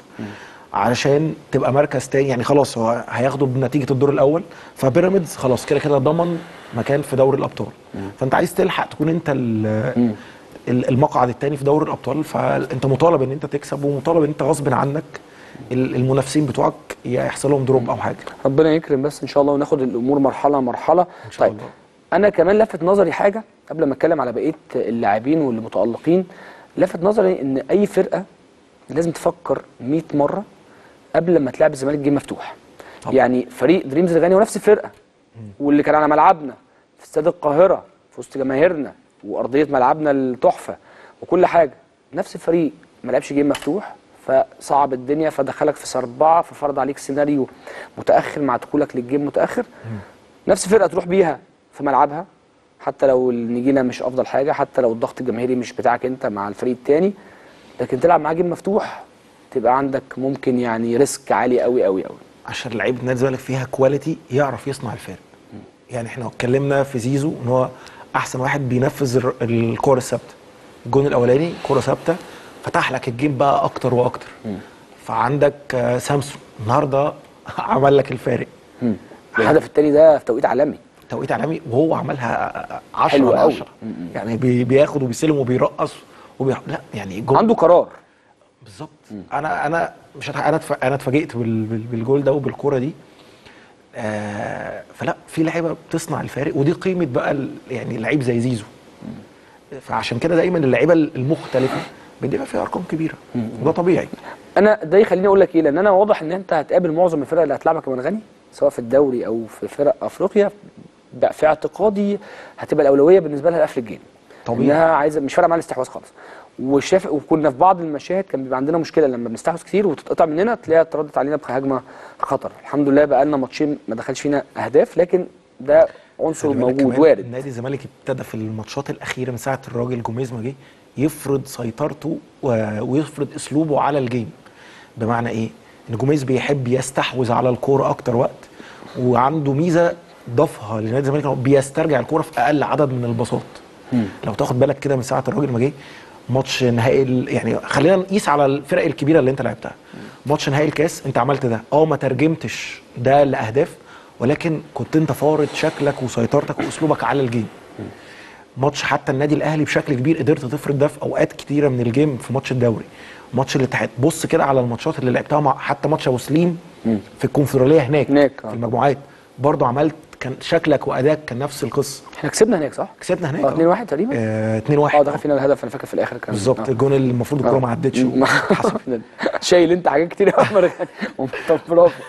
علشان تبقى مركز تاني يعني خلاص هو هياخدوا بنتيجه الدور الاول فبيراميدز خلاص كده كده ضمن مكان في دوري الابطال فانت عايز تلحق تكون انت ال- ال- المقعد الثاني في دوري الابطال فانت مطالب ان انت تكسب ومطالب ان انت غصب عنك ال- المنافسين بتوعك يحصل لهم دروب او حاجه ربنا يكرم بس ان شاء الله وناخد الامور مرحله مرحله ان شاء طيب انا كمان لفت نظري حاجه قبل ما اتكلم على بقيه اللاعبين واللي متالقين لفت نظري ان اي فرقه لازم تفكر 100 مره قبل ما تلعب الزمالك جيم مفتوح طبعا. يعني فريق دريمز الغاني هو نفس الفرقه واللي كان على ملعبنا في استاد القاهره في وسط جماهيرنا وارضيه ملعبنا التحفه وكل حاجه نفس الفريق ما لعبش جيم مفتوح فصعب الدنيا فدخلك في صربعه ففرض عليك سيناريو متاخر مع دخولك للجيم متاخر نفس فرقه تروح بيها في ملعبها حتى لو النجيله مش افضل حاجه حتى لو الضغط الجماهيري مش بتاعك انت مع الفريق التاني لكن تلعب معاه جيم مفتوح تبقى عندك ممكن يعني ريسك عالي قوي قوي قوي عشان لعيبه نادي الزمالك فيها كواليتي يعرف يصنع الفارق يعني احنا اتكلمنا في زيزو ان هو احسن واحد بينفذ الر- الكور الثابته الجون الاولاني كره ثابته فتح لك الجيم بقى اكتر واكتر فعندك آه، سامسون النهارده عمل لك الفارق الهدف التاني ده في توقيت عالمي توقيت عالمي وهو عملها 10 حلو على قوي. 10 يعني بي- بياخد وبيستلم وبيرقص وبي... لا يعني جول عنده قرار بالظبط انا انا مش هتح... انا اتف... انا اتفاجئت بال... بال... بالجول ده وبالكوره دي آه فلا في لعيبه بتصنع الفارق ودي قيمه بقى ال... يعني لعيب زي زيزو فعشان كده دايما اللعيبه المختلفه بيبقى فيها ارقام كبيره وده طبيعي انا ده يخليني اقول لك ايه لان انا واضح ان انت هتقابل معظم الفرق اللي هتلعبك يا منغني سواء في الدوري او في فرق افريقيا بقى في اعتقادي هتبقى الاولويه بالنسبه لها قفل الجيم طبيعي. انها عايزه مش فارقه معاها الاستحواذ خالص وشاف وكنا في بعض المشاهد كان بيبقى عندنا مشكله لما بنستحوذ كتير وتتقطع مننا تلاقيها اتردت علينا بهجمه خطر الحمد لله بقى لنا ماتشين ما دخلش فينا اهداف لكن ده عنصر خلي بالك موجود كمان وارد نادي الزمالك ابتدى في الماتشات الاخيره من ساعه الراجل جوميز ما جه يفرض سيطرته و- ويفرض اسلوبه على الجيم بمعنى ايه ان جوميز بيحب يستحوذ على الكوره اكتر وقت وعنده ميزه ضافها لنادي الزمالك إن هو بيسترجع الكوره في اقل عدد من الباصات لو تاخد بالك كده من ساعه الراجل ما جه ماتش نهائي ال- يعني خلينا نقيس على الفرق الكبيره اللي انت لعبتها ماتش نهائي الكاس انت عملت ده اه ما ترجمتش ده لاهداف ولكن كنت انت فارض شكلك وسيطرتك واسلوبك على الجيم ماتش حتى النادي الاهلي بشكل كبير قدرت تفرض ده في اوقات كتيره من الجيم في ماتش الدوري ماتش الاتحاد بص كده على الماتشات اللي لعبتها مع حتى ماتش ابو سليم في الكونفدراليه هناك, هناك في المجموعات برضه عملت كان شكلك وادائك كان نفس القصه احنا كسبنا هناك صح؟ كسبنا هناك اه 2 1 تقريبا آه 2 1 اه دخل فينا الهدف انا فاكر في الاخر كان بالظبط الجون اللي المفروض الكوره ما عدتش شايل انت حاجات كتير قوي مرغني طب برافو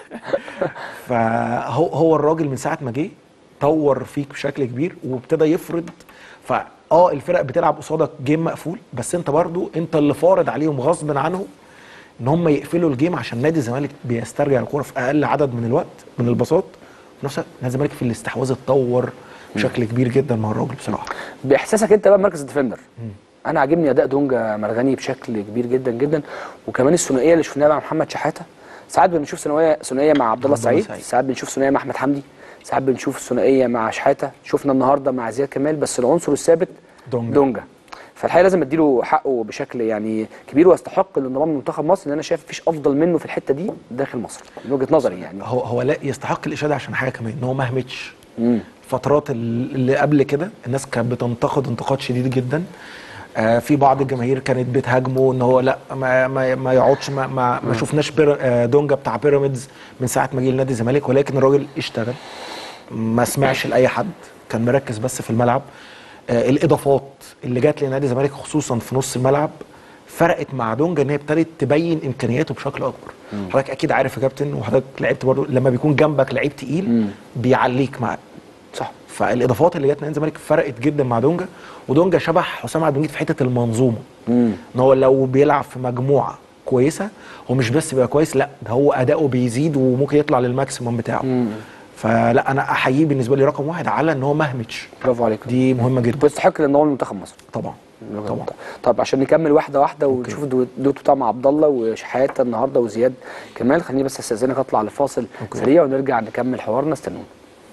فهو هو الراجل من ساعه ما جه طور فيك بشكل كبير وابتدى يفرض ف اه الفرق بتلعب قصادك جيم مقفول بس انت برضو انت اللي فارض عليهم غصب عنهم ان هم يقفلوا الجيم عشان نادي الزمالك بيسترجع الكوره في اقل عدد من الوقت من البساط في نفس الوقت نادي الزمالك في الاستحواذ اتطور بشكل كبير جدا مع الراجل بصراحه باحساسك انت بقى مركز الديفندر انا عاجبني اداء دونجا مرغني بشكل كبير جدا جدا وكمان الثنائيه اللي شفناها مع محمد شحاته ساعات بنشوف ثنائيه ثنائيه مع عبد الله السعيد ساعات بنشوف ثنائيه مع احمد حمدي ساعات بنشوف ثنائيه مع شحاته شفنا النهارده مع زياد كمال بس العنصر الثابت دونجا, دونجا. فالحقيقه لازم اديله حقه بشكل يعني كبير واستحق الانضمام لمنتخب مصر لان انا شايف مفيش افضل منه في الحته دي داخل مصر من وجهه نظري يعني هو هو لا يستحق الاشاده عشان حاجه كمان ان هو ما همتش الفترات اللي قبل كده الناس كانت بتنتقد انتقاد شديد جدا آه في بعض الجماهير كانت بتهاجمه ان هو لا ما ما, ما يقعدش ما, ما, ما شفناش بير آه دونجا بتاع بيراميدز من ساعه ما جه لنادي الزمالك ولكن الراجل اشتغل ما سمعش لاي حد كان مركز بس في الملعب آه الاضافات اللي جات لنادي الزمالك خصوصا في نص الملعب فرقت مع دونجا ان هي ابتدت تبين امكانياته بشكل اكبر حضرتك اكيد عارف يا كابتن وحضرتك لعبت برضه لما بيكون جنبك لعيب تقيل بيعليك معاه صح فالاضافات اللي جت نادي الزمالك فرقت جدا مع دونجا ودونجا شبه حسام عبد المجيد في حته المنظومه ان هو لو بيلعب في مجموعه كويسه هو مش بس بيبقى كويس لا ده هو اداؤه بيزيد وممكن يطلع للماكسيموم بتاعه مم. فلا انا احييه بالنسبه لي رقم واحد على ان هو ما همتش برافو عليك دي مهمه جدا ويستحق الانضمام لمنتخب مصر طبعا طبعا طب عشان نكمل واحده واحده ونشوف الدوتو بتاع مع عبد الله وشحاته النهارده وزياد كمال خليني بس استاذنك اطلع لفاصل سريع ونرجع نكمل حوارنا استنونا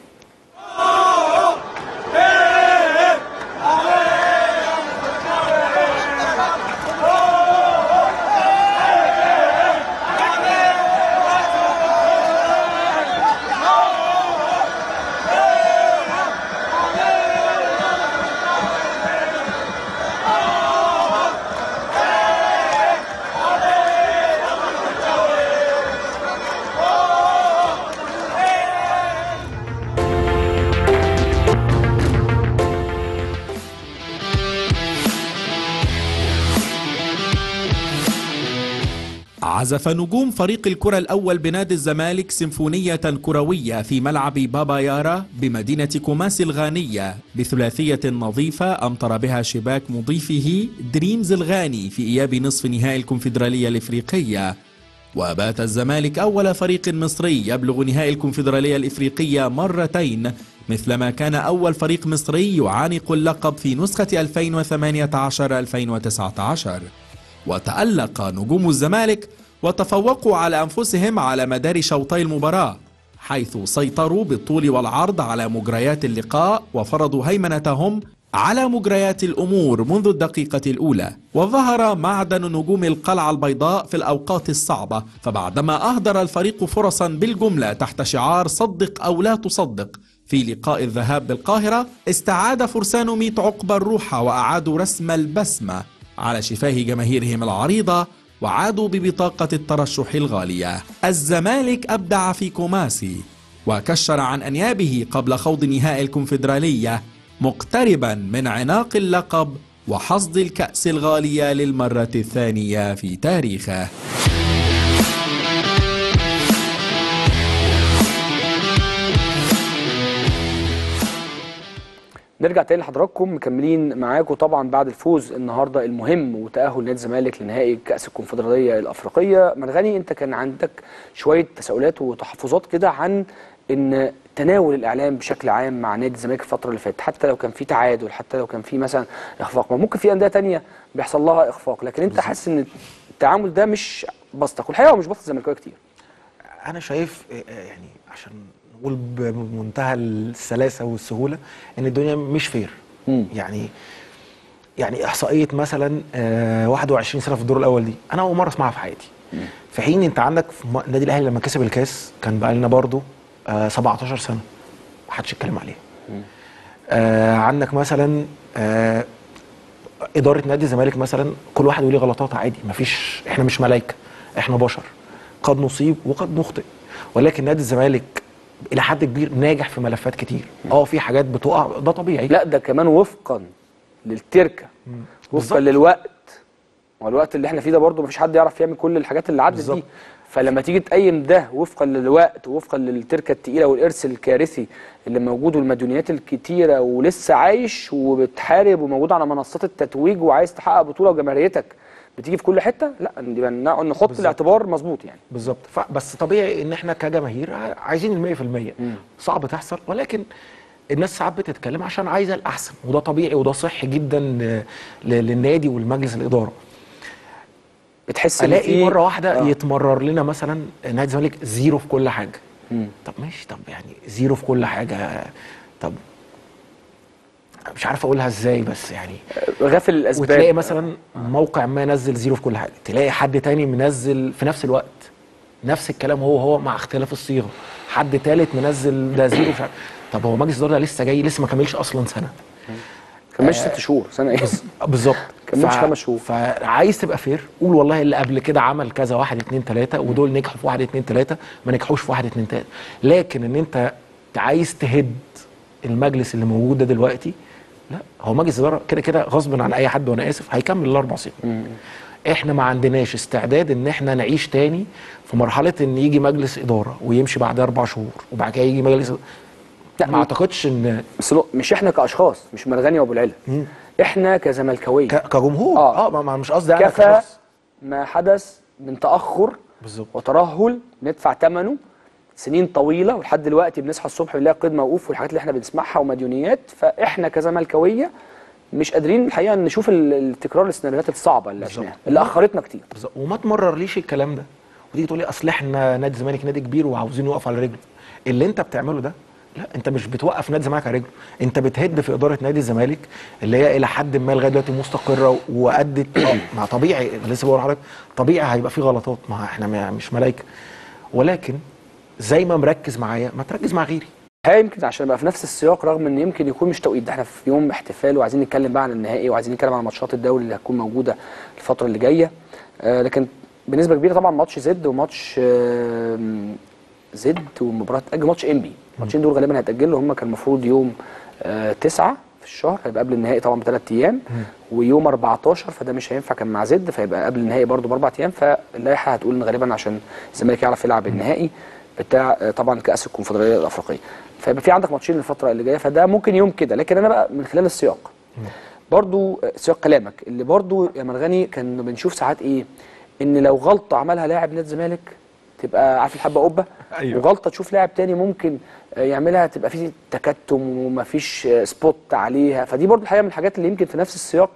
عزف نجوم فريق الكرة الأول بنادي الزمالك سيمفونية كروية في ملعب بابا يارا بمدينة كوماس الغانية بثلاثية نظيفة أمطر بها شباك مضيفه دريمز الغاني في إياب نصف نهائي الكونفدرالية الإفريقية وبات الزمالك أول فريق مصري يبلغ نهائي الكونفدرالية الإفريقية مرتين مثلما كان أول فريق مصري يعانق اللقب في نسخة 2018-2019 وتألق نجوم الزمالك وتفوقوا على أنفسهم على مدار شوطي المباراة حيث سيطروا بالطول والعرض على مجريات اللقاء وفرضوا هيمنتهم على مجريات الأمور منذ الدقيقة الأولى وظهر معدن نجوم القلعة البيضاء في الأوقات الصعبة فبعدما أهدر الفريق فرصا بالجملة تحت شعار صدق أو لا تصدق في لقاء الذهاب بالقاهرة استعاد فرسان ميت عقبة الروح وأعادوا رسم البسمة على شفاه جماهيرهم العريضة وعادوا ببطاقة الترشح الغالية الزمالك أبدع في كوماسي وكشر عن أنيابه قبل خوض نهائي الكونفدرالية مقتربا من عناق اللقب وحصد الكأس الغالية للمرة الثانية في تاريخه نرجع تاني لحضراتكم مكملين معاكم طبعا بعد الفوز النهارده المهم وتاهل نادي الزمالك لنهائي كاس الكونفدراليه الافريقيه مرغني انت كان عندك شويه تساؤلات وتحفظات كده عن ان تناول الاعلام بشكل عام مع نادي الزمالك الفتره اللي فاتت حتى لو كان في تعادل حتى لو كان في مثلا اخفاق ما ممكن في انديه تانية بيحصل لها اخفاق لكن انت حاسس ان التعامل ده مش بسطك والحقيقه هو مش بسط الزمالكاويه كتير انا شايف يعني عشان نقول بمنتهى السلاسه والسهوله ان الدنيا مش فير يعني يعني احصائيه مثلا آه 21 سنه في الدور الاول دي انا اول مره اسمعها في حياتي مم. في حين انت عندك في النادي الاهلي لما كسب الكاس كان بقى لنا برضه آه 17 سنه ما حدش يتكلم عليه آه عندك مثلا آه اداره نادي الزمالك مثلا كل واحد يقول لي غلطات عادي مفيش احنا مش ملائكه احنا بشر قد نصيب وقد نخطئ ولكن نادي الزمالك الى حد كبير ناجح في ملفات كتير اه في حاجات بتقع ده طبيعي لا ده كمان وفقا للتركه وفقا للوقت والوقت اللي احنا فيه ده برضه مفيش حد يعرف يعمل كل الحاجات اللي عدت دي فلما تيجي تقيم ده وفقا للوقت ووفقا للتركه التقيله والارث الكارثي اللي موجود والمديونيات الكتيره ولسه عايش وبتحارب وموجود على منصات التتويج وعايز تحقق بطوله وجماهيريتك بتيجي في كل حته لا يبقى نقعد نحط بالظبط. الاعتبار مظبوط يعني بالظبط ف- بس طبيعي ان احنا كجماهير ع- عايزين ال 100% صعب تحصل ولكن الناس ساعات بتتكلم عشان عايزه الاحسن وده طبيعي وده صحي جدا ل- ل- للنادي والمجلس الاداره بتحس إن الاقي في- مره واحده آه. يتمرر لنا مثلا نادي الزمالك زيرو في كل حاجه طب ماشي طب يعني زيرو في كل حاجه طب مش عارف اقولها ازاي بس يعني غافل الاسباب وتلاقي مثلا موقع ما نزل زيرو في كل حاجه تلاقي حد تاني منزل في نفس الوقت نفس الكلام هو هو مع اختلاف الصيغه حد تالت منزل ده زيرو مش عارف طب هو مجلس الاداره ده لسه جاي لسه ما كملش اصلا سنه كملش ست شهور سنه ايه بالظبط كملش ف- خمس شهور فعايز تبقى فير قول والله اللي قبل كده عمل كذا واحد اتنين تلاته ودول نجحوا في واحد اتنين تلاته ما نجحوش في واحد اتنين تلاته لكن ان انت عايز تهد المجلس اللي موجود ده دلوقتي لا هو مجلس اداره كده كده غصب عن اي حد وانا اسف هيكمل الاربع سنين احنا ما عندناش استعداد ان احنا نعيش تاني في مرحله ان يجي مجلس اداره ويمشي بعد اربع شهور وبعد كده يجي مجلس لا ما اعتقدش ان بس لو- مش احنا كاشخاص مش مرغني وابو العلا احنا كزملكاويه كجمهور اه, آه ما- ما مش قصدي انا كفى كشخص. ما حدث من تاخر بالظبط وترهل ندفع ثمنه سنين طويله ولحد دلوقتي بنصحى الصبح بنلاقي قيد موقوف والحاجات اللي احنا بنسمعها ومديونيات فاحنا كزملكاويه مش قادرين الحقيقه نشوف ال- التكرار السيناريوهات الصعبه اللي عشناها اللي اخرتنا كتير بالظبط وما تمررليش الكلام ده وتيجي تقول لي اصل احنا نادي الزمالك نادي كبير وعاوزين نقف على رجله اللي انت بتعمله ده لا انت مش بتوقف نادي الزمالك على رجله انت بتهد في اداره نادي الزمالك اللي هي الى حد ما لغايه دلوقتي مستقره وادت مع طبيعي أنا لسه بقول لحضرتك طبيعي هيبقى في غلطات ما احنا ما- مش ملائكه ولكن زي ما مركز معايا ما تركز مع غيري هي يمكن عشان نبقى في نفس السياق رغم ان يمكن يكون مش توقيت ده احنا في يوم احتفال وعايزين نتكلم بقى عن النهائي وعايزين نتكلم عن ماتشات الدوري اللي هتكون موجوده الفتره اللي جايه آه لكن بنسبه كبيره طبعا ماتش زد وماتش آه زد ومباراه تاجل ماتش انبي الماتشين دول غالبا هيتاجلوا هم كان المفروض يوم آه 9 في الشهر هيبقى قبل النهائي طبعا بثلاث ايام ويوم 14 فده مش هينفع كان مع زد فيبقى قبل النهائي برضه باربع ايام فاللائحه هتقول ان غالبا عشان الزمالك يعرف يلعب النهائي بتاع آه، طبعا كاس الكونفدراليه الافريقيه فيبقى في عندك ماتشين الفتره اللي جايه فده ممكن يوم كده لكن انا بقى من خلال السياق برضو آه، سياق كلامك اللي برضو يا مرغني كان بنشوف ساعات ايه ان لو غلطه عملها لاعب نادي الزمالك تبقى عارف الحبه قبه أيوة. وغلطه تشوف لاعب تاني ممكن آه، يعملها تبقى في تكتم ومفيش آه، سبوت عليها فدي برضو الحقيقه من الحاجات اللي يمكن في نفس السياق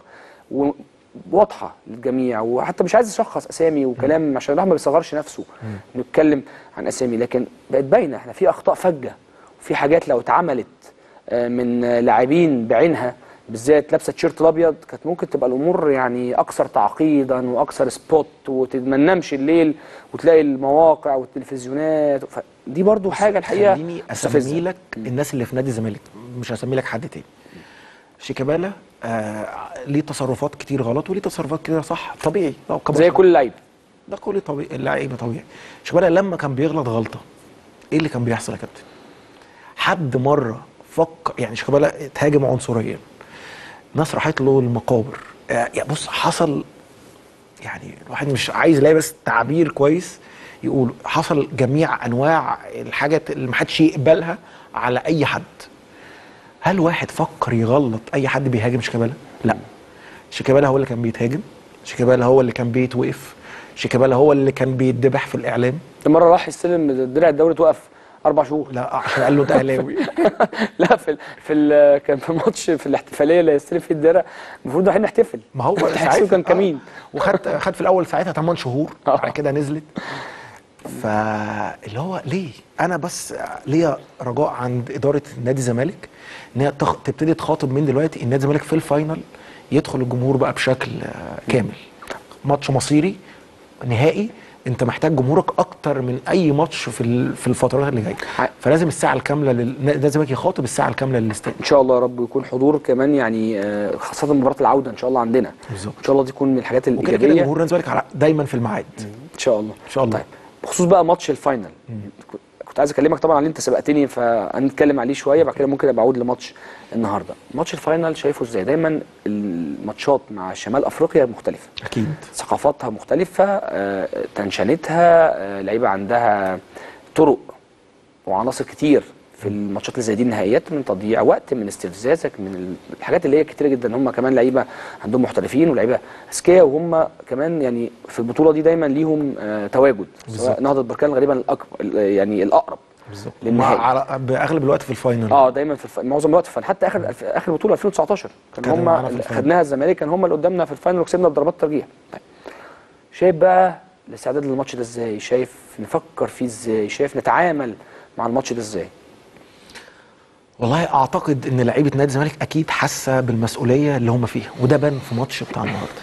وواضحه للجميع وحتى مش عايز اشخص اسامي وكلام عشان الواحد ما بيصغرش نفسه نتكلم عن اسامي لكن بقت باينه احنا في اخطاء فجه وفي حاجات لو اتعملت آه، من آه، لاعبين بعينها بالذات لابسه التيشيرت الابيض كانت ممكن تبقى الامور يعني اكثر تعقيدا واكثر سبوت وما تنامش الليل وتلاقي المواقع والتلفزيونات ف- دي برضو حاجه الحقيقه خليني مستفزة. اسمي لك الناس اللي في نادي الزمالك مش هسمي لك حد تاني شيكابالا آه ليه تصرفات كتير غلط وليه تصرفات كتير صح طبيعي ده كبشر. زي كل لعيب ده كل طبيعي اللعيبه طبيعي شيكابالا لما كان بيغلط غلطه ايه اللي كان بيحصل يا كابتن حد مره فكر يعني شيكابالا اتهاجم عنصريا ناس راحت له المقابر آه يعني بص حصل يعني الواحد مش عايز يلاقي بس تعبير كويس يقول حصل جميع انواع الحاجات اللي محدش يقبلها على اي حد هل واحد فكر يغلط اي حد بيهاجم شيكابالا لا شيكابالا هو اللي كان بيتهاجم شيكابالا هو اللي كان بيتوقف شيكابالا هو اللي كان بيتذبح في الاعلام مره راح يستلم درع الدوري توقف اربع شهور لا عشان قال له انت اهلاوي لا في ال في ال كان في ماتش في الاحتفاليه اللي هيستلم فيه الدرع المفروض رايحين نحتفل ما هو تحسه كان كمين وخد خد في الاول ساعتها 8 شهور بعد كده نزلت فاللي هو ليه انا بس ليا رجاء عند اداره نادي الزمالك ان هي تخ... تبتدي تخاطب من دلوقتي ان نادي الزمالك في الفاينل يدخل الجمهور بقى بشكل آه، كامل ماتش مصيري نهائي انت محتاج جمهورك اكتر من اي ماتش في ال- في الفترات اللي جايه فلازم الساعه الكامله لل... نادي الزمالك يخاطب الساعه الكامله للاستاد ان شاء الله يا رب يكون حضور كمان يعني آه، خاصه مباراه العوده ان شاء الله عندنا بالظبط ان شاء الله دي تكون من الحاجات وكده كده الايجابيه جمهور نادي الزمالك على- دايما في الميعاد ان شاء الله ان شاء الله طيب. بخصوص بقى ماتش الفاينل كنت عايز اكلمك طبعا عليه انت سبقتني فهنتكلم عليه شويه بعد كده ممكن ابقى اعود لماتش النهارده ماتش الفاينل شايفه ازاي دايما الماتشات مع شمال افريقيا مختلفه اكيد ثقافاتها مختلفه آه، تنشنتها آه، لعيبه عندها طرق وعناصر كتير في الماتشات اللي زي دي النهائيات من تضييع وقت من استفزازك من الحاجات اللي هي كتيره جدا هم كمان لعيبه عندهم محترفين ولعيبه اذكياء وهم كمان يعني في البطوله دي دايما ليهم آه، تواجد سواء بالظبط. نهضه بركان غالبا الاكبر يعني الاقرب بالظبط للنهائي. مع على باغلب الوقت في الفاينل اه دايما في الف... معظم الوقت في حتى اخر في اخر بطوله 2019 كان كانوا هم معانا في اللي الفاينل. خدناها الزمالك كان هم اللي قدامنا في الفاينل وكسبنا بضربات ترجيح طيب شايف بقى الاستعداد للماتش ده ازاي شايف نفكر فيه ازاي شايف نتعامل مع الماتش ده ازاي والله اعتقد ان لعيبه نادي الزمالك اكيد حاسه بالمسؤوليه اللي هم فيها وده بان في ماتش بتاع النهارده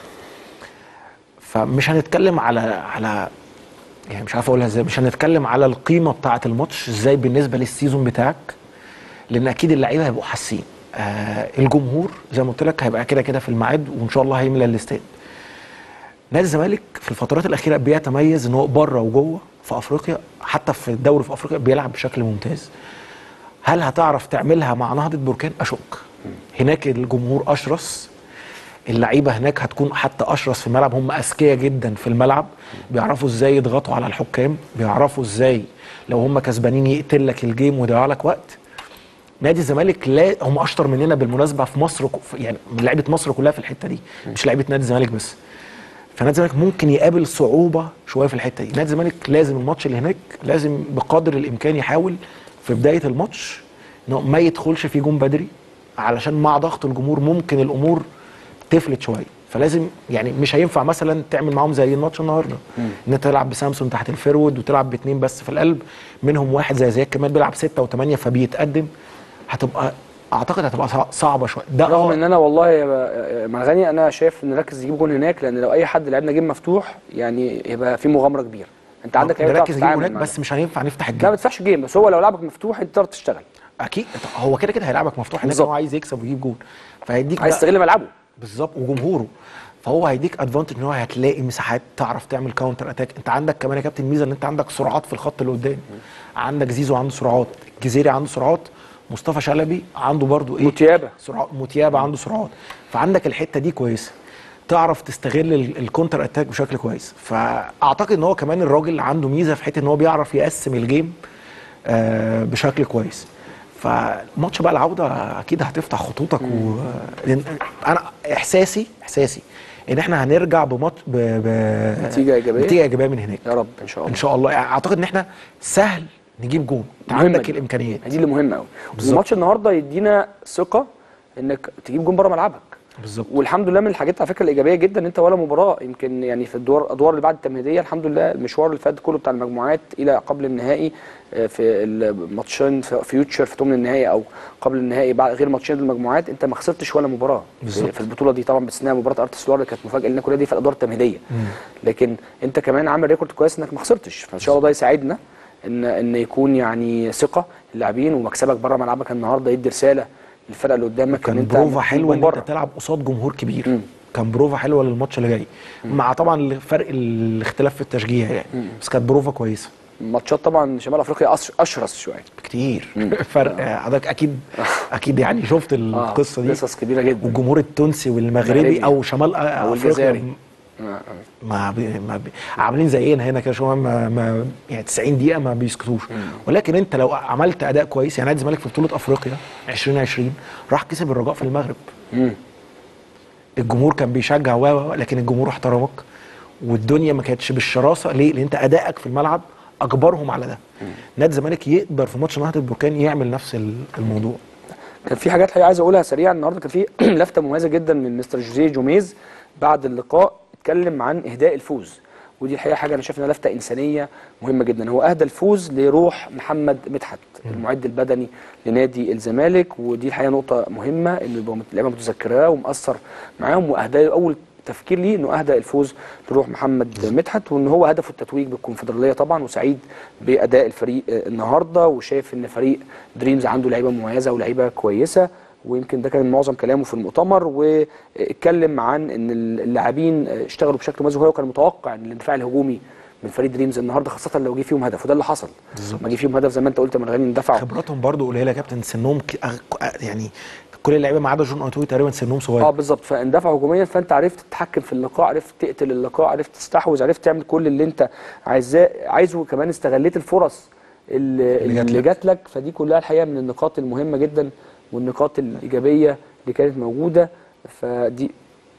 فمش هنتكلم على على يعني مش عارف اقولها ازاي مش هنتكلم على القيمه بتاعه الماتش ازاي بالنسبه للسيزون بتاعك لان اكيد اللعيبه هيبقوا حاسين آه الجمهور زي ما قلت لك هيبقى كده كده في الميعاد وان شاء الله هيملى الاستاد نادي الزمالك في الفترات الاخيره بيتميز ان هو بره وجوه في افريقيا حتى في الدوري في افريقيا بيلعب بشكل ممتاز هل هتعرف تعملها مع نهضه بركان اشك هناك الجمهور اشرس اللعيبه هناك هتكون حتى اشرس في الملعب هم اذكياء جدا في الملعب بيعرفوا ازاي يضغطوا على الحكام بيعرفوا ازاي لو هم كسبانين يقتل لك الجيم ويضيع لك وقت نادي الزمالك لا هم اشطر مننا بالمناسبه في مصر ك- في- يعني من لعيبه مصر كلها في الحته دي مش لعيبه نادي الزمالك بس فنادي الزمالك ممكن يقابل صعوبه شويه في الحته دي نادي الزمالك لازم الماتش اللي هناك لازم بقدر الامكان يحاول في بدايه الماتش انه ما يدخلش فيه جون بدري علشان مع ضغط الجمهور ممكن الامور تفلت شويه فلازم يعني مش هينفع مثلا تعمل معاهم زي الماتش النهارده ان انت تلعب بسامسون تحت الفرود وتلعب باثنين بس في القلب منهم واحد زي زياد كمال بيلعب ستة وثمانية فبيتقدم هتبقى اعتقد هتبقى صع- صعبه شويه ده رغم اه ان انا والله يا يا مرغني انا شايف نركز نجيب جون هناك لان لو اي حد لعبنا جيم مفتوح يعني يبقى في مغامره كبيره انت عندك لعيبة نركز بتعرف نجيب تتعامل هناك مع بس مش هينفع نفتح لا الجيم ما تدفعش جيم بس هو لو لعبك مفتوح انت تقدر تشتغل اكيد هو كده كده هيلعبك مفتوح هناك بالظبط. هو عايز يكسب ويجيب جول فهيديك عايز بقى- يستغل ملعبه بالظبط وجمهوره فهو هيديك ادفانتج ان هو هتلاقي مساحات تعرف تعمل كاونتر اتاك انت عندك كمان يا كابتن ميزه ان انت عندك سرعات في الخط اللي قدام عندك زيزو عنده سرعات الجزيري عنده سرعات مصطفى شلبي عنده برضو ايه متيابة. سرعات متيابه عنده سرعات فعندك الحته دي كويسه تعرف تستغل ال- الكونتر اتاك بشكل كويس فاعتقد ان هو كمان الراجل عنده ميزه في حته ان هو بيعرف يقسم الجيم آه بشكل كويس فماتش بقى العوده اكيد هتفتح خطوطك و... لأن انا احساسي احساسي ان احنا هنرجع بماتش ب... ب... نتيجة إيجابية؟ نتيجه ايجابيه من هناك يا رب ان شاء الله ان شاء الله يعني اعتقد ان احنا سهل نجيب جون انت مهمة عندك دي. الامكانيات دي اللي مهمه قوي بالظبط. وماتش النهارده يدينا ثقه انك تجيب جون بره ملعبك بالظبط والحمد لله من الحاجات على فكره الايجابيه جدا ان انت ولا مباراه يمكن يعني في الدور الادوار اللي بعد التمهيديه الحمد لله المشوار اللي فات كله بتاع المجموعات الى قبل النهائي آه، في الماتشين في فيوتشر في ثمن النهائي او قبل النهائي بعد غير ماتشين المجموعات انت ما خسرتش ولا مباراه في, بالظبط. في البطوله دي طبعا باستثناء مباراه ارتس سولار اللي كانت مفاجاه لنا كلها دي في الادوار التمهيديه لكن انت كمان عامل ريكورد كويس انك ما خسرتش فان شاء الله ده يساعدنا ان ان يكون يعني ثقه اللاعبين ومكسبك بره ملعبك النهارده يدي رساله للفرقه اللي قدامك ان كان انت بروفا حلوه ان بره. انت تلعب قصاد جمهور كبير كان بروفا حلوه للماتش اللي جاي مع طبعا فرق الاختلاف في التشجيع يعني بس كانت بروفا كويسه ماتشات طبعا شمال افريقيا أش- اشرس شويه كتير فرق آه، حضرتك اكيد اكيد يعني شفت القصه دي قصص كبيره جدا والجمهور التونسي والمغربي المغربي. او شمال او افريقيا الجزائري ما بي ما بي عاملين زينا هنا كده شويه ما, ما يعني 90 دقيقه ما بيسكتوش ولكن انت لو عملت اداء كويس يعني نادي الزمالك في بطوله افريقيا 2020 راح كسب الرجاء في المغرب الجمهور كان بيشجع و و- لكن الجمهور احترمك والدنيا ما كانتش بالشراسه ليه؟ لان انت ادائك في الملعب اجبرهم على ده نادي الزمالك يقدر في ماتش نهضه البركان يعمل نفس ال- الموضوع كان في حاجات حقيقة عايز اقولها سريعا النهارده كان في لفته مميزه جدا من مستر جوزيه جوميز بعد اللقاء اتكلم عن اهداء الفوز ودي الحقيقه حاجه انا شايف انها لفته انسانيه مهمه جدا هو اهدى الفوز لروح محمد مدحت المعد البدني لنادي الزمالك ودي الحقيقه نقطه مهمه انه يبقى اللعيبه متذكراه ومأثر معاهم واهدى له اول التفكير ليه انه اهدى الفوز لروح محمد مدحت وان هو هدفه التتويج بالكونفدراليه طبعا وسعيد باداء الفريق آه، النهارده وشايف ان فريق دريمز عنده لعيبه مميزه ولعيبه كويسه ويمكن ده كان معظم كلامه في المؤتمر واتكلم عن ان اللاعبين اشتغلوا بشكل مميز وهو كان متوقع ان الاندفاع الهجومي من فريق دريمز النهارده خاصه لو جه فيهم هدف وده اللي حصل بالظبط. ما جه فيهم هدف زي ما انت قلت من غني اندفعوا خبراتهم برضو قليله يا كابتن سنهم ك... أغ- يعني كل اللعيبه ما عدا جون اوتوي تقريبا سنهم صغير اه بالظبط فاندفع هجوميا فانت عرفت تتحكم في اللقاء عرفت تقتل اللقاء عرفت تستحوذ عرفت تعمل كل اللي انت عايزاه عايزه كمان استغليت الفرص اللي, اللي جات اللي لك. جات لك فدي كلها الحقيقه من النقاط المهمه جدا والنقاط الايجابيه اللي كانت موجوده فدي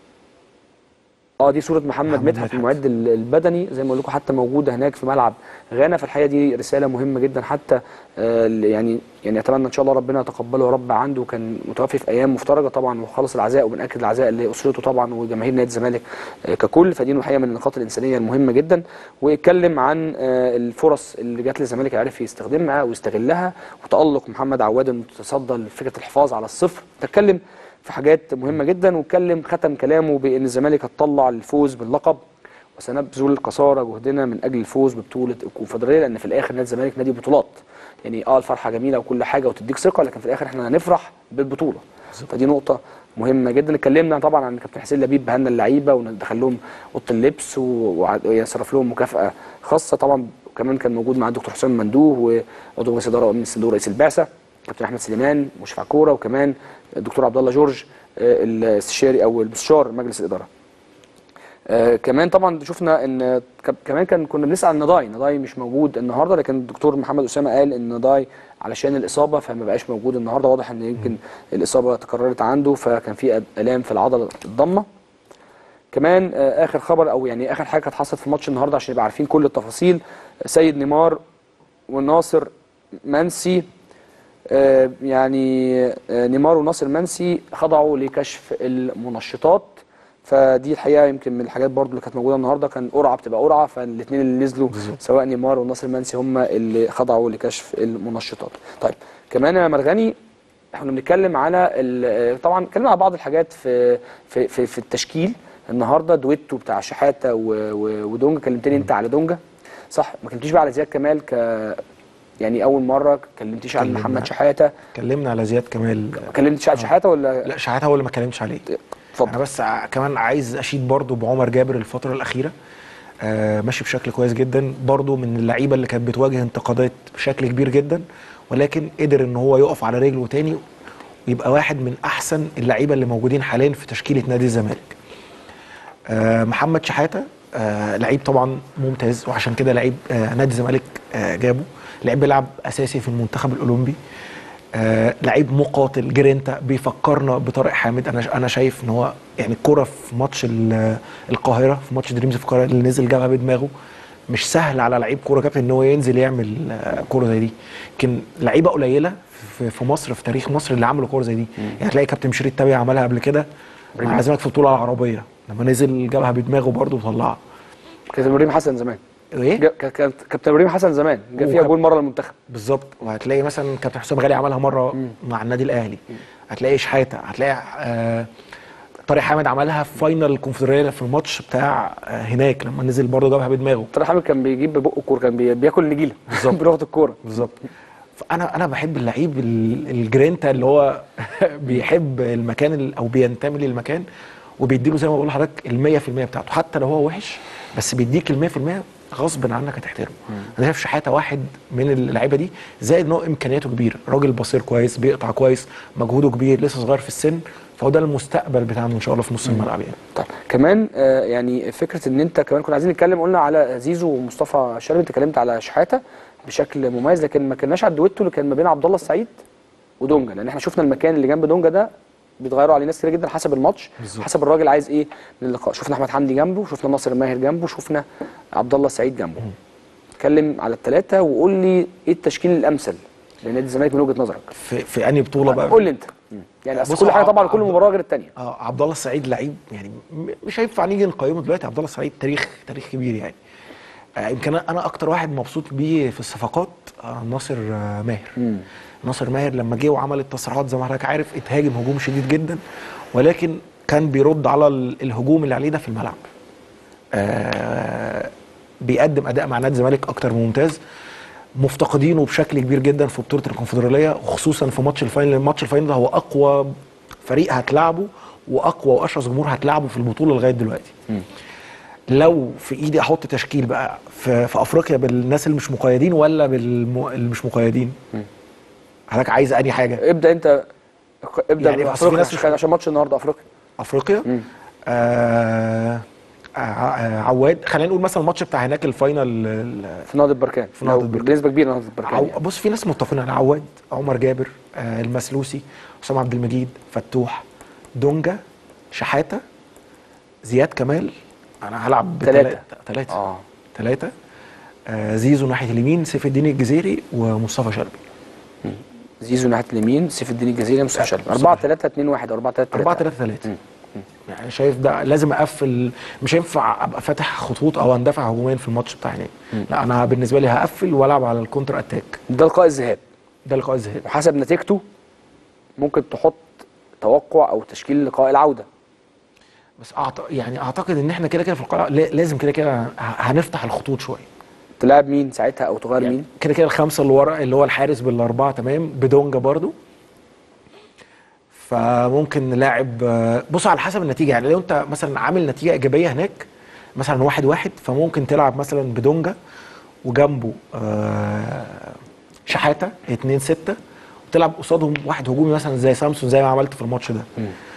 اه دي صوره محمد, محمد مدحت مدحت. المعد ال- البدني زي ما بقول لكم حتى موجوده هناك في ملعب غانا فالحقيقه دي رساله مهمه جدا حتى آه يعني يعني اتمنى ان شاء الله ربنا يتقبله يا رب عنده كان متوفي في ايام مفترجه طبعا وخلص العزاء وبناكد العزاء لاسرته طبعا وجماهير نادي الزمالك آه ككل فدي الحقيقه من النقاط الانسانيه المهمه جدا واتكلم عن آه الفرص اللي جات للزمالك عرف يستخدمها ويستغلها وتالق محمد عواد انه تصدى لفكره الحفاظ على الصفر تتكلم في حاجات مهمه جدا واتكلم ختم كلامه بان الزمالك هتطلع الفوز باللقب وسنبذل قصارى جهدنا من اجل الفوز ببطوله الكونفدراليه لان في الاخر نادي الزمالك نادي بطولات يعني اه الفرحه جميله وكل حاجه وتديك ثقه لكن في الاخر احنا هنفرح بالبطوله فدي نقطه مهمه جدا اتكلمنا طبعا عن كابتن حسين لبيب بهنا اللعيبه وندخل لهم اوضه اللبس و- ويصرف لهم مكافاه خاصه طبعا كمان كان موجود مع الدكتور حسام مندوه وعضو مجلس اداره وامين الصندوق رئيس البعثه كابتن احمد سليمان مشفع كوره وكمان الدكتور عبد الله جورج آه، الاستشاري او المستشار مجلس الاداره آه كمان طبعا شفنا ان ك- كمان كان كنا بنسال عن نضاي نضاي مش موجود النهارده لكن الدكتور محمد اسامه قال ان نضاي علشان الاصابه فما بقاش موجود النهارده واضح ان يمكن الاصابه تكررت عنده فكان في أد- الام في العضله الضمه كمان آه اخر خبر او يعني اخر حاجه كانت حصلت في ماتش النهارده عشان نبقى عارفين كل التفاصيل سيد نيمار وناصر منسي آه، يعني آه، نيمار وناصر منسي خضعوا لكشف المنشطات فدي الحقيقه يمكن من الحاجات برضو اللي كانت موجوده النهارده كان قرعه بتبقى قرعه فالاثنين اللي نزلوا سواء نيمار وناصر منسي هم اللي خضعوا لكشف المنشطات. طيب كمان يا مرغني احنا بنتكلم على ال- طبعا اتكلمنا على بعض الحاجات في في في, في التشكيل النهارده دويتو بتاع شحاته و- و- ودونجا كلمتني انت على دونجا صح ما كلمتيش بقى على زياد كمال ك يعني اول مره كلمتيش عن كلمنا. محمد شحاته اتكلمنا على زياد كمال ما كلمتش عن شحاته ولا لا شحاته هو اللي ما اتكلمتش عليه اتفضل انا بس ع- كمان عايز اشيد برضو بعمر جابر الفتره الاخيره آه ماشي بشكل كويس جدا برضو من اللعيبه اللي كانت بتواجه انتقادات بشكل كبير جدا ولكن قدر ان هو يقف على رجله تاني ويبقى واحد من احسن اللعيبه اللي موجودين حاليا في تشكيله نادي الزمالك آه محمد شحاته آه لعيب طبعا ممتاز وعشان كده لعيب آه نادي الزمالك آه جابه لعيب بيلعب اساسي في المنتخب الاولمبي آه لعيب مقاتل جرينتا بيفكرنا بطارق حامد انا انا شايف ان هو يعني الكره في ماتش ال- القاهره في ماتش دريمز في القاهره اللي نزل جابها بدماغه مش سهل على لعيب كوره كابتن ان هو ينزل يعمل آه، كوره زي دي يمكن لعيبه قليله في في مصر في تاريخ مصر اللي عملوا كوره زي دي يعني تلاقي كابتن شريف تابع عملها قبل كده مع الزمالك في البطوله العربيه لما نزل جابها بدماغه برضه وطلعها كابتن ابراهيم حسن زمان ايه جا- كا- كا- كابتن ابراهيم حسن زمان جاب فيها وكاب- جول مره للمنتخب بالظبط وهتلاقي مثلا كابتن حسام غالي عملها مره مع النادي الاهلي هتلاقي شحاته هتلاقي آه طارق حامد عملها في فاينل الكونفدراليه في الماتش بتاع آه هناك لما نزل برضه جابها بدماغه طارق حامد كان بيجيب ببقه الكوره كان بي- بياكل النجيله بالظبط بلغه الكوره بالظبط فانا انا بحب اللعيب ال- الجرينتا اللي هو بيحب المكان ال- او بينتمي للمكان وبيديله زي ما بقول لحضرتك ال 100% بتاعته حتى لو هو وحش بس بيديك ال 100% غصب عنك هتحترمه انا شايف شحاته واحد من اللعيبه دي زائد ان هو امكانياته كبيره راجل بصير كويس بيقطع كويس مجهوده كبير لسه صغير في السن فهو ده المستقبل بتاعنا ان شاء الله في نص الملعب يعني طيب كمان آه يعني فكره ان انت كمان كنا عايزين نتكلم قلنا على زيزو ومصطفى شلبي انت اتكلمت على شحاته بشكل مميز لكن ما كناش على الدويتو اللي كان ما بين عبد الله السعيد ودونجا لان احنا شفنا المكان اللي جنب دونجا ده بيتغيروا عليه ناس كتير جدا حسب الماتش بالظبط. حسب الراجل عايز ايه من اللقاء شفنا احمد حمدي جنبه شفنا ناصر ماهر جنبه شفنا عبد الله السعيد جنبه اتكلم على الثلاثه وقول لي ايه التشكيل الامثل لنادي الزمالك من وجهه نظرك في في انهي بطوله بقى قول لي انت يعني اصل بص، كل حاجه طبعا عبد- كل مباراه غير الثانيه اه عبد الله السعيد لعيب يعني م- مش هينفع نيجي نقيمه دلوقتي عبد الله السعيد تاريخ تاريخ كبير يعني آه يمكن انا أنا اكتر واحد مبسوط بيه في الصفقات آه ناصر آه ماهر ناصر ماهر لما جه وعمل التصريحات زي ما حضرتك عارف اتهاجم هجوم شديد جدا ولكن كان بيرد على ال- الهجوم اللي عليه ده في الملعب آه بيقدم اداء مع نادي الزمالك اكتر من ممتاز مفتقدينه بشكل كبير جدا في بطوله الكونفدراليه وخصوصا في ماتش الفاينل لأن ماتش الفاينل ده هو اقوى فريق هتلعبه واقوى واشرس جمهور هتلعبه في البطوله لغايه دلوقتي لو في ايدي احط تشكيل بقى في, في افريقيا بالناس اللي مش مقيدين ولا بالم... اللي مش مقيدين حضرتك عايز انهي حاجه ابدا انت ابدا يعني يعني أصل في ناس عشان عشان ماتش النهارده افريقيا افريقيا آه آه، آه، عواد خلينا نقول مثلا الماتش بتاع هناك الفاينل ال- في نهضه بركان في نهضة لو بركان. بنسبه كبيره نهضه بركان عو... يعني. بص في ناس متفقين على عواد عمر جابر آه المسلوسي حسام عبد المجيد فتوح دونجا شحاته زياد كمال انا هلعب تلاتة. ثلاثه اه ثلاثه آه زيزو ناحيه اليمين سيف الدين الجزيري ومصطفى شلبي زيزو ناحيه اليمين سيف الدين الجزيري مصطفى شلبي 4 3 2 1 4 3 4 3 3 يعني شايف ده لازم اقفل مش هينفع ابقى فاتح خطوط او اندفع هجوميا في الماتش بتاع هناك لا انا بالنسبه لي هقفل والعب على الكونتر اتاك ده لقاء الذهاب ده لقاء الذهاب وحسب نتيجته ممكن تحط توقع او تشكيل لقاء العوده بس أعت... يعني اعتقد ان احنا كده كده في القاعه لا- لازم كده كده ه- هنفتح الخطوط شويه تلعب مين ساعتها او تغير مين كده كده الخمسه اللي ورا اللي هو الحارس بالاربعه تمام بدونجا برضو فممكن نلاعب آه، بص على حسب النتيجه يعني لو انت مثلا عامل نتيجه ايجابيه هناك مثلا واحد واحد فممكن تلعب مثلا بدونجا وجنبه آه، شحاته اتنين ستة وتلعب قصادهم واحد هجومي مثلا زي سامسون زي ما عملت في الماتش ده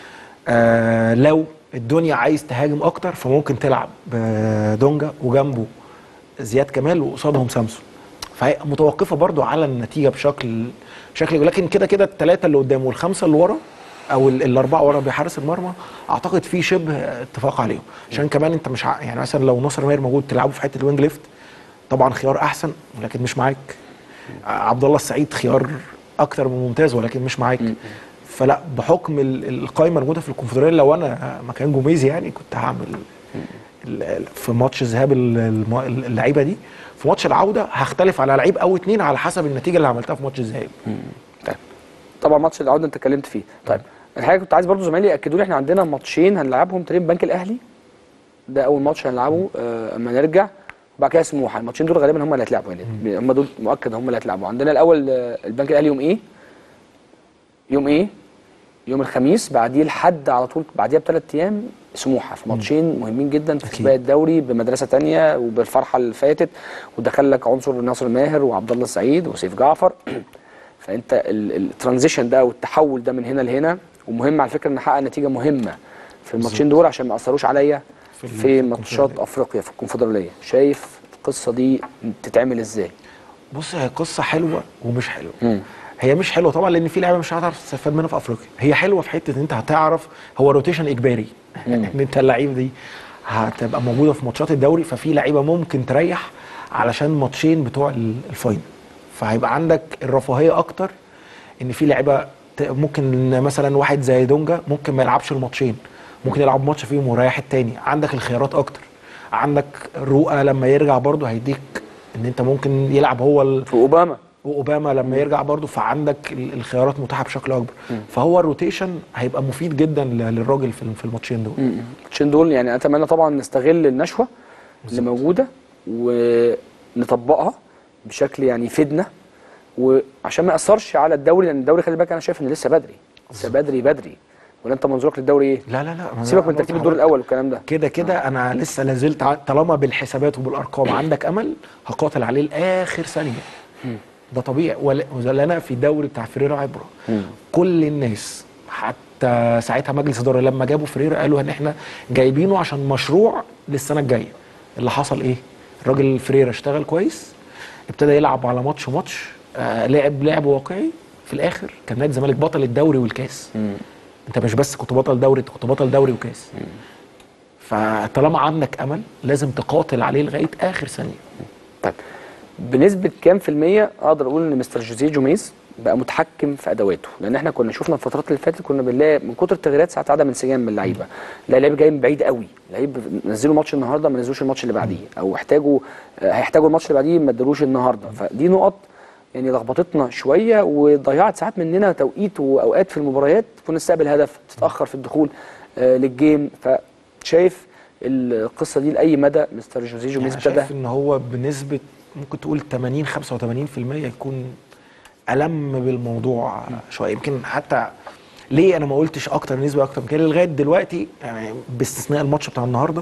آه لو الدنيا عايز تهاجم اكتر فممكن تلعب بدونجا وجنبه زياد كمال وقصادهم سامسون فهي متوقفه برضو على النتيجه بشكل بشكل لكن كده كده الثلاثه اللي قدام والخمسه اللي ورا او ال- الاربعه ورا بحارس المرمى اعتقد في شبه اتفاق عليهم عشان كمان انت مش ع... يعني مثلا لو ناصر ماهر موجود تلعبه في حته الوينج ليفت طبعا خيار احسن ولكن مش معاك عبد الله السعيد خيار اكتر من ممتاز ولكن مش معاك فلا بحكم ال- القائمه الموجوده في الكونفدراليه لو انا مكان جوميز يعني كنت هعمل ال- ال- في ماتش الذهاب ال- الم- اللعيبه دي في ماتش العوده هختلف على لعيب او اتنين على حسب النتيجه اللي عملتها في ماتش الذهاب طيب طبعا ماتش العوده انت اتكلمت فيه طيب الحقيقه كنت عايز برضو زمايلي ياكدوا لي احنا عندنا ماتشين هنلعبهم تقريبا بنك الاهلي ده اول ماتش هنلعبه آه، اما نرجع وبعد كده سموحه الماتشين دول غالبا هم اللي هيتلعبوا يعني هم دول مؤكد هم اللي هيتلعبوا عندنا الاول آه، البنك الاهلي يوم ايه يوم ايه يوم الخميس بعديه الحد على طول بعديها بثلاث ايام سموحه في ماتشين مهمين جدا في سباق الدوري بمدرسه تانية وبالفرحه اللي فاتت ودخل لك عنصر ناصر ماهر وعبد الله السعيد وسيف جعفر فانت ال- الترانزيشن ده والتحول ده من هنا لهنا ومهم على فكره ان احقق نتيجه مهمه في الماتشين دول عشان ما اثروش عليا في ال- في, في ماتشات افريقيا في الكونفدراليه شايف القصه دي تتعمل ازاي بص هي قصه حلوه ومش حلوه هي مش حلوه طبعا لان في لعيبه مش هتعرف تستفاد منها في افريقيا هي حلوه في حته ان انت هتعرف هو روتيشن اجباري ان انت اللعيب دي هتبقى موجوده في ماتشات الدوري ففي لعيبه ممكن تريح علشان ماتشين بتوع ال- الفاينل فهيبقى عندك الرفاهيه اكتر ان في لعيبه ت- ممكن مثلا واحد زي دونجا ممكن ما يلعبش الماتشين ممكن يلعب ماتش فيهم ويريح التاني عندك الخيارات اكتر عندك رؤى لما يرجع برضه هيديك ان انت ممكن يلعب هو ال... في اوباما واوباما لما يرجع برضه فعندك ال- الخيارات متاحه بشكل اكبر فهو الروتيشن هيبقى مفيد جدا ل- للراجل في ال- في الماتشين دول الماتشين دول يعني اتمنى طبعا نستغل النشوه اللي موجوده ونطبقها بشكل يعني يفيدنا وعشان ما ياثرش على الدوري لان الدوري خلي بالك انا شايف ان لسه بدري لسه بدري بدري ولا انت منظورك للدوري ايه؟ لا لا لا سيبك من ترتيب الدور الاول والكلام ده كده كده انا لسه لازلت ع- طالما بالحسابات وبالارقام عندك امل هقاتل عليه لاخر ثانيه ده طبيعي ولا- ولا انا في الدوري بتاع فريرا عبره كل الناس حتى ساعتها مجلس الاداره لما جابوا فريرا قالوا ان احنا جايبينه عشان مشروع للسنه الجايه اللي حصل ايه الراجل فريرا اشتغل كويس ابتدى يلعب على ماتش ماتش آه لعب لعب واقعي في الاخر كان نادي الزمالك بطل الدوري والكاس انت مش بس كنت بطل دوري انت كنت بطل دوري وكاس فطالما عندك امل لازم تقاتل عليه لغايه اخر ثانيه طيب بنسبه كام في الميه اقدر اقول ان مستر جوزيه جوميز بقى متحكم في ادواته لان احنا كنا شفنا الفترات اللي فاتت كنا بنلاقي من كتر التغييرات ساعات عدم انسجام من اللعيبه لا لعيب جاي من بعيد قوي لعيب نزلوا ماتش النهارده ما نزلوش الماتش اللي بعديه او احتاجوا آه، هيحتاجوا الماتش اللي بعديه ما ادالوش النهارده فدي نقط يعني لخبطتنا شويه وضيعت ساعات مننا توقيت واوقات في المباريات كنا نستقبل هدف تتاخر في الدخول آه، للجيم فشايف القصه دي لاي مدى مستر جوزيه يعني جوميز أنا شايف ابتدى ان هو بنسبه ممكن تقول 80 85% يكون ألم بالموضوع شويه يمكن حتى ليه انا ما قلتش اكتر نسبه اكتر من كده لغايه دلوقتي يعني باستثناء الماتش بتاع النهارده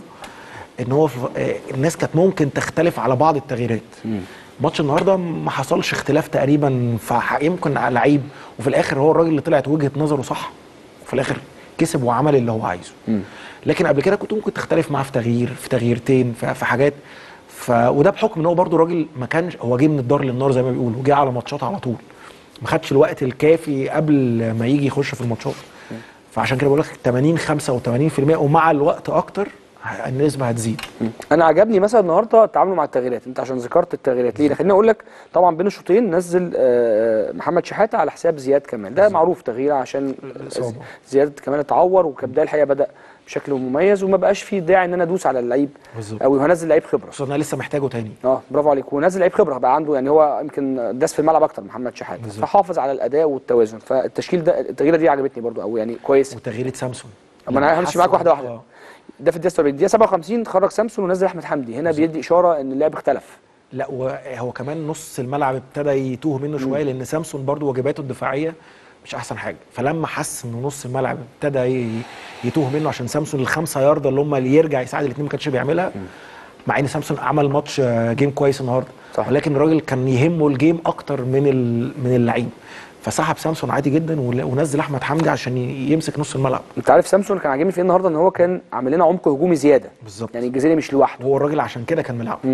ان هو في- آه، الناس كانت ممكن تختلف على بعض التغييرات ماتش النهارده ما حصلش اختلاف تقريبا فيمكن على لعيب وفي الاخر هو الراجل اللي طلعت وجهه نظره صح وفي الاخر كسب وعمل اللي هو عايزه لكن قبل كده كنت ممكن تختلف معاه في تغيير في تغييرتين في, في حاجات ف وده بحكم ان هو برده راجل ما كانش هو جه من الدار للنار زي ما بيقولوا وجه على ماتشات على طول ما خدش الوقت الكافي قبل ما يجي يخش في الماتشات فعشان كده بقول لك 80 85% ومع الوقت اكتر ه- النسبه هتزيد انا عجبني مثلا النهارده التعامل مع التغييرات انت عشان ذكرت التغييرات ليه خليني اقول لك طبعا بين الشوطين نزل آه، محمد شحاته على حساب زياد كمال ده معروف تغيير عشان الإصابة. زياد كمال اتعور وكبدايه الحقيقه بدا بشكل مميز وما بقاش فيه داعي ان انا ادوس على اللعيب بالظبط قوي وهنزل لعيب خبره بس انا لسه محتاجه تاني اه برافو عليك ونزل لعيب خبره بقى عنده يعني هو يمكن داس في الملعب اكتر محمد شحاته فحافظ على الاداء والتوازن فالتشكيل ده التغييره دي عجبتني برضو قوي يعني كويس وتغييره سامسون اما انا همشي معاك واحده واحده ده في الدقيقه 70 الدقيقه 57 خرج سامسون ونزل احمد حمدي هنا بيدي اشاره ان اللعب اختلف لا وهو كمان نص الملعب ابتدى يتوه منه شويه لان سامسون برضو واجباته الدفاعيه مش احسن حاجه فلما حس ان نص الملعب ابتدى ي- يتوه منه عشان سامسون الخمسه يارده اللي هم اللي يرجع يساعد الاثنين ما كانش بيعملها مع ان سامسون عمل ماتش آه، جيم كويس النهارده صح. ولكن الراجل كان يهمه الجيم اكتر من ال- من اللعيب فسحب سامسون عادي جدا ول- ونزل احمد حمدي عشان ي- يمسك نص الملعب انت عارف سامسون كان عاجبني في ايه النهارده ان هو كان عامل لنا عمق هجومي زياده بالظبط يعني الجزيري مش لوحده هو الراجل عشان كده كان ملعب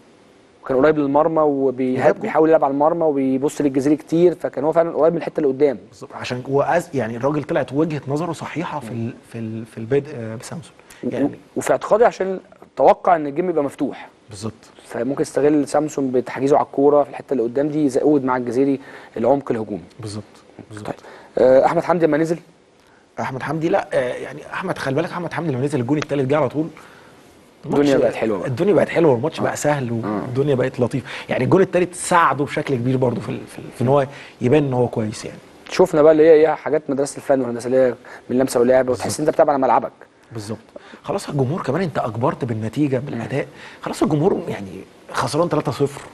وكان قريب للمرمى وبيحاول يلعب على المرمى وبيبص للجزيري كتير فكان هو فعلا قريب من الحته اللي قدام بالظبط عشان وأز يعني الراجل طلعت وجهه نظره صحيحه في ال في ال في البدء آه، بسامسون يعني وفي اعتقادي عشان توقع ان الجيم يبقى مفتوح بالظبط فممكن يستغل سامسون بتحجيزه على الكوره في الحته اللي قدام دي يزود مع الجزيري العمق الهجومي بالظبط بالظبط آه، احمد حمدي لما نزل احمد حمدي لا آه، يعني احمد خلي بالك احمد حمدي لما نزل الجون الثالث جه على طول الدنيا الماتش- بقت حلوة بقى. الدنيا بقت حلوه والماتش بقى سهل والدنيا بقت لطيفه يعني الجون الثالث ساعده بشكل كبير برضه في, ال- في, ال- في ان هو يبان ان هو كويس يعني شفنا بقى اللي هي ايه حاجات مدرسه الفن والهندسه اللي هي من لمسه ولعب وتحس ان انت بتلعب على ملعبك بالظبط خلاص الجمهور كمان انت اجبرت بالنتيجه بالاداء خلاص الجمهور يعني خسران 3-0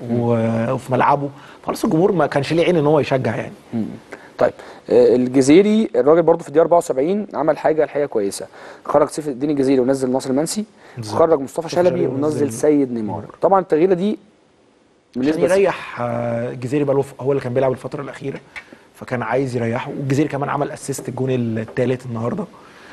و- وفي ملعبه خلاص الجمهور ما كانش ليه عين ان هو يشجع يعني طيب آه، الجزيري الراجل برضو في الدقيقه 74 عمل حاجه الحقيقه كويسه خرج سيف الدين الجزيري ونزل ناصر المنسي بالظبط. خرج مصطفى شلبي شلبي ونزل ونزل سيد نيمار طبعا التغييره دي عشان بالنسبه يريح آه، الجزيري بقى له ف- هو اللي كان بيلعب الفتره الاخيره فكان عايز يريحه والجزيري كمان عمل اسيست الجون الثالث النهارده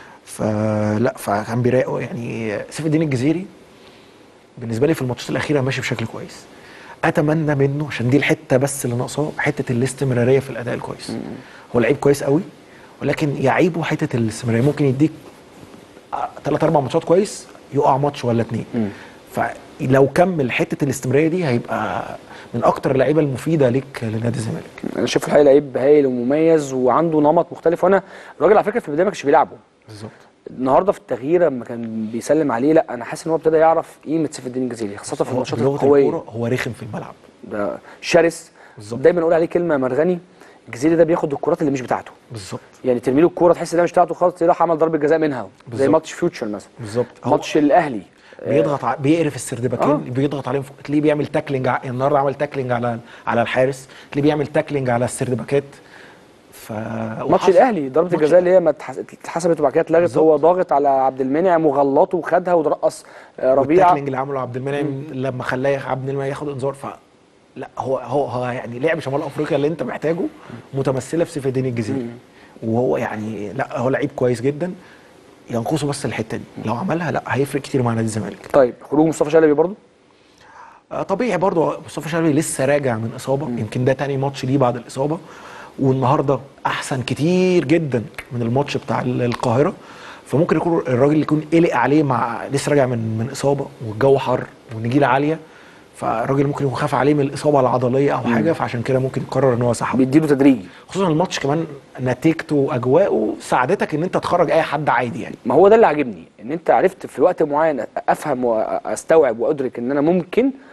فلا فكان بيراقب يعني سيف الدين الجزيري بالنسبه لي في الماتشات الاخيره ماشي بشكل كويس اتمنى منه عشان دي الحته بس اللي ناقصاه حته الاستمراريه في الاداء الكويس هو لعيب كويس قوي ولكن يعيبه حته الاستمراريه ممكن يديك ثلاث اربع ماتشات كويس يقع ماتش ولا اتنين فلو كمل حته الاستمراريه دي هيبقى من اكتر اللعيبه المفيده ليك لنادي الزمالك انا شايف الحقيقه لعيب هايل ومميز وعنده نمط مختلف وانا الراجل على فكره في البدايه ما كانش بيلعبه بالظبط النهارده في التغيير لما كان بيسلم عليه لا انا حاسس ان هو ابتدى يعرف قيمه سيف الدين الجزيري خاصه في هو الماتشات بلغة القويه الكورة هو رخم في الملعب ده شرس دايما اقول عليه كلمه مرغني الجزيري ده بياخد الكرات اللي مش بتاعته بالظبط يعني ترمي له الكوره تحس انها مش بتاعته خالص تلاقيه راح عمل ضربه جزاء منها زي بالظبط. ماتش فيوتشر مثلا بالظبط هو ماتش الاهلي بيضغط ع... بيقرف السردباكين آه. آه. بيضغط عليهم فوق تلاقيه بيعمل تاكلينج ع... النهارده عمل تاكلينج على على الحارس تلاقيه بيعمل تاكلينج على السردباكات ف ماتش وحصل- الاهلي ضربه الجزاء اللي هي ما اتحس- اتحسبت وبعد كده اتلغت هو ضاغط على عبد المنعم وغلطه وخدها ورقص آه، ربيعه والتاكلينج اللي عمله عبد المنعم لما خلاه عبد المنعم ياخد انذار ف لا هو هو هو يعني لعب شمال افريقيا اللي انت محتاجه متمثله في سيف الدين الجزيري وهو يعني لا هو لعيب كويس جدا ينقصه بس الحته دي لو عملها لا هيفرق كتير مع نادي الزمالك طيب خروج مصطفى شلبي برضو آه، طبيعي برضو مصطفى شلبي لسه راجع من اصابه يمكن ده تاني ماتش ليه بعد الاصابه والنهارده احسن كتير جدا من الماتش بتاع ال- القاهره فممكن يكون الراجل يكون قلق عليه مع لسه راجع من من اصابه والجو حر والنجيله عاليه فالراجل ممكن يكون خاف عليه من الاصابه العضليه او حاجه فعشان كده ممكن يقرر ان هو سحبه بيديله تدريجي خصوصا الماتش كمان نتيجته واجواءه ساعدتك ان انت تخرج اي حد عادي يعني ما هو ده اللي عاجبني ان انت عرفت في وقت معين افهم واستوعب وادرك ان انا ممكن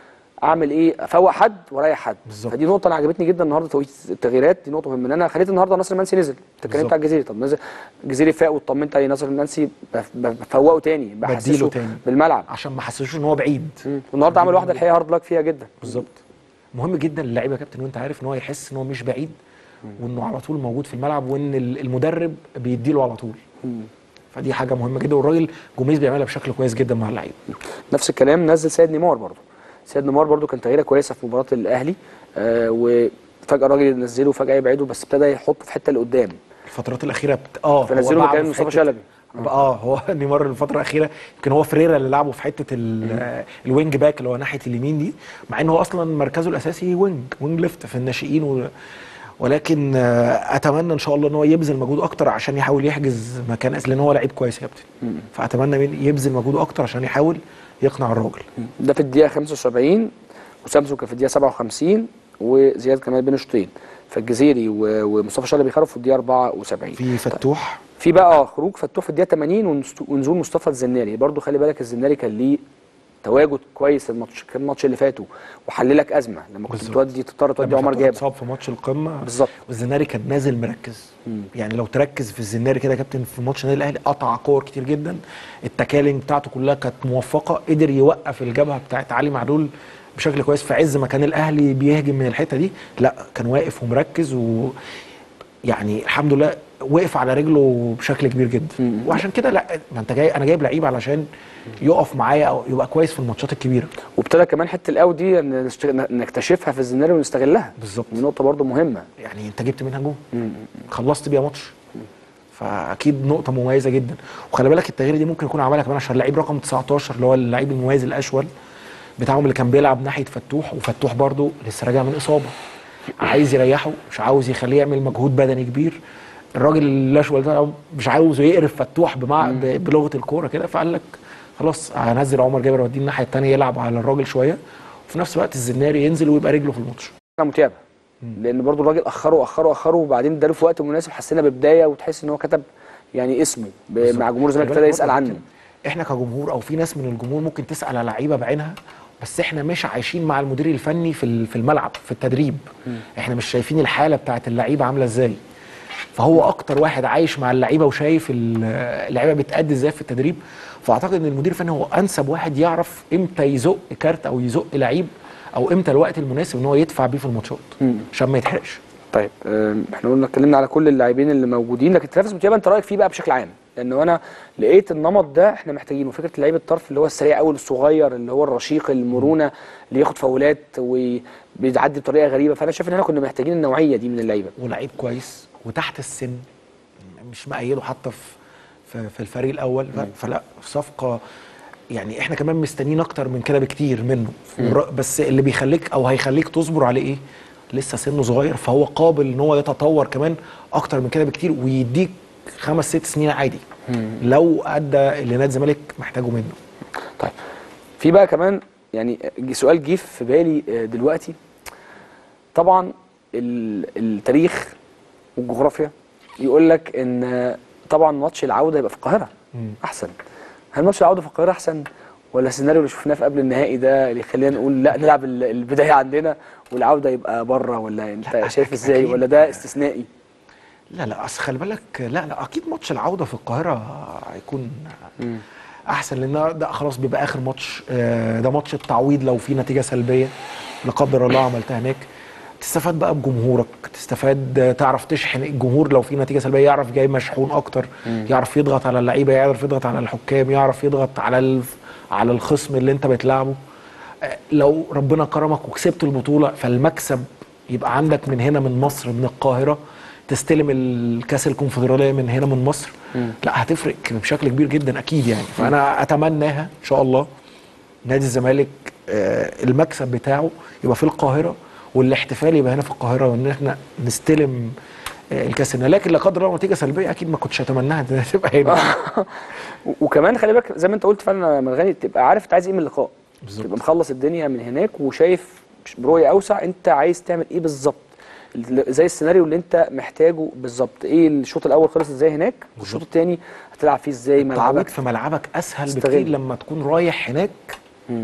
اعمل ايه افوق حد واريح حد بالزبط. فدي نقطه انا عجبتني جدا النهارده توقيت التغييرات دي نقطه مهمه ان انا خليت النهارده ناصر المنسي نزل انت اتكلمت بالظبط. على الجزيري طب نزل الجزيري فاق واطمنت عليه ناصر المنسي بف- بفوقه تاني بديله بحسسه تاني بالملعب عشان ما حسسوش ان هو بعيد والنهارده عمل واحده الحقيقه هارد لك فيها جدا بالظبط مهم جدا للعيبه يا كابتن وانت عارف ان هو يحس ان هو مش بعيد وانه على طول موجود في الملعب وان ال- المدرب بيديله على طول فدي حاجه مهمه جدا والراجل جوميز بيعملها بشكل كويس جدا مع اللعيبه نفس الكلام نزل سيد نيمار برضه سيد نيمار برضه كان تغييره كويسه في مباراه الاهلي آه وفجاه الراجل ينزله وفجاه يبعده بس ابتدى يحطه في حته اللي قدام الفترات الاخيره بت... اه هو فنزله لعبه مكان في مصطفى حتة- شلبي اه هو نيمار الفتره الاخيره يمكن هو فريرا اللي لعبه في حته ال- الوينج باك اللي هو ناحيه اليمين دي مع ان هو اصلا مركزه الاساسي وينج وينج ليفت في الناشئين و... ولكن آه، اتمنى ان شاء الله ان هو يبذل مجهود اكتر عشان يحاول يحجز مكان أس- لان هو لعيب كويس يا كابتن فاتمنى من يبذل مجهود اكتر عشان يحاول يقنع الراجل ده في الدقيقه 75 وسامسون كان في الدقيقه 57 وزياد كمال بين الشوطين فالجزيري و- ومصطفى شلبي خرجوا في الدقيقه 74 في فتوح في بقى خروج فتوح في الدقيقه 80 ونست- ونزول مصطفى الزناري برضو خلي بالك الزناري كان ليه تواجد كويس الماتش كان الماتش اللي فاتوا وحللك ازمه لما كنت بالظبط. بتودي تضطر تودي لما عمر فتوح جابر اتصاب في ماتش القمه بالظبط والزناري كان نازل مركز يعني لو تركز في الزناري كده يا كابتن في ماتش النادي الاهلي قطع كور كتير جدا التكالينج بتاعته كلها كانت موفقه قدر يوقف الجبهه بتاعت علي معلول بشكل كويس في عز ما كان الاهلي بيهجم من الحته دي لا كان واقف ومركز و يعني الحمد لله وقف على رجله بشكل كبير جدا وعشان كده لا ما انت جاي انا جايب لعيب علشان يقف معايا او يبقى كويس في الماتشات الكبيره وابتدى كمان حته الاوت دي إن نشت- نكتشفها في الزناري ونستغلها بالظبط دي نقطه برضو مهمه يعني انت جبت منها جول خلصت بيها ماتش فاكيد نقطه مميزه جدا وخلي بالك التغيير دي ممكن يكون عملها كمان عشان اللعيب رقم 19 اللي هو اللعيب المميز الاشول بتاعهم اللي كان بيلعب ناحيه فتوح وفتوح برده لسه راجع من اصابه عايز يريحه مش عاوز يخليه يعمل مجهود بدني كبير الراجل الاشول ده مش عاوزه يقرف فتوح بمع ب- بلغه الكوره كده فقال لك خلاص هنزل عمر جابر واديه الناحيه الثانيه يلعب على الراجل شويه وفي نفس الوقت الزناري ينزل ويبقى رجله في الماتش انا متابع لان برضو الراجل اخره اخره اخره وبعدين اداله في وقت مناسب حسينا ببدايه وتحس ان هو كتب يعني اسمه ب- مع جمهور الزمالك خلي ابتدى بالك يسال برضه عنه يمكن احنا كجمهور او في ناس من الجمهور ممكن تسال على لعيبه بعينها بس احنا مش عايشين مع المدير الفني في ال- في الملعب في التدريب احنا مش شايفين الحاله بتاعت اللعيبه عامله ازاي فهو اكتر واحد عايش مع اللعيبه وشايف ال- اللعيبه بتأدي ازاي في التدريب فاعتقد ان المدير الفني هو انسب واحد يعرف امتى يزق كارت او يزق لعيب او امتى الوقت المناسب ان هو يدفع بيه في الماتشات عشان ما يتحرقش طيب آم، احنا قلنا اتكلمنا على كل اللاعبين اللي موجودين لكن تنافس متيابه انت رايك فيه بقى بشكل عام لانه انا لقيت النمط ده احنا محتاجينه فكره لعيب الطرف اللي هو السريع قوي الصغير اللي هو الرشيق المرونه اللي ياخد فاولات وبيعدي بطريقه غريبه فانا شايف ان احنا كنا محتاجين النوعيه دي من اللعيبه ولعيب كويس وتحت السن مش مأيده حتى في في, في الفريق الاول ف- فلا صفقه يعني احنا كمان مستنيين اكتر من كده بكتير منه ور- بس اللي بيخليك او هيخليك تصبر عليه ايه لسه سنه صغير فهو قابل ان هو يتطور كمان اكتر من كده بكتير ويديك خمس ست سنين عادي لو ادى اللي نادي الزمالك محتاجه منه طيب في بقى كمان يعني سؤال جه في بالي آه، دلوقتي طبعا ال- التاريخ والجغرافيا يقول لك ان آه، طبعا ماتش العوده يبقى في القاهره احسن هل ماتش العوده في القاهره احسن ولا السيناريو اللي شفناه في قبل النهائي ده اللي يخلينا نقول لا نلعب ال- البدايه عندنا والعوده يبقى بره ولا انت شايف ازاي أكيد. ولا ده استثنائي لا لا اصل خلي بالك لا لا اكيد ماتش العوده في القاهره هيكون احسن لان ده خلاص بيبقى اخر ماتش آه، ده ماتش التعويض لو في نتيجه سلبيه لا قدر الله عملتها هناك تستفاد بقى بجمهورك تستفاد آه، تعرف تشحن الجمهور لو في نتيجه سلبيه يعرف جاي مشحون اكتر مم. يعرف يضغط على اللعيبه يعرف يضغط على الحكام يعرف يضغط على الف على الخصم اللي انت بتلعبه آه، لو ربنا كرمك وكسبت البطوله فالمكسب يبقى عندك من هنا من مصر من القاهره تستلم الكاس الكونفدراليه من هنا من مصر لا هتفرق بشكل كبير جدا اكيد يعني فانا اتمناها ان شاء الله نادي الزمالك آه، المكسب بتاعه يبقى في القاهره والاحتفال يبقى هنا في القاهره وان احنا نستلم آه، الكاس هنا لكن لا قدر الله نتيجه سلبيه اكيد ما كنتش اتمناها انها تبقى هنا و- وكمان خلي بالك زي ما انت قلت فعلا يا مرغني تبقى عارف انت عايز ايه من اللقاء تبقى مخلص الدنيا من هناك وشايف برؤيه اوسع انت عايز تعمل ايه بالظبط ال- زي السيناريو اللي انت محتاجه بالظبط ايه الشوط الاول خلص ازاي هناك والشوط الثاني هتلعب فيه ازاي التعويض ملعبك في ملعبك اسهل استغل. بكتير لما تكون رايح هناك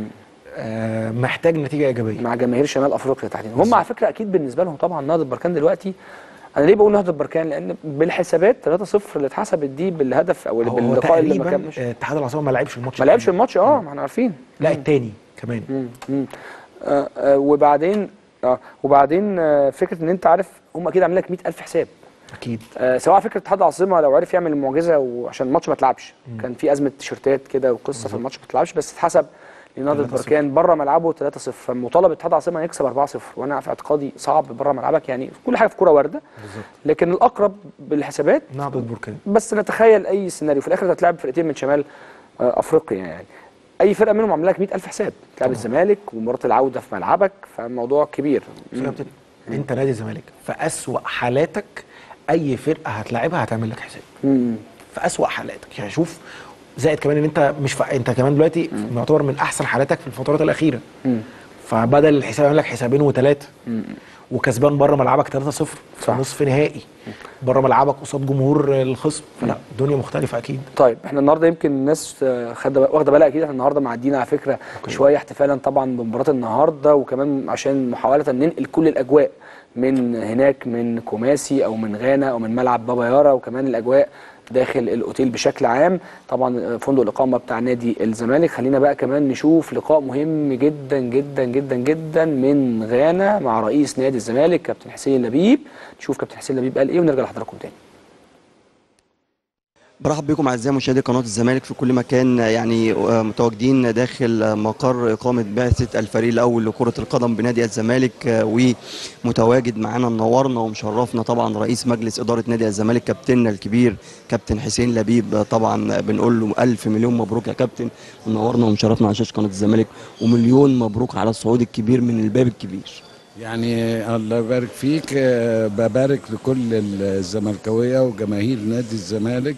آه، محتاج نتيجه ايجابيه مع جماهير شمال افريقيا تحديدا هم على فكره اكيد بالنسبه لهم طبعا نهضه بركان دلوقتي انا ليه بقول نهضه بركان لان بالحسابات 3-0 اللي اتحسبت دي بالهدف او هو باللقاء اللي ما تقريبا كانش آه، اتحاد العاصمه ما لعبش الماتش ما لعبش الماتش اه ما احنا عارفين لا التاني كمان مم. مم. آه آه وبعدين اه وبعدين آه فكره ان انت عارف هم اكيد عاملين لك 100000 حساب اكيد آه سواء فكره اتحاد العاصمه لو عرف يعمل المعجزه وعشان الماتش ما اتلعبش كان في ازمه تيشيرتات كده وقصه في الماتش ما اتلعبش بس اتحسب لنهضه 3-0. بركان بره ملعبه 3-0 فمطالب اتحاد العاصمه ان يكسب 4-0 وانا في اعتقادي صعب بره ملعبك يعني كل حاجه في كوره وارده بالظبط لكن الاقرب بالحسابات نهضه بركان بس نتخيل اي سيناريو في الاخر هتلعب فرقتين من شمال آه، افريقيا يعني اي فرقه منهم عامله لك 100000 حساب تلعب الزمالك ومباراه العوده في ملعبك فالموضوع كبير بس يا كابتن انت نادي الزمالك في اسوأ حالاتك اي فرقه هتلاعبها هتعمل لك حساب مم. في اسوأ حالاتك يعني شوف زائد كمان ان انت مش ف... انت كمان دلوقتي معتبر من احسن حالاتك في الفترات الاخيره مم. فبدل الحساب يعمل لك حسابين وثلاثه مم. وكسبان بره ملعبك 3-0 في نصف نهائي بره ملعبك قصاد جمهور الخصم فلا الدنيا مختلفه اكيد طيب احنا النهارده يمكن الناس آه، خد واخده بالها اكيد احنا النهارده معديين على فكره شويه احتفالا طبعا بمباراه النهارده وكمان عشان محاوله ننقل كل الاجواء من هناك من كوماسي او من غانا او من ملعب بابا يارا وكمان الاجواء داخل الاوتيل بشكل عام طبعا آه، فندق الاقامه بتاع نادي الزمالك خلينا بقى كمان نشوف لقاء مهم جدا جدا جدا جدا من غانا مع رئيس نادي الزمالك كابتن حسين لبيب نشوف كابتن حسين لبيب قال ايه ونرجع لحضراتكم تاني برحب بكم اعزائي مشاهدي قناه الزمالك في كل مكان يعني آه، متواجدين داخل مقر اقامه بعثه الفريق الاول لكره القدم بنادي الزمالك آه، ومتواجد معانا منورنا ومشرفنا طبعا رئيس مجلس اداره نادي الزمالك كابتننا الكبير كابتن حسين لبيب آه، طبعا بنقول له الف مليون مبروك يا كابتن منورنا ومشرفنا على شاشه قناه الزمالك ومليون مبروك على الصعود الكبير من الباب الكبير يعني الله يبارك فيك آه، ببارك لكل الزملكاويه وجماهير نادي الزمالك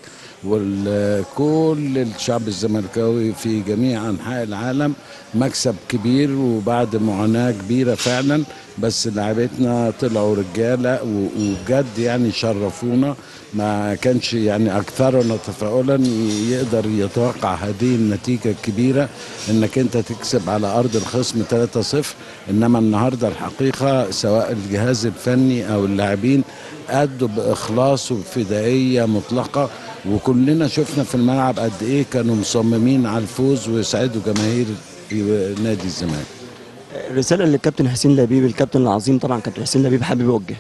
وكل الشعب الزملكاوي في جميع انحاء العالم مكسب كبير وبعد معاناه كبيره فعلا بس لعيبتنا طلعوا رجاله و- وبجد يعني شرفونا ما كانش يعني اكثرنا تفاؤلا يقدر يتوقع هذه النتيجه الكبيره انك انت تكسب على ارض الخصم 3-0 انما النهارده الحقيقه سواء الجهاز الفني او اللاعبين ادوا باخلاص وبفدائيه مطلقه وكلنا شفنا في الملعب قد ايه كانوا مصممين على الفوز ويسعدوا جماهير في نادي الزمالك الرساله اللي الكابتن حسين لبيب الكابتن العظيم طبعا كابتن حسين لبيب حابب يوجهها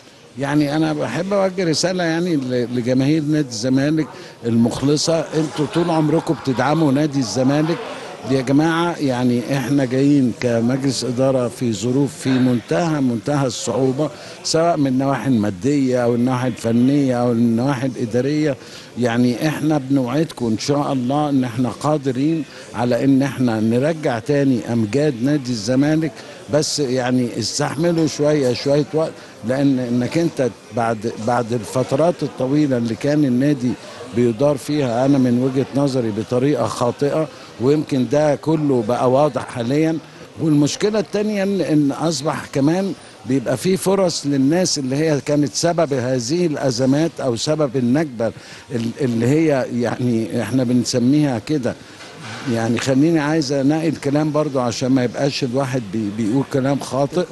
يعني انا بحب اوجه رساله يعني ل- لجماهير نادي الزمالك المخلصه انتوا طول عمركم بتدعموا نادي الزمالك يا جماعه يعني احنا جايين كمجلس اداره في ظروف في منتهى منتهى الصعوبه سواء من النواحي الماديه او النواحي الفنيه او النواحي الاداريه يعني احنا بنوعدكم ان شاء الله ان احنا قادرين على ان احنا نرجع تاني امجاد نادي الزمالك بس يعني استحملوا شويه شويه وقت لان انك انت بعد بعد الفترات الطويله اللي كان النادي بيدار فيها انا من وجهه نظري بطريقه خاطئه ويمكن ده كله بقى واضح حاليا والمشكله الثانيه ان إن اصبح كمان بيبقى في فرص للناس اللي هي كانت سبب هذه الازمات او سبب النكبه ال- اللي هي يعني احنا بنسميها كده يعني خليني عايز انقل كلام برضو عشان ما يبقاش الواحد بي بيقول كلام خاطئ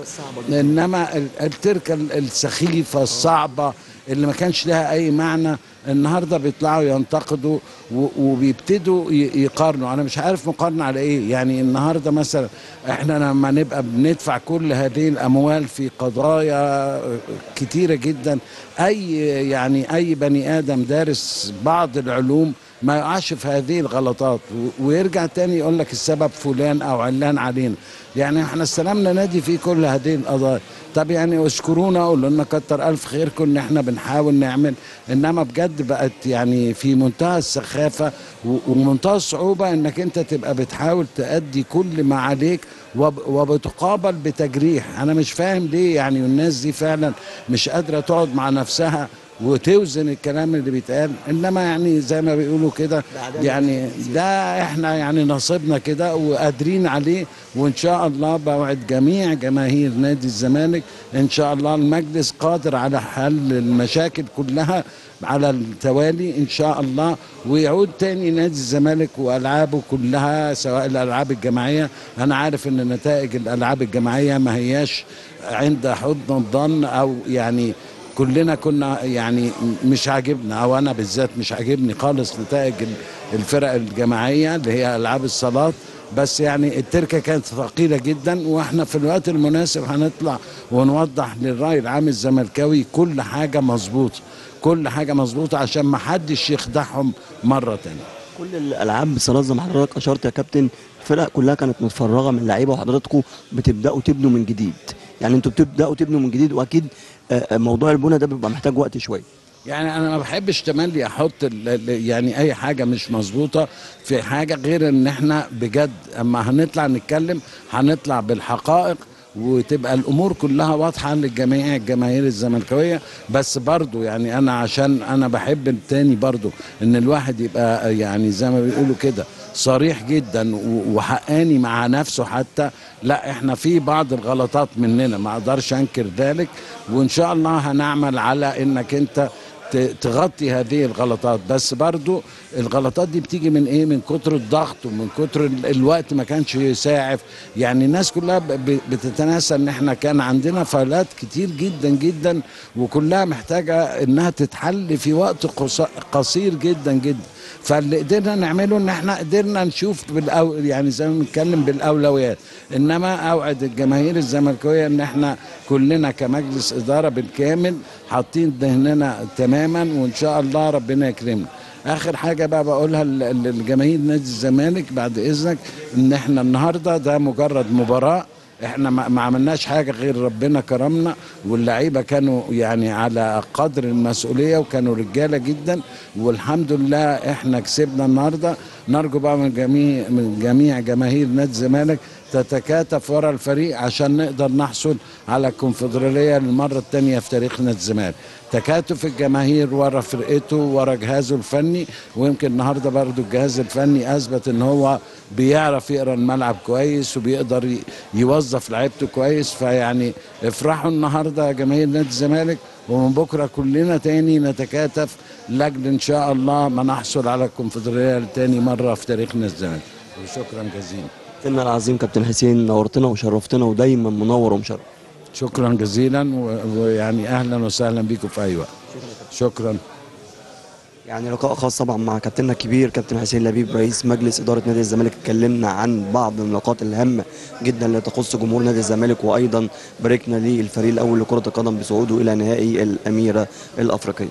انما ال- التركه ال- السخيفه الصعبه اللي ما كانش لها اي معنى النهارده بيطلعوا ينتقدوا و- وبيبتدوا ي- يقارنوا انا مش عارف مقارنه على ايه يعني النهارده مثلا احنا لما نبقى بندفع كل هذه الاموال في قضايا كتيره جدا اي يعني اي بني ادم دارس بعض العلوم ما يقعش في هذه الغلطات و- ويرجع تاني يقول لك السبب فلان او علان علينا يعني احنا استلمنا نادي فيه كل هذه القضايا طب يعني اشكرونا قولوا لنا كتر الف خيركم ان احنا بنحاول نعمل انما بجد بقت يعني في منتهى السخافه و- ومنتهى الصعوبه انك انت تبقى بتحاول تأدي كل ما عليك وب- وبتقابل بتجريح انا مش فاهم ليه يعني الناس دي فعلا مش قادره تقعد مع نفسها وتوزن الكلام اللي بيتقال انما يعني زي ما بيقولوا كده يعني ده احنا يعني نصيبنا كده وقادرين عليه وان شاء الله بوعد جميع جماهير نادي الزمالك ان شاء الله المجلس قادر على حل المشاكل كلها على التوالي ان شاء الله ويعود تاني نادي الزمالك والعابه كلها سواء الالعاب الجماعيه انا عارف ان نتائج الالعاب الجماعيه ما هياش عند حضن الظن او يعني كلنا كنا يعني مش عاجبنا او انا بالذات مش عاجبني خالص نتائج ال- الفرق الجماعيه اللي هي العاب الصالات بس يعني التركه كانت ثقيله جدا واحنا في الوقت المناسب هنطلع ونوضح للراي العام الزملكاوي كل حاجه مظبوطه كل حاجه مظبوطه عشان ما حدش يخدعهم مره تانية كل الالعاب بصراحه زي ما حضرتك اشرت يا كابتن الفرق كلها كانت متفرغه من لعيبه وحضراتكم بتبداوا تبنوا من جديد يعني انتوا بتبداوا تبنوا من جديد واكيد آه، آه، موضوع البنى ده بيبقى محتاج وقت شويه يعني انا ما بحبش تملي احط ال- ال- يعني اي حاجه مش مظبوطه في حاجه غير ان احنا بجد اما هنطلع نتكلم هنطلع بالحقائق وتبقى الامور كلها واضحه للجميع الجماهير الزملكاويه بس برضو يعني انا عشان انا بحب التاني برضو ان الواحد يبقى يعني زي ما بيقولوا كده صريح جدا و- وحقاني مع نفسه حتى لا احنا في بعض الغلطات مننا ما اقدرش انكر ذلك وان شاء الله هنعمل على انك انت ت- تغطي هذه الغلطات بس برضو الغلطات دي بتيجي من ايه من كتر الضغط ومن كتر ال- الوقت ما كانش يساعف يعني الناس كلها ب- ب- بتتناسى ان احنا كان عندنا فايلات كتير جدا جدا وكلها محتاجة انها تتحل في وقت قص- قصير جدا جدا فاللي قدرنا نعمله ان احنا قدرنا نشوف بالأو يعني زي ما بنتكلم بالاولويات انما اوعد الجماهير الزملكاويه ان احنا كلنا كمجلس اداره بالكامل حاطين ذهننا تماما وان شاء الله ربنا يكرمنا اخر حاجه بقى بقولها ل- ل- لجماهير نادي الزمالك بعد اذنك ان احنا النهارده ده مجرد مباراه احنا ما ما عملناش حاجه غير ربنا كرمنا واللعيبه كانوا يعني على قدر المسؤوليه وكانوا رجاله جدا والحمد لله احنا كسبنا النهارده نرجو بقى من جميع من جميع جماهير نادي الزمالك تتكاتف ورا الفريق عشان نقدر نحصل على الكونفدراليه للمره الثانيه في تاريخ نادي الزمالك تكاتف الجماهير ورا فرقته ورا جهازه الفني ويمكن النهارده برضو الجهاز الفني اثبت ان هو بيعرف يقرا الملعب كويس وبيقدر ي- يوظف لعيبته كويس فيعني افرحوا النهارده يا جماهير نادي الزمالك ومن بكره كلنا تاني نتكاتف لاجل ان شاء الله ما نحصل على الكونفدراليه تاني مره في تاريخ نادي الزمالك وشكرا جزيلا كابتننا العظيم كابتن حسين نورتنا وشرفتنا ودايما منور ومشرف شكرا جزيلا و- ويعني اهلا وسهلا بكم في اي وقت شكرا يعني لقاء خاص طبعا مع كابتننا الكبير كابتن حسين لبيب رئيس مجلس اداره نادي الزمالك اتكلمنا عن بعض النقاط الهامه جدا اللي تخص جمهور نادي الزمالك وايضا باركنا للفريق الاول لكره القدم بصعوده الى نهائي الاميره الافريقيه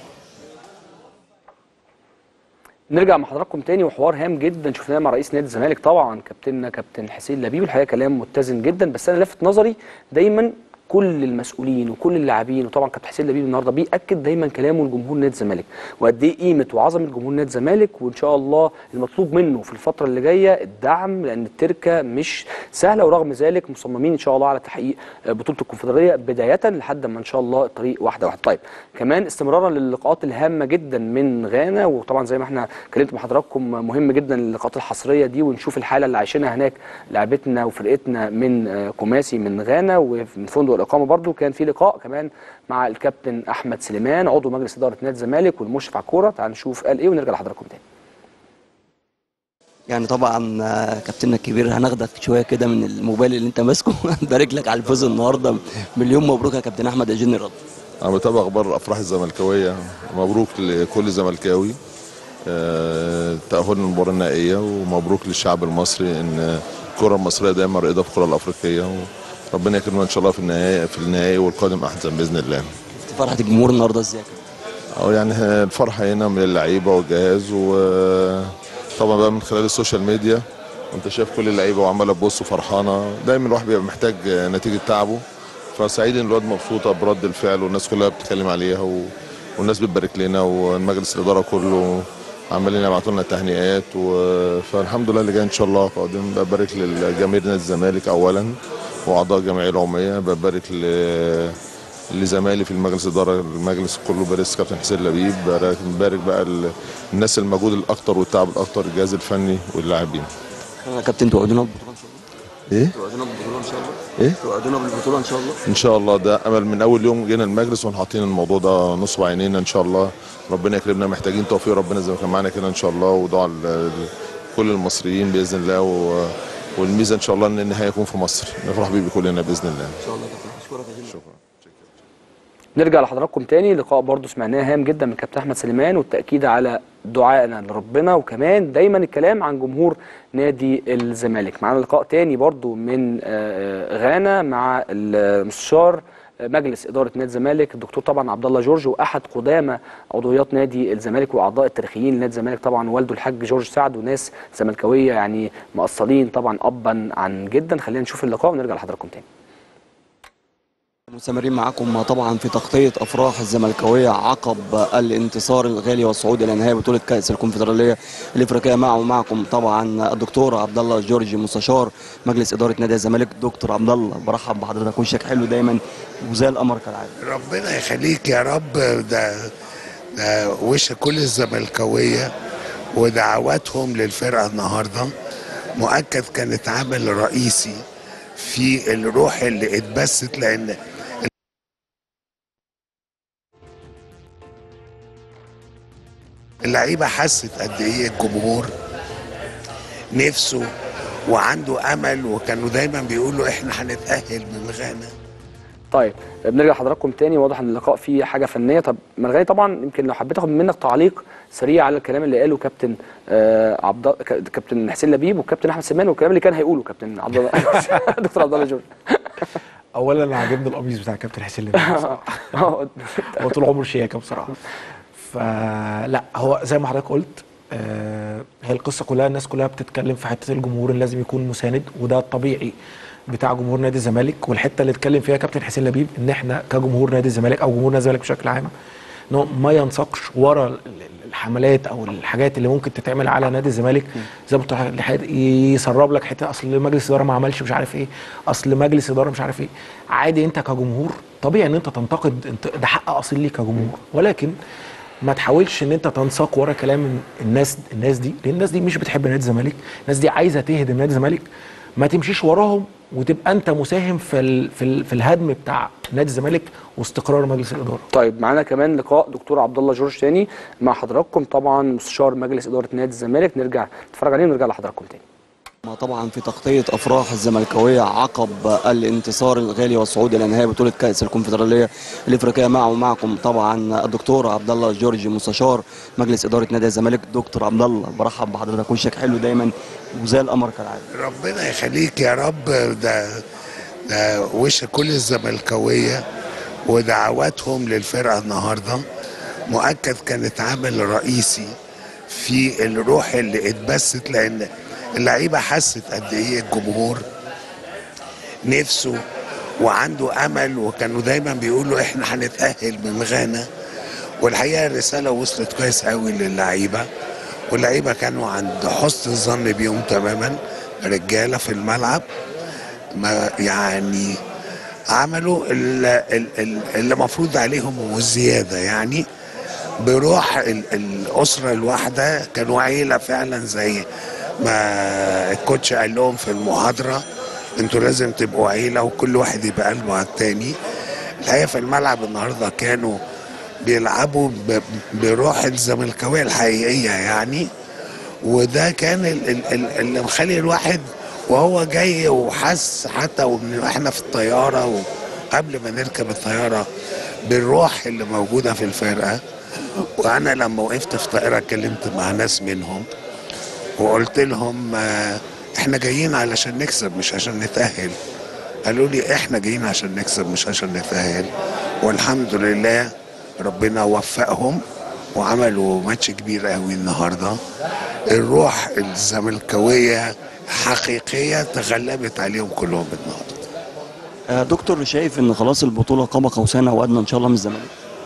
نرجع مع حضراتكم تاني وحوار هام جدا شفناه مع رئيس نادي الزمالك طبعا كابتننا كابتن حسين لبيب الحقيقه كلام متزن جدا بس انا لفت نظري دايما كل المسؤولين وكل اللاعبين وطبعا كابتن حسين لبيب النهارده بياكد دايما كلامه لجمهور نادي الزمالك وقد ايه قيمه وعظمه جمهور نادي الزمالك وان شاء الله المطلوب منه في الفتره اللي جايه الدعم لان التركه مش سهله ورغم ذلك مصممين ان شاء الله على تحقيق بطوله الكونفدراليه بدايه لحد ما ان شاء الله الطريق واحده واحده طيب كمان استمرارا للقاءات الهامه جدا من غانا وطبعا زي ما احنا اتكلمت مع حضراتكم مهم جدا اللقاءات الحصريه دي ونشوف الحاله اللي عايشينها هناك لعبتنا وفرقتنا من آه، كوماسي من غانا ومن فندق الاقامه برضو كان في لقاء كمان مع الكابتن احمد سليمان عضو مجلس اداره نادي الزمالك والمشرف على الكوره تعال نشوف قال ايه ونرجع لحضراتكم تاني يعني طبعا آه، كابتننا الكبير هناخدك شويه كده من الموبايل اللي انت ماسكه نبارك لك على الفوز النهارده مليون مبروك يا كابتن احمد اجن الرد انا بتابع اخبار الافراح الزملكاويه مبروك لكل زملكاوي آه، تاهلنا للمباراه النهائيه ومبروك للشعب المصري ان الكره المصريه دايما رائده في الكره الافريقيه وربنا يكرمنا ان شاء الله في النهائي في النهائي والقادم احسن باذن الله فرحه الجمهور النهارده ازاي يا كابتن؟ او يعني الفرحه هنا من اللعيبه والجهاز وطبعا بقى من خلال السوشيال ميديا وانت شايف كل اللعيبه وعماله تبص وفرحانه دايما الواحد بيبقى محتاج نتيجه تعبه فسعيد ان الواد مبسوطه برد الفعل والناس كلها بتتكلم عليها و... والناس بتبارك لنا والمجلس الاداره كله عمالين يبعتوا لنا تهنئات و... فالحمد لله اللي جاي ان شاء الله قادم ببارك للجماهير نادي الزمالك اولا واعضاء الجمعيه العموميه ببارك ل... لزمايلي في المجلس الاداره المجلس كله بارك كابتن حسين لبيب بارك بارك بقى ال- الناس المجهود الاكتر والتعب الاكتر الجهاز الفني واللاعبين يا كابتن توعدونا ببطوله ان شاء الله ايه توعدونا بالبطوله ان شاء الله ايه توعدونا بالبطوله ان شاء الله ان شاء الله ده امل من اول يوم جينا المجلس وحاطين الموضوع ده نصب عينينا ان شاء الله ربنا يكرمنا محتاجين توفيق ربنا زي ما كان معانا كده ان شاء الله ودعاء ل- كل المصريين باذن الله و... والميزه ان شاء الله ان النهايه يكون في مصر نفرح بيه كلنا باذن الله ان شاء الله كابتن اشكرك يا جميل نرجع لحضراتكم تاني لقاء برضه سمعناه هام جدا من كابتن احمد سليمان والتاكيد على دعائنا لربنا وكمان دايما الكلام عن جمهور نادي الزمالك معانا لقاء تاني برضه من آه، آه، غانا مع المستشار مجلس اداره نادي الزمالك الدكتور طبعا عبد الله جورج واحد قدامى عضويات نادي الزمالك واعضاء التاريخيين لنادي الزمالك طبعا والده الحاج جورج سعد وناس زملكاويه يعني مقصلين طبعا ابا عن جدا خلينا نشوف اللقاء ونرجع لحضراتكم تاني مستمرين معاكم طبعا في تغطية أفراح الزملكاوية عقب الانتصار الغالي والصعود إلى نهائي بطولة كأس الكونفدرالية الإفريقية معه ومعكم طبعا الدكتور عبد الله جورجي مستشار مجلس إدارة نادي الزمالك دكتور عبد الله برحب بحضرتك وشك حلو دايما وزي القمر كالعادة ربنا يخليك يا رب ده ده وش كل الزملكاويه ودعواتهم للفرقه النهارده مؤكد كانت عامل رئيسي في الروح اللي اتبثت لان اللعيبه حست قد ايه الجمهور نفسه وعنده امل وكانوا دايما بيقولوا احنا هنتاهل من غانا طيب بنرجع لحضراتكم تاني واضح ان اللقاء فيه حاجه فنيه طب مرغني طبعا يمكن لو حبيت اخد منك تعليق سريع على الكلام اللي قاله كابتن آه عبد ك- كابتن حسين لبيب والكابتن احمد سمان والكلام اللي كان هيقوله كابتن عبد الله دكتور عبد الله جورج اولا انا عاجبني القميص بتاع كابتن حسين لبيب بصراحة. هو طول عمره شياكه بصراحه فلا هو زي ما حضرتك قلت آه هي القصه كلها الناس كلها بتتكلم في حته الجمهور اللي لازم يكون مساند وده الطبيعي بتاع جمهور نادي الزمالك والحته اللي اتكلم فيها كابتن حسين لبيب ان احنا كجمهور نادي الزمالك او جمهور نادي الزمالك بشكل عام ان هو ما ينساقش ورا ال- ال- الحملات او الحاجات اللي ممكن تتعمل على نادي الزمالك زي ما قلت لحضرتك، يسرب لك حته اصل مجلس اداره ما عملش مش عارف ايه اصل مجلس اداره مش عارف ايه عادي انت كجمهور طبيعي ان انت تنتقد انت ده حق اصيل ليك كجمهور ولكن ما تحاولش ان انت تنساق ورا كلام الناس الناس دي لان الناس دي مش بتحب نادي الزمالك الناس دي عايزه تهدم نادي الزمالك ما تمشيش وراهم وتبقى انت مساهم في ال في, ال في الهدم بتاع نادي الزمالك واستقرار مجلس الاداره طيب معانا كمان لقاء دكتور عبد الله جورج تاني مع حضراتكم طبعا مستشار مجلس اداره نادي الزمالك نرجع نتفرج عليه ونرجع لحضراتكم تاني ما طبعا في تغطية أفراح الزملكاوية عقب الانتصار الغالي والصعود إلى نهائي بطولة كأس الكونفدرالية الإفريقية معه ومعكم طبعا الدكتور عبد الله جورجي مستشار مجلس إدارة نادي الزمالك دكتور عبد الله برحب بحضرتك وشك حلو دايما وزي القمر كالعادة ربنا يخليك يا رب ده ده وش كل الزملكاويه ودعواتهم للفرقه النهارده مؤكد كانت عامل رئيسي في الروح اللي اتبثت لان اللعيبه حست قد ايه الجمهور نفسه وعنده امل وكانوا دايما بيقولوا احنا هنتاهل من غانا والحقيقه الرساله وصلت كويس قوي للعيبه واللعيبه كانوا عند حسن الظن بيهم تماما رجاله في الملعب ما يعني عملوا ال- ال- ال- اللي مفروض عليهم والزياده يعني بروح ال- الاسره الواحده كانوا عيله فعلا زي ما الكوتش قال لهم في المحاضره انتوا لازم تبقوا عيله وكل واحد يبقى قلبه على التاني الحقيقه في الملعب النهارده كانوا بيلعبوا ب- بروح الزملكاويه الحقيقيه يعني وده كان ال- ال- ال- اللي مخلي الواحد وهو جاي وحس حتى ومن- واحنا في الطياره وقبل ما نركب الطياره بالروح اللي موجوده في الفرقه وانا لما وقفت في الطياره اتكلمت مع ناس منهم وقلت لهم آه، احنا جايين علشان نكسب مش عشان نتاهل قالوا لي احنا جايين عشان نكسب مش عشان نتاهل والحمد لله ربنا وفقهم وعملوا ماتش كبير قوي النهارده الروح الزملكاويه حقيقيه تغلبت عليهم كلهم النهارده آه، دكتور شايف إن خلاص البطولة قاب قوسين أو أدنى إن شاء الله من الزمالك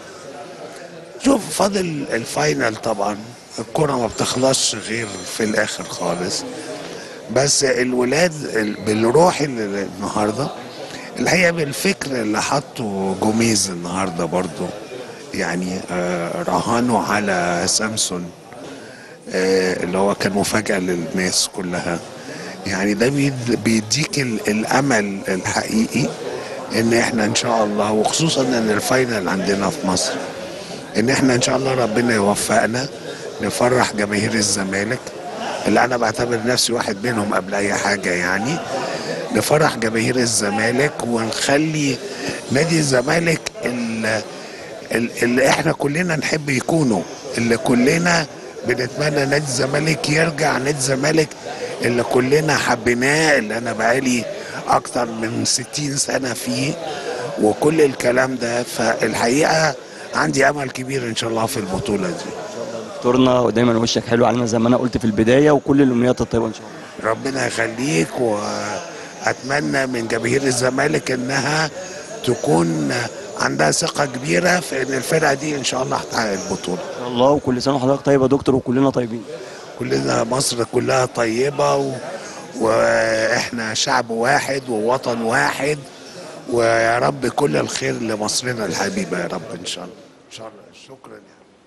شوف فاضل الفاينل طبعا الكرة ما بتخلصش غير في الاخر خالص بس الولاد ال- بالروح اللي النهارده الحقيقه بالفكر اللي حطه جوميز النهارده برضو يعني آه، رهانوا على سامسون آه، اللي هو كان مفاجاه للناس كلها يعني ده بيد- بيديك ال- الامل الحقيقي ان احنا ان شاء الله وخصوصا ان الفاينل عندنا في مصر ان احنا ان شاء الله ربنا يوفقنا نفرح جماهير الزمالك اللي انا بعتبر نفسي واحد منهم قبل اي حاجه يعني نفرح جماهير الزمالك ونخلي نادي الزمالك ال- ال- اللي احنا كلنا نحب يكونوا اللي كلنا بنتمنى نادي الزمالك يرجع نادي الزمالك اللي كلنا حبيناه اللي انا بقالي اكتر من 60 سنه فيه وكل الكلام ده فالحقيقه عندي امل كبير ان شاء الله في البطوله دي دكتورنا ودايما وشك حلو علينا زي ما انا قلت في البدايه وكل الامنيات الطيبه ان شاء الله ربنا يخليك واتمنى من جماهير الزمالك انها تكون عندها ثقه كبيره في ان الفرقه دي ان شاء الله هتحقق البطوله ان شاء الله وكل سنه وحضرتك طيب يا دكتور وكلنا طيبين كلنا مصر كلها طيبه و... واحنا شعب واحد ووطن واحد ويا رب كل الخير لمصرنا الحبيبه يا رب ان شاء الله ان شاء الله شكرا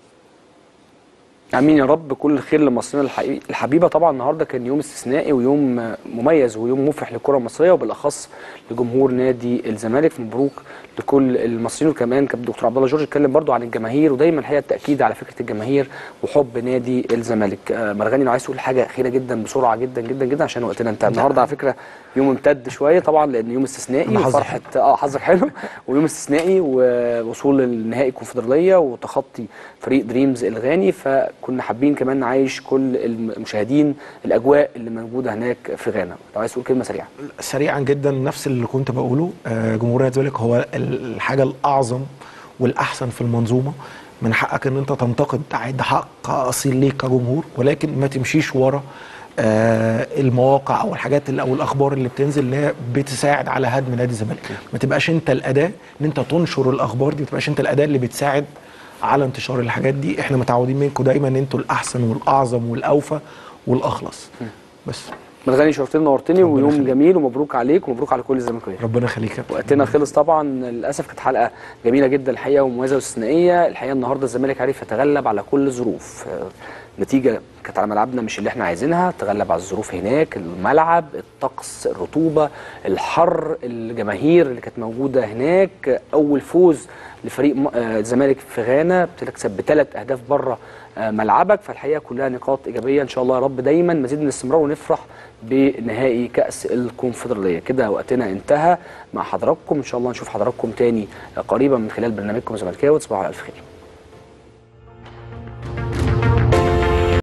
امين يا رب كل الخير لمصرنا الحقيقي الحبيبه طبعا النهارده كان يوم استثنائي ويوم مميز ويوم مفرح للكره المصريه وبالاخص لجمهور نادي الزمالك مبروك لكل المصريين وكمان كان الدكتور عبد الله جورج اتكلم برضو عن الجماهير ودايما الحقيقه التاكيد على فكره الجماهير وحب نادي الزمالك آه، مرغني لو عايز تقول حاجه اخيره جدا بسرعه جدا جدا جدا عشان وقتنا انتهى النهارده على فكره يوم امتد شويه طبعا لان يوم استثنائي أنا حظي وفرحه اه حظك حلو ويوم استثنائي ووصول للنهائي الكونفدراليه وتخطي فريق دريمز الغاني فكنا حابين كمان نعيش كل المشاهدين الاجواء اللي موجوده هناك في غانا لو عايز تقول كلمه سريعه سريعا جدا نفس اللي كنت بقوله آه، جمهور نادي الزمالك هو الحاجه الاعظم والاحسن في المنظومه من حقك ان انت تنتقد ده حق اصيل ليك كجمهور ولكن ما تمشيش ورا آه، المواقع او الحاجات اللي او الاخبار اللي بتنزل اللي هي بتساعد على هدم نادي الزمالك ما تبقاش انت الاداه ان انت تنشر الاخبار دي ما تبقاش انت الاداه اللي بتساعد على انتشار الحاجات دي احنا متعودين منكم دايما ان انتوا الاحسن والاعظم والاوفى والاخلص بس مرغني شرفتني نورتني ويوم جميل ومبروك عليك ومبروك على كل الزملكاويه ربنا يخليك يا وقتنا خلص طبعا للاسف كانت حلقه جميله جدا الحقيقه ومميزه واستثنائيه الحقيقه النهارده الزمالك عرف يتغلب على كل الظروف آه، نتيجه كانت على ملعبنا مش اللي احنا عايزينها تغلب على الظروف هناك الملعب الطقس الرطوبه الحر الجماهير اللي كانت موجوده هناك اول فوز لفريق م- آه، الزمالك في غانا بتكسب بثلاث اهداف بره آه، ملعبك فالحقيقه كلها نقاط ايجابيه ان شاء الله يا رب دايما مزيد من الاستمرار ونفرح بنهائي كاس الكونفدراليه كده وقتنا انتهى مع حضراتكم ان شاء الله نشوف حضراتكم تاني قريبا من خلال برنامجكم زملكاوي تصبحوا على الف خير